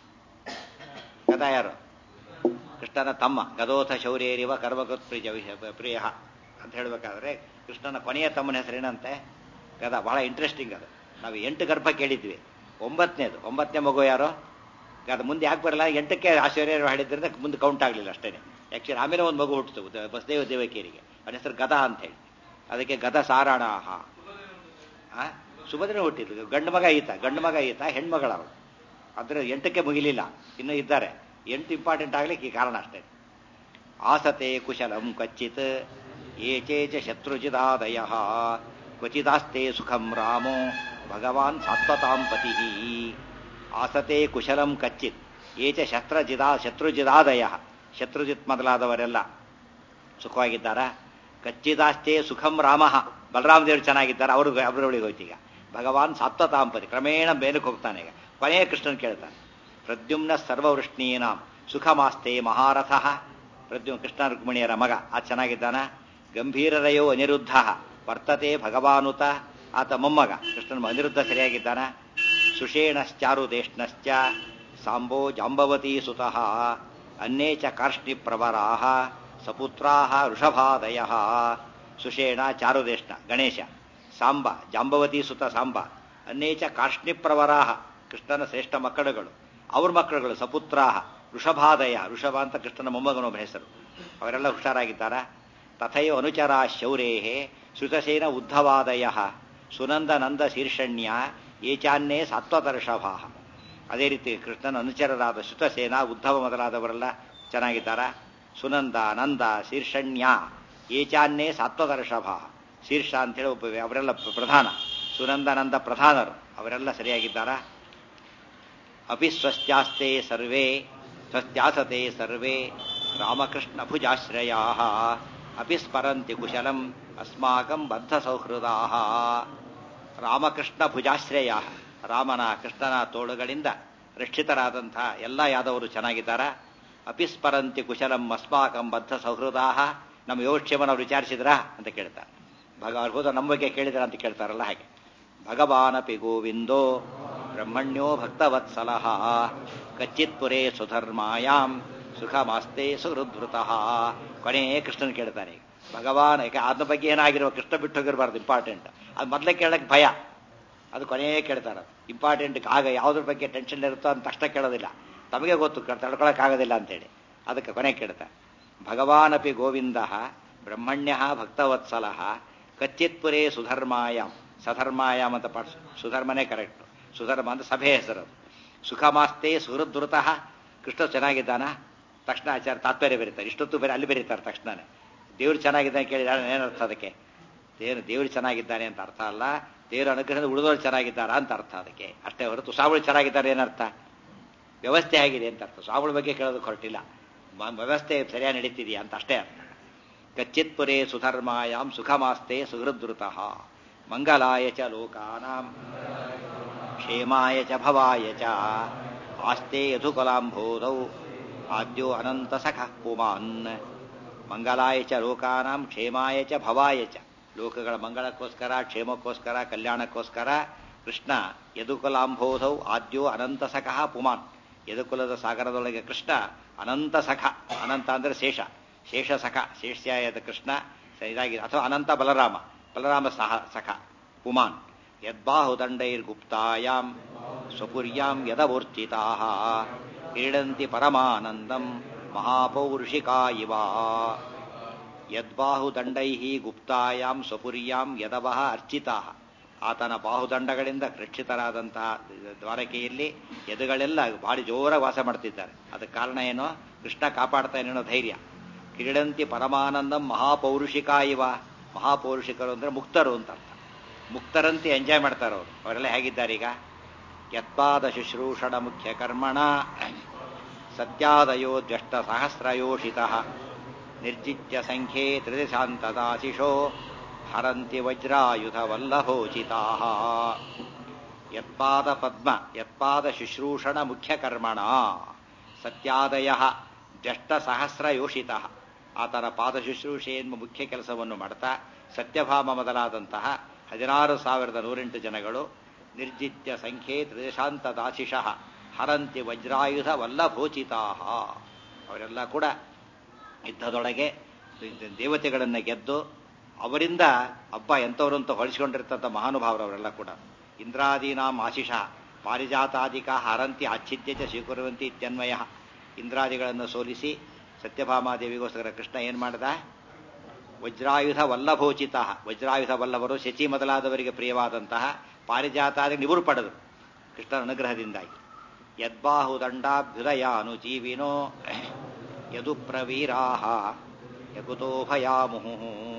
A: ಗದ ಯಾರು ಕೃಷ್ಣನ ತಮ್ಮ ಗದೋಥ ಶೌರ್ಯರಿವ ಕರ್ಮಗತ್ ಪ್ರಿಯ ಪ್ರಿಯ ಅಂತ ಹೇಳಬೇಕಾದ್ರೆ ಕೃಷ್ಣನ ಕೊನೆಯ ತಮ್ಮನ ಹೆಸರೇನಂತೆ ಗದ ಬಹಳ ಇಂಟ್ರೆಸ್ಟಿಂಗ್ ಅದು ನಾವು ಎಂಟು ಗರ್ಭ ಕೇಳಿದ್ವಿ ಒಂಬತ್ತನೇದು ಒಂಬತ್ತನೇ ಮಗು ಯಾರು ಅದು ಮುಂದೆ ಯಾಕೆ ಬರಲ್ಲ ಎಂಟಕ್ಕೆ ಆಶ್ಚರ್ಯ ಹೇಳಿದ್ರಿಂದ ಮುಂದೆ ಕೌಂಟ್ ಆಗಲಿಲ್ಲ ಅಷ್ಟೇ ಆ್ಯಕ್ಚುಲಿ ಆಮೇಲೆ ಒಂದು ಮಗು ಹುಟ್ಟಿತು ಬಸದೇವ ದೇವಕೇರಿಗೆ ಅವನ ಹೆಸರು ಗದ ಅಂತ ಹೇಳಿ ಅದಕ್ಕೆ ಗದ ಸಾರಾಣಾಹ ಸುಭದ್ರೆ ಹುಟ್ಟಿದ್ದು ಗಂಡು ಮಗ ಈತ ಗಂಡು ಮಗ ಈತ ಹೆಣ್ಮಗಳವಳು ಅದ್ರ ಎಂಟಕ್ಕೆ ಮುಗಿಲಿಲ್ಲ ಇನ್ನೂ ಇದ್ದಾರೆ ಎಂಟು ಇಂಪಾರ್ಟೆಂಟ್ ಆಗ್ಲಿಕ್ಕೆ ಈ ಕಾರಣ ಅಷ್ಟೇ ಆಸತೆ ಕುಶಲಂ ಕಚ್ಚಿತ್ ಏಚೇಚ ಶತ್ರುಜಿದಾದಯ ಕ್ವಚಿದಾಸ್ತೆ ಸುಖಂ ರಾಮೋ ಭಗವಾನ್ ಸಾತ್ವತಾಂ ಪತಿ ಆಸತೆ ಕುಶಲಂ ಕಚ್ಚಿತ್ ಏಚ ಶಸ್ತ್ರಜಿದಾ ಶತ್ರುಜಿದಾದಯ ಶತ್ರುಜಿತ್ ಮೊದಲಾದವರೆಲ್ಲ ಸುಖವಾಗಿದ್ದಾರ ಕಚ್ಚಿದಾಸ್ತೆ ಸುಖಂ ರಾಮ ಬಲರಾಮ ದೇವರು ಚೆನ್ನಾಗಿದ್ದಾರೆ ಅವರು ಅವರೊಳಗೆ ಹೋಯ್ತೀಗ ಭಗವಾನ್ ಸಾತ್ವತಾಂಪತಿ ಕ್ರಮೇಣ ಮೇಲಕ್ಕೆ ಹೋಗ್ತಾನೆ ಈಗ ಕೊನೆಯ ಕೃಷ್ಣನ್ ಕೇಳ್ತಾನೆ ಪ್ರದ್ಯುಮ್ನ ಸರ್ವವೃಷ್ಣೀನಾಂ ಸುಖಮಾಸ್ತೆ ಮಹಾರಥ ಪ್ರದ್ಯುಮ್ ಕೃಷ್ಣ ರುಕ್ಮಿಣಿಯರ ಮಗ ಆ ಚೆನ್ನಾಗಿದ್ದಾನ ಗಂಭೀರರಯೋ ಅನಿರುದ್ಧ ವರ್ತತೆ ಭಗವಾನುತ ಆತ ಮೊಮ್ಮಗ ಕೃಷ್ಣನ ಅನಿರುದ್ಧ ಸರಿಯಾಗಿದ್ದಾನ ಸುಷೇಣಶ್ಚಾರುದೇಷ್ಣಶ್ಚ ಸಾಂಬೋ ಜಾಂಬವತೀ ಸುತಃ ಅನ್ನೇ ಚ ಕಾರ್ಷ್ಣಿಪ್ರವರಾಹ ಸಪುತ್ರಾಹ ವೃಷಭಾದಯ ಸುಷೇಣ ಚಾರುದೇಷ್ಣ ಗಣೇಶ ಸಾಂಬ ಜಾಂಬವತಿ ಸುತ ಸಾಂಬ ಅನ್ನೇಚ ಕಾರ್ಷ್ಣಿಪ್ರವರಾಹ ಕೃಷ್ಣನ ಶ್ರೇಷ್ಠ ಮಕ್ಕಳುಗಳು ಅವ್ರ ಮಕ್ಕಳುಗಳು ಸಪುತ್ರಾಹ ವೃಷಭಾದಯ ವೃಷಭ ಅಂತ ಕೃಷ್ಣನ ಮೊಮ್ಮಗನೊಬ್ಬ ಹೆಸರು ಅವರೆಲ್ಲ ಹುಷಾರಾಗಿದ್ದಾರ ತಥೈವ ಅನುಚರ ಶೌರೇಹೇ ಶ್ರುತಸೇನ ಉದ್ಧವಾದಯ ಸುನಂದ ನಂದ ಶೀರ್ಷಣ್ಯ ಏಚಾನ್ನೇ ಸಾತ್ವತರ್ಷಭಾ ಅದೇ ರೀತಿ ಕೃಷ್ಣನ ಅನುಚರರಾದ ಶ್ರುತಸೇನ ಉದ್ಧವ ಮೊದಲಾದವರೆಲ್ಲ ಚೆನ್ನಾಗಿದ್ದಾರ ಸುನಂದ ನಂದ ಶೀರ್ಷಣ್ಯ ಏಚಾನ್ನೇ ಸಾತ್ವತರ್ಷಭ ಶೀರ್ಷ ಅಂತೇಳಿ ಒಬ್ಬ ಅವರೆಲ್ಲ ಪ್ರಧಾನ ಸುನಂದನಂದ ಪ್ರಧಾನರು ಅವರೆಲ್ಲ ಸರಿಯಾಗಿದ್ದಾರ ಅಪಿ ಸ್ವಸ್ತ್ಯಾಸ್ತೆ ಸರ್ವೇ ಸ್ವಸ್ತ್ಯಾಸತೆ ಸರ್ವೇ ರಾಮಕೃಷ್ಣ ಭುಜಾಶ್ರಯಾ ಅಪಿ ಸ್ಮರಂತಿ ಕುಶಲಂ ಅಸ್ಮಾಕಂ ಬದ್ಧ ಸೌಹೃದಾ ರಾಮಕೃಷ್ಣ ಭುಜಾಶ್ರಯ ರಾಮನ ಕೃಷ್ಣನ ತೋಳುಗಳಿಂದ ರಕ್ಷಿತರಾದಂಥ ಎಲ್ಲ ಯಾದವರು ಚೆನ್ನಾಗಿದ್ದಾರ ಅಪಿಸ್ಮರಂತಿ ಕುಶಲಂ ಅಸ್ಮಾಕಂ ಬದ್ಧ ಸೌಹೃದಾ ನಮ್ಮ ಯೋಗಕ್ಷೇಮನವ್ರು ವಿಚಾರಿಸಿದ್ರಾ ಅಂತ ಕೇಳ್ತಾರೆ ಭಗ ಅವ್ರು ಹೋದ ನಮ್ಮ ಬಗ್ಗೆ ಕೇಳಿದ್ರ ಅಂತ ಕೇಳ್ತಾರಲ್ಲ ಹಾಗೆ ಭಗವಾನಪಿ ಗೋವಿಂದೋ ಬ್ರಹ್ಮಣ್ಯೋ ಭಕ್ತವತ್ಸಲಃ ಕಚ್ಚಿತ್ಪುರೇ ಸುಧರ್ಮಾಯಾಂ ಸುಖಮಾಸ್ತೆ ಸುಹೃದ್ಭೃತಃ ಕೊನೆಯೇ ಕೃಷ್ಣನ್ ಕೇಳ್ತಾನೆ ಭಗವಾನ್ ಯಾಕೆ ಅದ್ರ ಬಗ್ಗೆ ಏನಾಗಿರುವ ಕೃಷ್ಣ ಬಿಟ್ಟು ಹೋಗಿರಬಾರ್ದು ಇಂಪಾರ್ಟೆಂಟ್ ಅದು ಮೊದಲೇ ಕೇಳಕ್ಕೆ ಭಯ ಅದು ಕೊನೆಯೇ ಕೇಳ್ತಾರೆ ಇಂಪಾರ್ಟೆಂಟ್ ಆಗ ಯಾವುದ್ರ ಬಗ್ಗೆ ಟೆನ್ಷನ್ ಇರುತ್ತೋ ಅಂತ ತಕ್ಷಣ ಕೇಳೋದಿಲ್ಲ ತಮಗೆ ಗೊತ್ತು ತಡ್ಕೊಳಕ್ಕಾಗೋದಿಲ್ಲ ಅಂತೇಳಿ ಅದಕ್ಕೆ ಕೊನೆ ಕೇಳ್ತಾರೆ ಭಗವಾನಪಿ ಗೋವಿಂದ ಬ್ರಹ್ಮಣ್ಯ ಭಕ್ತವತ್ಸಲ ಕಚ್ಚಿತ್ಪುರೇ ಸುಧರ್ಮಾಯಾಮ್ ಸಧರ್ಮಾಯಾಮ್ ಅಂತ ಪಾಠ ಸುಧರ್ಮನೇ ಕರೆಕ್ಟ್ ಸುಧರ್ಮ ಅಂತ ಸಭೆ ಹೆಸರು ಸುಖಮಾಸ್ತೆ ಸುಹೃದ್ಧೃತಃ ಕೃಷ್ಣ ಚೆನ್ನಾಗಿದ್ದಾನ ತಕ್ಷಣ ಆಚಾರ ತಾತ್ಪರ್ಯ ಬರೀತಾರೆ ಇಷ್ಟೊತ್ತು ಬೇರೆ ಅಲ್ಲಿ ಬರೀತಾರೆ ತಕ್ಷಣನೇ ದೇವ್ರು ಚೆನ್ನಾಗಿದ್ದಾನೆ ಕೇಳಿದ ಏನರ್ಥ ಅದಕ್ಕೆ ಏನು ದೇವ್ರು ಚೆನ್ನಾಗಿದ್ದಾನೆ ಅಂತ ಅರ್ಥ ಅಲ್ಲ ದೇವರ ಅನುಗ್ರಹದ ಉಳಿದವರು ಚೆನ್ನಾಗಿದ್ದಾರಾ ಅಂತ ಅರ್ಥ ಅದಕ್ಕೆ ಅಷ್ಟೇ ಹೊರತು ಸ್ವಾಮಿಗಳು ಚೆನ್ನಾಗಿದ್ದಾರೆ ಏನರ್ಥ ವ್ಯವಸ್ಥೆ ಆಗಿದೆ ಅಂತ ಅರ್ಥ ಸ್ವಾಮಿಗಳ ಬಗ್ಗೆ ಕೇಳೋದಕ್ಕೆ ಹೊರಟಿಲ್ಲ ವ್ಯವಸ್ಥೆ ಸರಿಯಾಗಿ ನಡೀತಿದೆಯಾ ಅಂತ ಅಷ್ಟೇ ಅರ್ಥ ಕಚ್ಚಿತ್ಪುರೇ ಸುಧರ್ಮಾಯಾಮ್ ಸುಖಮಾಸ್ತೆ ಸುಹೃದೃತಃ ಮಂಗಲಾಯ ಚ ಲೋಕಾನಾಂ ಕ್ಷೇಮಾಯ ಚ ಭವಾಯ ಚ ಆಸ್ತೆ ಯಧುಕಲಾಂಬೋಧೌ ಆದ್ಯೋ ಅನಂತ ಸಖ ಪುಮಾನ್ ಮಂಗಲಾಯ ಚ ಲೋಕಾನಾಂ ಕ್ಷೇಮಾಯ ಚ ಭವಾಯ ಚ ಲೋಕಗಳ ಮಂಗಳಕ್ಕೋಸ್ಕರ ಕ್ಷೇಮಕ್ಕೋಸ್ಕರ ಕಲ್ಯಾಣಕ್ಕೋಸ್ಕರ ಕೃಷ್ಣ ಯದುಕುಲಾಂಬೋಧೌ ಆದ್ಯೋ ಅನಂತ ಸಖಃ ಪುಮಾನ್ ಯದುಕುಲದ ಸಾಗರದೊಳಗೆ ಕೃಷ್ಣ ಅನಂತ ಸಖ ಅನಂತ ಅಂದ್ರೆ ಶೇಷ ಶೇಷ ಸಖ ಶೇಷ್ಯಾಯದ ಕೃಷ್ಣ ಇದಾಗಿದೆ ಅಥವಾ ಅನಂತ ಬಲರಾಮ ಬಲರಾಮ ಸಹ ಸಖ ಪುಮಾನ್ ಯದ್ಬಾಹುದಂಡೈರ್ಗುಪ್ತಾಯಾಂ ಸ್ವಪುರ್ಯಾಂ ಯದವೂರ್ಚಿತಾ ಕ್ರೀಡಂತಿ ಪರಮಾನಂದಂ ಮಹಾಪೌರುಷಿಕಾ ಇವ ಯದ್ಬಾಹುದಂಡೈ ಗುಪ್ತಾಯಾಂ ಸ್ವಪುರ್ಯಾಂ ಯದವಃ ಅರ್ಚಿತಾ ಆತನ ಬಾಹುದಂಡಗಳಿಂದ ರಕ್ಷಿತರಾದಂತಹ ದ್ವಾರಕೆಯಲ್ಲಿ ಎದುಗಳೆಲ್ಲ ಭಾರಿ ಜೋರಾಗಿ ವಾಸ ಮಾಡ್ತಿದ್ದಾರೆ ಅದಕ್ಕೆ ಕಾರಣ ಏನೋ ಕೃಷ್ಣ ಕಾಪಾಡ್ತಾನೇನೋ ಧೈರ್ಯ ಕ್ರೀಡಂತಿ ಪರಮಾನಂದಂ ಮಹಾಪೌರುಷಿಕಾ ಇವ ಮಹಾಪೌರುಷಿಕರು ಅಂದ್ರೆ ಮುಕ್ತರು ಅಂತ ಅರ್ಥ ಮುಕ್ತರಂತೆ ಎಂಜಾಯ್ ಮಾಡ್ತಾರೆ ಅವರು ಅವರೆಲ್ಲ ಹೇಗಿದ್ದಾರೆ ಈಗ ಯತ್ಪಾದ ಶುಶ್ರೂಷಣ ಮುಖ್ಯ ಕರ್ಮಣ ಸತ್ಯಾದಯೋ ದ್ವಷ್ಟ ಸಹಸ್ರಯೋಷಿತ ನಿರ್ಜಿತ್ಯ ಸಂಖ್ಯೆ ತ್ರಿದಿಶಾಂತದಾಶಿಷೋ ಹರಂತಿ ವಜ್ರಾಯುಧ ವಲ್ಲಭೋಚಿತಾ ಯತ್ಪಾದ ಪದ್ಮ ಯತ್ಪಾದ ಶುಶ್ರೂಷಣ ಮುಖ್ಯ ಕರ್ಮಣ ಸತ್ಯಾದಯ ಜಷ್ಟ ಸಹಸ್ರ ಯೋಷಿತ ಆತನ ಪಾದ ಶುಶ್ರೂಷೆ ಎಂಬ ಮುಖ್ಯ ಕೆಲಸವನ್ನು ಮಾಡ್ತಾ ಸತ್ಯಭಾಮ ಮೊದಲಾದಂತಹ ಹದಿನಾರು ಸಾವಿರದ ನೂರೆಂಟು ಜನಗಳು ನಿರ್ಜಿತ್ಯ ಸಂಖ್ಯೆ ತ್ರಿದಶಾಂತ ದಾಶಿಷಃ ಹರಂತಿ ವಜ್ರಾಯುಧ ವಲ್ಲಭೋಚಿತಾ ಅವರೆಲ್ಲ ಕೂಡ ಯುದ್ಧದೊಳಗೆ ದೇವತೆಗಳನ್ನು ಗೆದ್ದು ಅವರಿಂದ ಹಬ್ಬ ಎಂಥವ್ರು ಅಂತ ಹೊಳಿಸ್ಕೊಂಡಿರ್ತಂಥ ಮಹಾನುಭಾವರವರೆಲ್ಲ ಕೂಡ ಇಂದ್ರಾದೀನಾಂ ಆಶಿಷ ಪಾರಿಜಾತಾದಿಕ ಹರಂತಿ ಆಚ್ಛಿದ್ಯ ಚ ಸ್ವೀಕುರುವಂತಿ ಇತ್ಯನ್ವಯ ಇಂದ್ರಾದಿಗಳನ್ನು ಸೋಲಿಸಿ ಸತ್ಯಭಾಮಾದೇವಿಗೋಸ್ಕರ ಕೃಷ್ಣ ಏನು ಮಾಡ್ದ ವಜ್ರಾಯುಧ ವಲ್ಲಭೋಚಿತ ವಜ್ರಾಯುಧ ವಲ್ಲಭರು ಶಚಿ ಮೊದಲಾದವರಿಗೆ ಪ್ರಿಯವಾದಂತಹ ಪಾರಿಜಾತಾದಿ ನಿಬುರು ಪಡೆದರು ಕೃಷ್ಣನ ಅನುಗ್ರಹದಿಂದಾಗಿ ಯದ್ಬಾಹುದಂಡಾಭ್ಯುದಯಾನು ಜೀವಿನೋ ಯದು ಪ್ರವೀರಾಹ ಯಕುತೋ ಭಯಾಮುಹು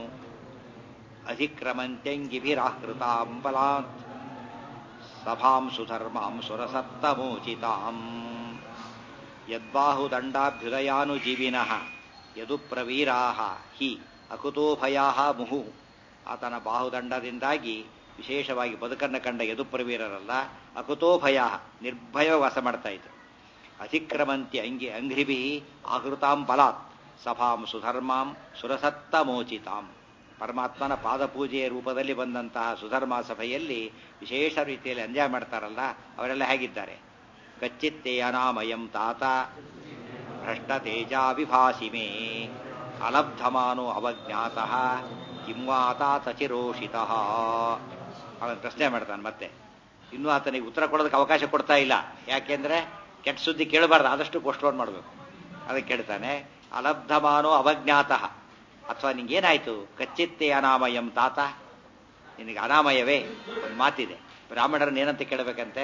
A: ಅಧಿಕ್ರಮಂತ್ಯಂಗಿಭಿರಾಕೃತಾಂ ಬಲಾತ್ ಸಭಾಂ ಸುಧರ್ಮಾಂ ಸುರಸತ್ತಮೋಚಿತಾಂ ಯದ್ಬಾಹುದಂಡಾಭ್ಯುದಯಾನುಜೀವಿನಃ ಯದು ಪ್ರವೀರಾಹ ಹಿ ಅಕುತೋ ಭಯಾಹ ಮುಹು ಆತನ ಬಾಹುದಂಡದಿಂದಾಗಿ ವಿಶೇಷವಾಗಿ ಬದುಕನ್ನು ಕಂಡ ಯದು ಪ್ರವೀರರಲ್ಲ ಅಕುತೋ ಭಯ ನಿರ್ಭಯ ವಾಸ ಮಾಡ್ತಾ ಇದ್ರು ಅತಿಕ್ರಮಂತಿ ಅಂಗಿ ಅಂಘ್ರಿಭಿ ಆಹೃತಾಂ ಬಲಾತ್ ಸಭಾಂ ಸುಧರ್ಮಾಂ ಸುರಸತ್ತಮೋಚಿತಾಂ ಪರಮಾತ್ಮನ ಪಾದಪೂಜೆಯ ರೂಪದಲ್ಲಿ ಬಂದಂತಹ ಸುಧರ್ಮ ಸಭೆಯಲ್ಲಿ ವಿಶೇಷ ರೀತಿಯಲ್ಲಿ ಎಂಜಾಯ್ ಮಾಡ್ತಾರಲ್ಲ ಅವರೆಲ್ಲ ಹೇಗಿದ್ದಾರೆ ಕಚ್ಚಿತ್ತೇ ಅನಾಮಯಂ ತಾತ ಭ್ರಷ್ಟ ತೇಜಾವಿಭಾಸಿಮೇ ಅಲಬ್ಧಮಾನೋ ಅವಜ್ಞಾತಃ ಕಿಂವಾತಾತ ಚಿರೋಷಿತಃ ಅವನು ಪ್ರಶ್ನೆ ಮಾಡ್ತಾನೆ ಮತ್ತೆ ಇನ್ನೂ ಆತನಿಗೆ ಉತ್ತರ ಕೊಡೋದಕ್ಕೆ ಅವಕಾಶ ಕೊಡ್ತಾ ಇಲ್ಲ ಯಾಕೆಂದ್ರೆ ಕೆಟ್ಟ ಸುದ್ದಿ ಕೇಳಬಾರ್ದು ಆದಷ್ಟು ಪೋಸ್ಟ್ಪೋನ್ ಮಾಡಬೇಕು ಅದಕ್ಕೆ ಕೇಳ್ತಾನೆ ಅಲಬ್ಧಮಾನೋ ಅವಜ್ಞಾತಃ ಅಥವಾ ನಿಂಗೇನಾಯ್ತು ಕಚ್ಚಿತ್ತೇ ಅನಾಮಯಂ ತಾತ ನಿನಗೆ ಅನಾಮಯವೇ ಒಂದು ಮಾತಿದೆ ಬ್ರಾಹ್ಮಣರನ್ನ ಏನಂತ ಕೇಳಬೇಕಂತೆ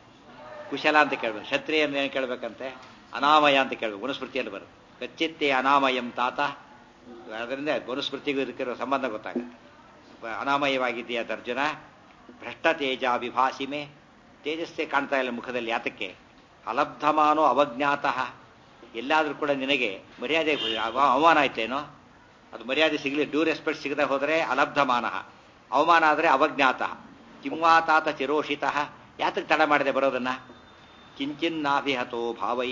A: ಕುಶಲ ಅಂತ ಕೇಳಬೇಕು ಕ್ಷತ್ರಿಯರನ್ನ ಏನು ಕೇಳಬೇಕಂತೆ ಅನಾಮಯ ಅಂತ ಕೇಳಬೇಕು ಮನುಸ್ಮೃತಿಯಲ್ಲಿ ಬರುತ್ತೆ ಕಚ್ಚಿತ್ತೇ ಅನಾಮಯಂ ತಾತ ಅದರಿಂದ ಮನುಸ್ಮೃತಿಗೂ ಇದಕ್ಕಿರೋ ಸಂಬಂಧ ಗೊತ್ತಾಗುತ್ತೆ ಅನಾಮಯವಾಗಿದೆಯಾ ಅರ್ಜುನ ಭ್ರಷ್ಟ ತೇಜ ವಿಭಾಸಿಮೆ ತೇಜಸ್ಸೇ ಕಾಣ್ತಾ ಇಲ್ಲ ಮುಖದಲ್ಲಿ ಯಾತಕ್ಕೆ ಅಲಬ್ಧಮಾನೋ ಅವಜ್ಞಾತಃ ಎಲ್ಲಾದರೂ ಕೂಡ ನಿನಗೆ ಮರ್ಯಾದೆ ಅವಮಾನ ಆಯ್ತೇನೋ ಅದು ಮರ್ಯಾದೆ ಸಿಗಲಿ ಡ್ಯೂ ರೆಸ್ಪೆಕ್ಟ್ ಸಿಗದೆ ಹೋದರೆ ಅಲಬ್ಧಮಾನ ಅವಮಾನ ಆದರೆ ಅವಜ್ಞಾತ ಕಿಂವಾತಾತ ಚಿರೋಷಿತ ಯಾತಕ್ಕೆ ತಡ ಮಾಡಿದೆ ಬರೋದನ್ನ ಕಿಂಚಿನ್ನಾಭಿಹತೋ ಭಾವೈ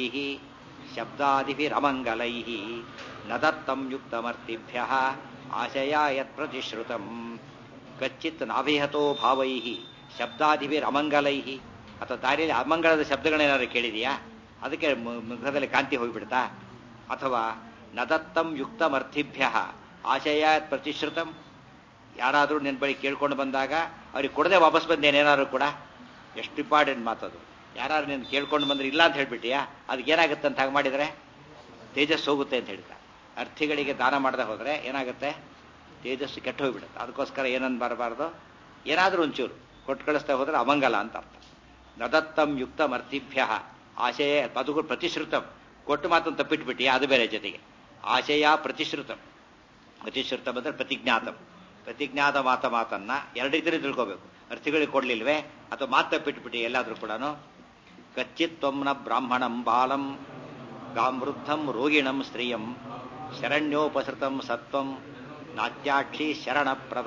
A: ಶಬ್ದಾದಿಭಿರಮಂಗಲೈ ನ ದತ್ತಂ ಯುಕ್ತಮರ್ತಿಭ್ಯ ಆಶಯ ಯತ್ ಪ್ರತಿಶ್ರುತಂ ಕಚ್ಚಿತ್ ನಾಭಿಹತೋ ಭಾವೈ ಶಬ್ದಾದಿಭಿರಮಂಗಲೈ ಅಥವಾ ದಾರಿಯಲ್ಲಿ ಅಮಂಗಳದ ಶಬ್ದಗಳೇನಾದ್ರು ಕೇಳಿದೆಯಾ ಅದಕ್ಕೆ ಮುಖದಲ್ಲಿ ಕಾಂತಿ ಹೋಗಿಬಿಡ್ತಾ ಅಥವಾ ನದತ್ತಂ ಯುಕ್ತಮರ್ಥಿಭ್ಯ ಆಶಯ ಪ್ರತಿಶ್ರುತಂ ಯಾರಾದರೂ ನಿನ್ನ ಬಳಿ ಕೇಳ್ಕೊಂಡು ಬಂದಾಗ ಅವ್ರಿಗೆ ಕೊಡದೆ ವಾಪಸ್ ಬಂದೇನೇನಾದ್ರು ಕೂಡ ಎಷ್ಟು ಇಂಪಾರ್ಟೆಂಟ್ ಮಾತದು ಯಾರು ನೀನು ಕೇಳ್ಕೊಂಡು ಬಂದ್ರೆ ಇಲ್ಲ ಅಂತ ಹೇಳ್ಬಿಟ್ಟಿಯಾ ಅದಕ್ಕೆ ಏನಾಗುತ್ತೆ ಅಂತ ಹಾಗೆ ಮಾಡಿದರೆ ತೇಜಸ್ಸು ಹೋಗುತ್ತೆ ಅಂತ ಹೇಳ್ತಾ ಅರ್ಥಿಗಳಿಗೆ ದಾನ ಮಾಡದೆ ಹೋದರೆ ಏನಾಗುತ್ತೆ ತೇಜಸ್ಸು ಕೆಟ್ಟು ಹೋಗ್ಬಿಡುತ್ತೆ ಅದಕ್ಕೋಸ್ಕರ ಏನಂದು ಬರಬಾರ್ದು ಏನಾದರೂ ಒಂಚೂರು ಕೊಟ್ಟು ಕಳಿಸ್ತಾ ಹೋದ್ರೆ ಅಮಂಗಲ ಅಂತ ಅರ್ಥ ನದತ್ತಂ ಯುಕ್ತಂ ಅರ್ಥಿಭ್ಯ ಆಶಯ ಅದು ಪ್ರತಿಶ್ರುತಂ ಕೊಟ್ಟು ಮಾತನ್ನು ತಪ್ಪಿಟ್ಬಿಟ್ಟಿ ಅದು ಬೇರೆ ಜೊತೆಗೆ ಆಶಯ ಪ್ರತಿಶ್ರುತಂ ಪ್ರತಿಶ್ರುತಂ ಅಂದ್ರೆ ಪ್ರತಿಜ್ಞಾತಂ ಪ್ರತಿಜ್ಞಾತ ಮಾತ ಮಾತನ್ನ ಎರಡು ರೀತಿಯಲ್ಲಿ ತಿಳ್ಕೋಬೇಕು ಅರ್ಥಿಗಳಿಗೆ ಕೊಡ್ಲಿಲ್ವೇ ಅಥವಾ ಮಾತು ತಪ್ಪಿಟ್ಬಿಟ್ಟು ಎಲ್ಲಾದ್ರೂ ಕೂಡ ಕಚ್ಚಿತ್ವಂನ ಬ್ರಾಹ್ಮಣಂ ಬಾಲಂ ಗಾಮೃದ್ಧಂ ರೋಗಿಣಂ ಸ್ತ್ರೀಯಂ ಶರಣ್ಯೋಪಸೃತಂ ಸತ್ವಂ ನಾಟ್ಯಾಕ್ಷಿ ಶರಣಪ್ರದ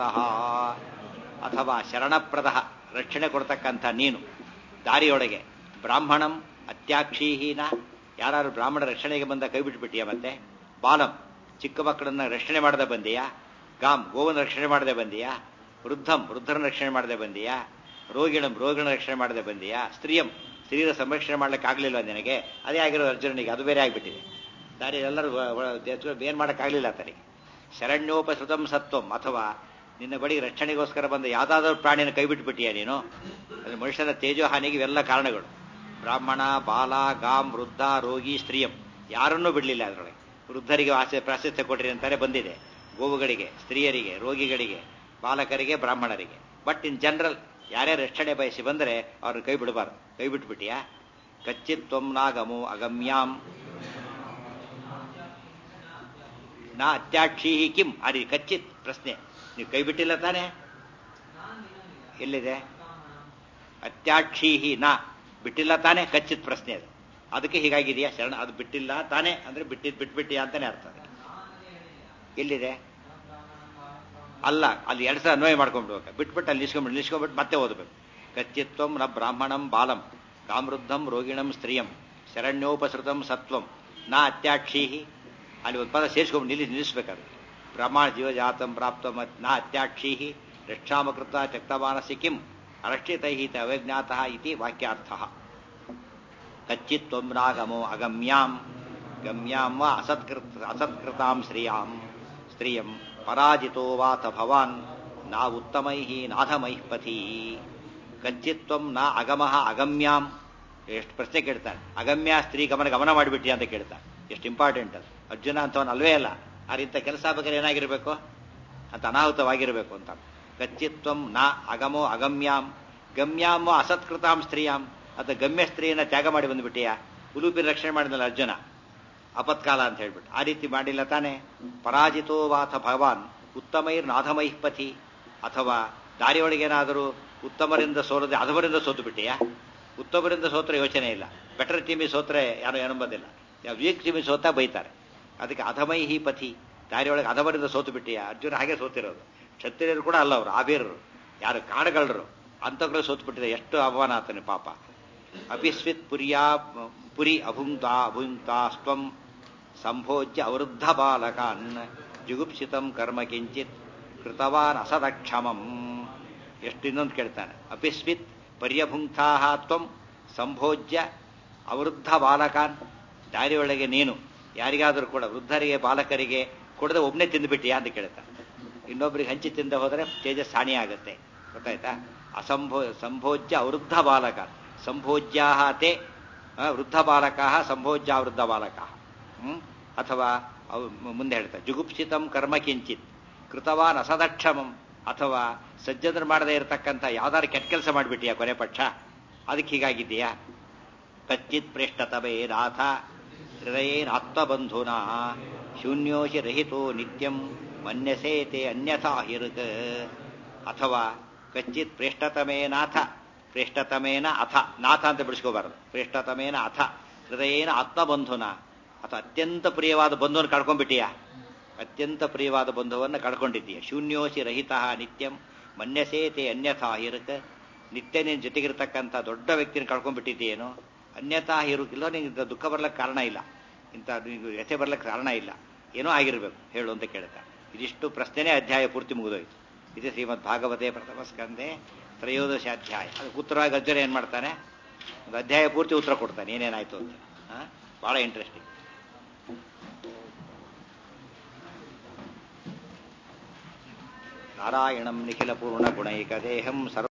A: ಅಥವಾ ಶರಣಪ್ರದ ರಕ್ಷಣೆ ಕೊಡ್ತಕ್ಕಂಥ ನೀನು ದಾರಿಯೊಳಗೆ ಬ್ರಾಹ್ಮಣಂ ಅತ್ಯಾಕ್ಷೀಹೀನ ಯಾರು ಬ್ರಾಹ್ಮಣ ರಕ್ಷಣೆಗೆ ಬಂದ ಕೈ ಬಿಟ್ಬಿಟ್ಟಿಯ ಮತ್ತೆ ಬಾಲಂ ಚಿಕ್ಕ ಮಕ್ಕಳನ್ನ ರಕ್ಷಣೆ ಮಾಡದೆ ಬಂದೀಯಾ ಗಾಮ್ ಗೋವನ ರಕ್ಷಣೆ ಮಾಡದೆ ಬಂದೀಯಾ ವೃದ್ಧಂ ವೃದ್ಧರನ್ನ ರಕ್ಷಣೆ ಮಾಡದೆ ಬಂದೀಯಾ ರೋಗಿಣಂ ರೋಗಿಣ ರಕ್ಷಣೆ ಮಾಡದೆ ಬಂದೀಯಾ ಸ್ತ್ರೀಯಂ ಸ್ತ್ರೀಯರ ಸಂರಕ್ಷಣೆ ಮಾಡ್ಲಿಕ್ಕೆ ಆಗ್ಲಿಲ್ಲ ನಿನಗೆ ಅದೇ ಆಗಿರೋ ಅರ್ಜುನನಿಗೆ ಅದು ಬೇರೆ ಆಗ್ಬಿಟ್ಟಿದೆ ದಾರಿ ಎಲ್ಲರೂ ಏನ್ ಮಾಡೋಕ್ಕಾಗಲಿಲ್ಲ ಆತನಿಗೆ ಶರಣ್ಯೋಪಸೃತಂ ಸತ್ವಂ ಅಥವಾ ನಿನ್ನ ಬಳಿ ರಕ್ಷಣೆಗೋಸ್ಕರ ಬಂದ ಯಾವ್ದಾದ್ರು ಪ್ರಾಣಿನ ಕೈ ಬಿಟ್ಬಿಟ್ಟಿಯಾ ನೀನು ಅದು ಮನುಷ್ಯನ ತೇಜೋಹಾನಿಗೆ ಇವೆಲ್ಲ ಕಾರಣಗಳು ಬ್ರಾಹ್ಮಣ ಬಾಲ ಗಾಮ್ ವೃದ್ಧ ರೋಗಿ ಸ್ತ್ರೀಯಂ ಯಾರನ್ನೂ ಬಿಡಲಿಲ್ಲ ಅದರೊಳಗೆ ವೃದ್ಧರಿಗೆ ಆಸೆ ಪ್ರಾಶಸ್ತ್ಯ ಕೊಟ್ರಿ ಅಂತಾರೆ ಬಂದಿದೆ ಗೋವುಗಳಿಗೆ ಸ್ತ್ರೀಯರಿಗೆ ರೋಗಿಗಳಿಗೆ ಬಾಲಕರಿಗೆ ಬ್ರಾಹ್ಮಣರಿಗೆ ಬಟ್ ಇನ್ ಜನರಲ್ ಯಾರೇ ರಕ್ಷಣೆ ಬಯಸಿ ಬಂದರೆ ಅವ್ರನ್ನ ಕೈ ಬಿಡಬಾರ್ದು ಕೈ ಬಿಟ್ಬಿಟ್ಟಿಯಾ ಕಚ್ಚಿತ್ವಂ ನಾಗಮೋ ಅಗಮ್ಯಾಂ ನಾ ಅತ್ಯಾಕ್ಷೀಹಿ ಕಿಂ ಅರಿ ಕಚ್ಚಿತ್ ಪ್ರಶ್ನೆ ನೀವು ಕೈ ಬಿಟ್ಟಿಲ್ಲ ತಾನೆ ಎಲ್ಲಿದೆ ಅತ್ಯಾಕ್ಷೀಹಿ ನಾ ಬಿಟ್ಟಿಲ್ಲ ತಾನೆ ಕಚ್ಚಿತ್ ಪ್ರಶ್ನೆ ಅದು ಅದಕ್ಕೆ ಹೀಗಾಗಿದೆಯಾ ಶರಣ ಅದು ಬಿಟ್ಟಿಲ್ಲ ತಾನೆ ಅಂದ್ರೆ ಬಿಟ್ಟಿದ್ ಬಿಟ್ಬಿಟ್ಟಿಯಾ ಅಂತಾನೆ ಅರ್ಥ ಎಲ್ಲಿದೆ ಅಲ್ಲ ಅಲ್ಲಿ ಎರಡು ಸಲ ಅನ್ವಯ ಮಾಡ್ಕೊಂಡ್ಬಿಡ್ಬೇಕು ಬಿಟ್ಬಿಟ್ಟು ಅಲ್ಲಿ ನಿಲ್ಸ್ಕೊಂಡ್ಬಿಟ್ಟು ನಿಲ್ಸ್ಕೊಂಡ್ಬಿಟ್ಟು ಮತ್ತೆ ಓದಬೇಕು ಕಚ್ಚಿತ್ವಂ ನ ಬ್ರಾಹ್ಮಣಂ ಬಾಲಂ ಕಾಮೃದ್ಧಂ ರೋಗಿಣಂ ಸ್ತ್ರೀಯಂ ಶರಣ್ಯೋಪಸೃತಂ ಸತ್ವಂ ನ ಅತ್ಯಾಕ್ಷೀಹಿ ಅಲ್ಲಿ ಒಂದು ಪದ ಸೇರಿಸ್ಕೊಂಡು ನಿಲ್ಲಿ ನಿಲ್ಲಿಸ್ಬೇಕಾದ್ರೆ ಬ್ರಹ್ಮಾಣ ಜೀವಜಾತಂ ಪ್ರಾಪ್ತ ನ ಅತ್ಯಾಕ್ಷೀಹಿ ರಕ್ಷಾಮಕೃತ ತ್ಯಕ್ತಮಾನಸಿ ಕಿಂ ಅರಕ್ಷಿತೈಃ ಅವಜ್ಞಾತಃ ಇತಿ ವಾಕ್ಯಾರ್ಥಃ ಕಚ್ಚಿತ್ವಂ ನಾಗಮೋ ಅಗಮ್ಯಾಂ ಗಮ್ಯಾಂ ವಾ ಅಸತ್ಕೃತ ಅಸತ್ಕೃತಾಂ ಶ್ರಿಯಾಂ ಸ್ತ್ರಿಯಂ ಪರಾಜಿತೋ ವಾತ ಭವಾನ್ ನಾ ಉತ್ತಮೈಃ ನಾಧಮೈಃ ಪಥಿ ಕಚ್ಚಿತ್ವಂ ನ ಅಗಮಃ ಅಗಮ್ಯಾಂ ಎಷ್ಟು ಪ್ರಶ್ನೆ ಕೇಳ್ತಾನೆ ಅಗಮ್ಯ ಸ್ತ್ರೀ ಗಮನ ಗಮನ ಮಾಡಿಬಿಟ್ಟಿ ಅಂತ ಕೇಳ್ತಾನೆ ಎಷ್ಟು ಇಂಪಾರ್ಟೆಂಟ್ ಅದು ಅರ್ಜುನ ಅಂತವನು ಅಲ್ವೇ ಅಲ್ಲ ಆ ರೀತಿ ಕೆಲಸ ಬೇಕಾದ್ರೆ ಏನಾಗಿರಬೇಕು ಅಂತ ಅನಾಹುತವಾಗಿರಬೇಕು ಅಂತ ಕಚ್ಚಿತ್ವಂ ನ ಅಗಮೋ ಅಗಮ್ಯಾಂ ಗಮ್ಯಾಮೋ ಅಸತ್ಕೃತಾಂ ಸ್ತ್ರೀಯಾಂ ಅದು ಗಮ್ಯ ಸ್ತ್ರೀಯನ್ನ ತ್ಯಾಗ ಮಾಡಿ ಬಂದ್ಬಿಟ್ಟಿಯಾ ಉಲೂಪಿನ ರಕ್ಷಣೆ ಮಾಡಿದಲ್ಲ ಅರ್ಜುನ ಅಪತ್ಕಾಲ ಅಂತ ಹೇಳ್ಬಿಟ್ಟು ಆ ರೀತಿ ಮಾಡಿಲ್ಲ ತಾನೆ ಪರಾಜಿತೋ ವಾಥ ಭಗವಾನ್ ಉತ್ತಮೈರ್ ನಾಧಮೈಃ ಪಥಿ ಅಥವಾ ದಾರಿಯೊಳಗೇನಾದರೂ ಉತ್ತಮರಿಂದ ಸೋಲದೆ ಅಧಮರಿಂದ ಸೋತು ಬಿಟ್ಟಿಯಾ ಉತ್ತಮರಿಂದ ಸೋತ್ರೆ ಯೋಚನೆ ಇಲ್ಲ ಬೆಟರ್ ಟೀಮಿ ಸೋತ್ರೆ ಯಾರು ಏನಂಬೋದಿಲ್ಲ ವೀಕ್ ಟೀಮಿ ಸೋತಾ ಬೈತಾರೆ ಅದಕ್ಕೆ ಅಧಮೈಹಿ ಪಥಿ ದಾರಿಯೊಳಗೆ ಅಧಮರಿಂದ ಸೋತು ಬಿಟ್ಟಿಯಾ ಅರ್ಜುನ ಹಾಗೆ ಸೋತಿರೋದು ಕ್ಷತ್ರಿಯರು ಕೂಡ ಅಲ್ಲ ಅವರು ಆಬೀರರು ಯಾರು ಕಾಡುಗಳರು ಅಂತಗಳು ಸೋತು ಬಿಟ್ಟಿದೆ ಎಷ್ಟು ಅವಮಾನ ಆತನೆ ಪಾಪ ಅಪಿಸ್ವಿತ್ ಪುರಿಯಾ ಪುರಿ ಅಭುಂಕ್ತಾ ಅಭುಂಕ್ತಾಸ್ತ್ವಂ ಸಂಭೋಜ್ಯ ಅವೃದ್ಧ ಬಾಲಕಾನ್ ಜುಗುಪ್ಸಿತಂ ಕರ್ಮ ಕಿಂಚಿತ್ ಕೃತವಾನ್ ಅಸದಕ್ಷಮಂ ಎಷ್ಟು ಇನ್ನೊಂದು ಕೇಳ್ತಾನೆ ಅಪಿಸ್ವಿತ್ ಪರ್ಯಭುಂಕ್ತಾ ತ್ವಂ ಸಂಭೋಜ್ಯ ಅವೃದ್ಧ ಬಾಲಕಾನ್ ದಾರಿಯೊಳಗೆ ನೀನು ಯಾರಿಗಾದರೂ ಕೂಡ ವೃದ್ಧರಿಗೆ ಬಾಲಕರಿಗೆ ಕೊಡದೆ ಒಬ್ಬನೇ ತಿಂದುಬಿಟ್ಟಿಯಾ ಅಂತ ಕೇಳ್ತಾನೆ ಇನ್ನೊಬ್ಬರಿಗೆ ಹಂಚಿ ತಿಂದ ಹೋದರೆ ತೇಜಸ್ ಹಾನಿ ಆಗುತ್ತೆ ಗೊತ್ತಾಯ್ತಾ ಅಸಂಭೋ ಸಂಭೋಜ್ಯ ಅವೃದ್ಧ ಬಾಲಕ ಸಂಭೋಜ್ಯಾ ತೇ ವೃದ್ಧ ಬಾಲಕ ಸಂಭೋಜ್ಯ ವೃದ್ಧ ಬಾಲಕ ಹ್ಮ್ ಅಥವಾ ಮುಂದೆ ಹೇಳ್ತಾರೆ ಜುಗುಪ್ಸಿತಂ ಕರ್ಮ ಕಿಂಚಿತ್ ಕೃತವಾನ್ ಅಸದಕ್ಷಮಂ ಅಥವಾ ಸಜ್ಜನರು ಮಾಡದೇ ಇರತಕ್ಕಂಥ ಯಾವ್ದಾರು ಕೆಟ್ಟ ಕೆಲಸ ಮಾಡಿಬಿಟ್ಟಿಯಾ ಕೊನೆ ಪಕ್ಷ ಅದಕ್ಕೆ ಹೀಗಾಗಿದೆಯಾ ಕಚ್ಚಿತ್ ಪ್ರೇಷ್ಠತವೇ ನಾಥ ಹೃದಯೇನಾತ್ಮಬಂಧುನಾ ಶೂನ್ಯೋಶಿ ರಹಿತೋ ನಿತ್ಯಂ ಮನ್ಯಸೇತೆ ಅನ್ಯಥಾ ಹಿರುಕ ಅಥವಾ ಕಚ್ಚಿತ್ ಪ್ರೇಷ್ಠತಮೇನಾಥ ಪ್ರೇಷ್ಠತಮೇನ ಅಥ ನಾಥ ಅಂತ ಬಿಡಿಸ್ಕೋಬಾರದು ಪ್ರೇಷ್ಠತಮೇನ ಅಥ ಹೃದಯೇನ ಆತ್ಮಬಂಧುನ ಅಥವಾ ಅತ್ಯಂತ ಪ್ರಿಯವಾದ ಬಂಧುವನ್ನು ಕಳ್ಕೊಂಡ್ಬಿಟ್ಟಿಯಾ ಅತ್ಯಂತ ಪ್ರಿಯವಾದ ಬಂಧುವನ್ನು ಕಳ್ಕೊಂಡಿದ್ದೀಯ ಶೂನ್ಯೋಶಿ ರಹಿತ ನಿತ್ಯಂ ಮನ್ಯಸೇತೆ ಅನ್ಯಥಾ ಹಿರುಕ ನಿತ್ಯ ನಿನ್ನ ಜೊತೆಗಿರ್ತಕ್ಕಂಥ ದೊಡ್ಡ ವ್ಯಕ್ತಿನ ಕಳ್ಕೊಂಡ್ಬಿಟ್ಟಿದ್ದೀಯೇನೋ ಅನ್ಯಥಾ ಹಿರುಕಿಲ್ಲ ನಿಂಗೆ ದುಃಖ ಬರ್ಲಿಕ್ಕೆ ಕಾರಣ ಇಲ್ಲ ಇಂಥ ವ್ಯಥೆ ಬರ್ಲಿಕ್ಕೆ ಕಾರಣ ಇಲ್ಲ ಏನೋ ಆಗಿರಬೇಕು ಹೇಳು ಅಂತ ಕೇಳ್ತಾರೆ ಇದಿಷ್ಟು ಪ್ರಶ್ನೆನೇ ಅಧ್ಯಾಯ ಪೂರ್ತಿ ಮುಗಿದೋಯ್ತು ಇದು ಶ್ರೀಮದ್ ಭಾಗವತೆ ಪ್ರಥಮ ಸ್ಕಂದೆ ತ್ರಯೋದಶ ಅಧ್ಯಾಯ ಅದಕ್ಕೆ ಉತ್ತರವಾಗಿ ಅರ್ಜುನ ಏನು ಮಾಡ್ತಾನೆ ಒಂದು ಅಧ್ಯಾಯ ಪೂರ್ತಿ ಉತ್ತರ ಕೊಡ್ತಾನೆ ಏನೇನಾಯ್ತು ಅಂತ ಭಾಳ ಇಂಟ್ರೆಸ್ಟಿಂಗ್ ನಾರಾಯಣಂ ನಿಖಿಲ ಪೂರ್ಣ ಗುಣೈಕ ದೇಹಂ ಸರ್ವ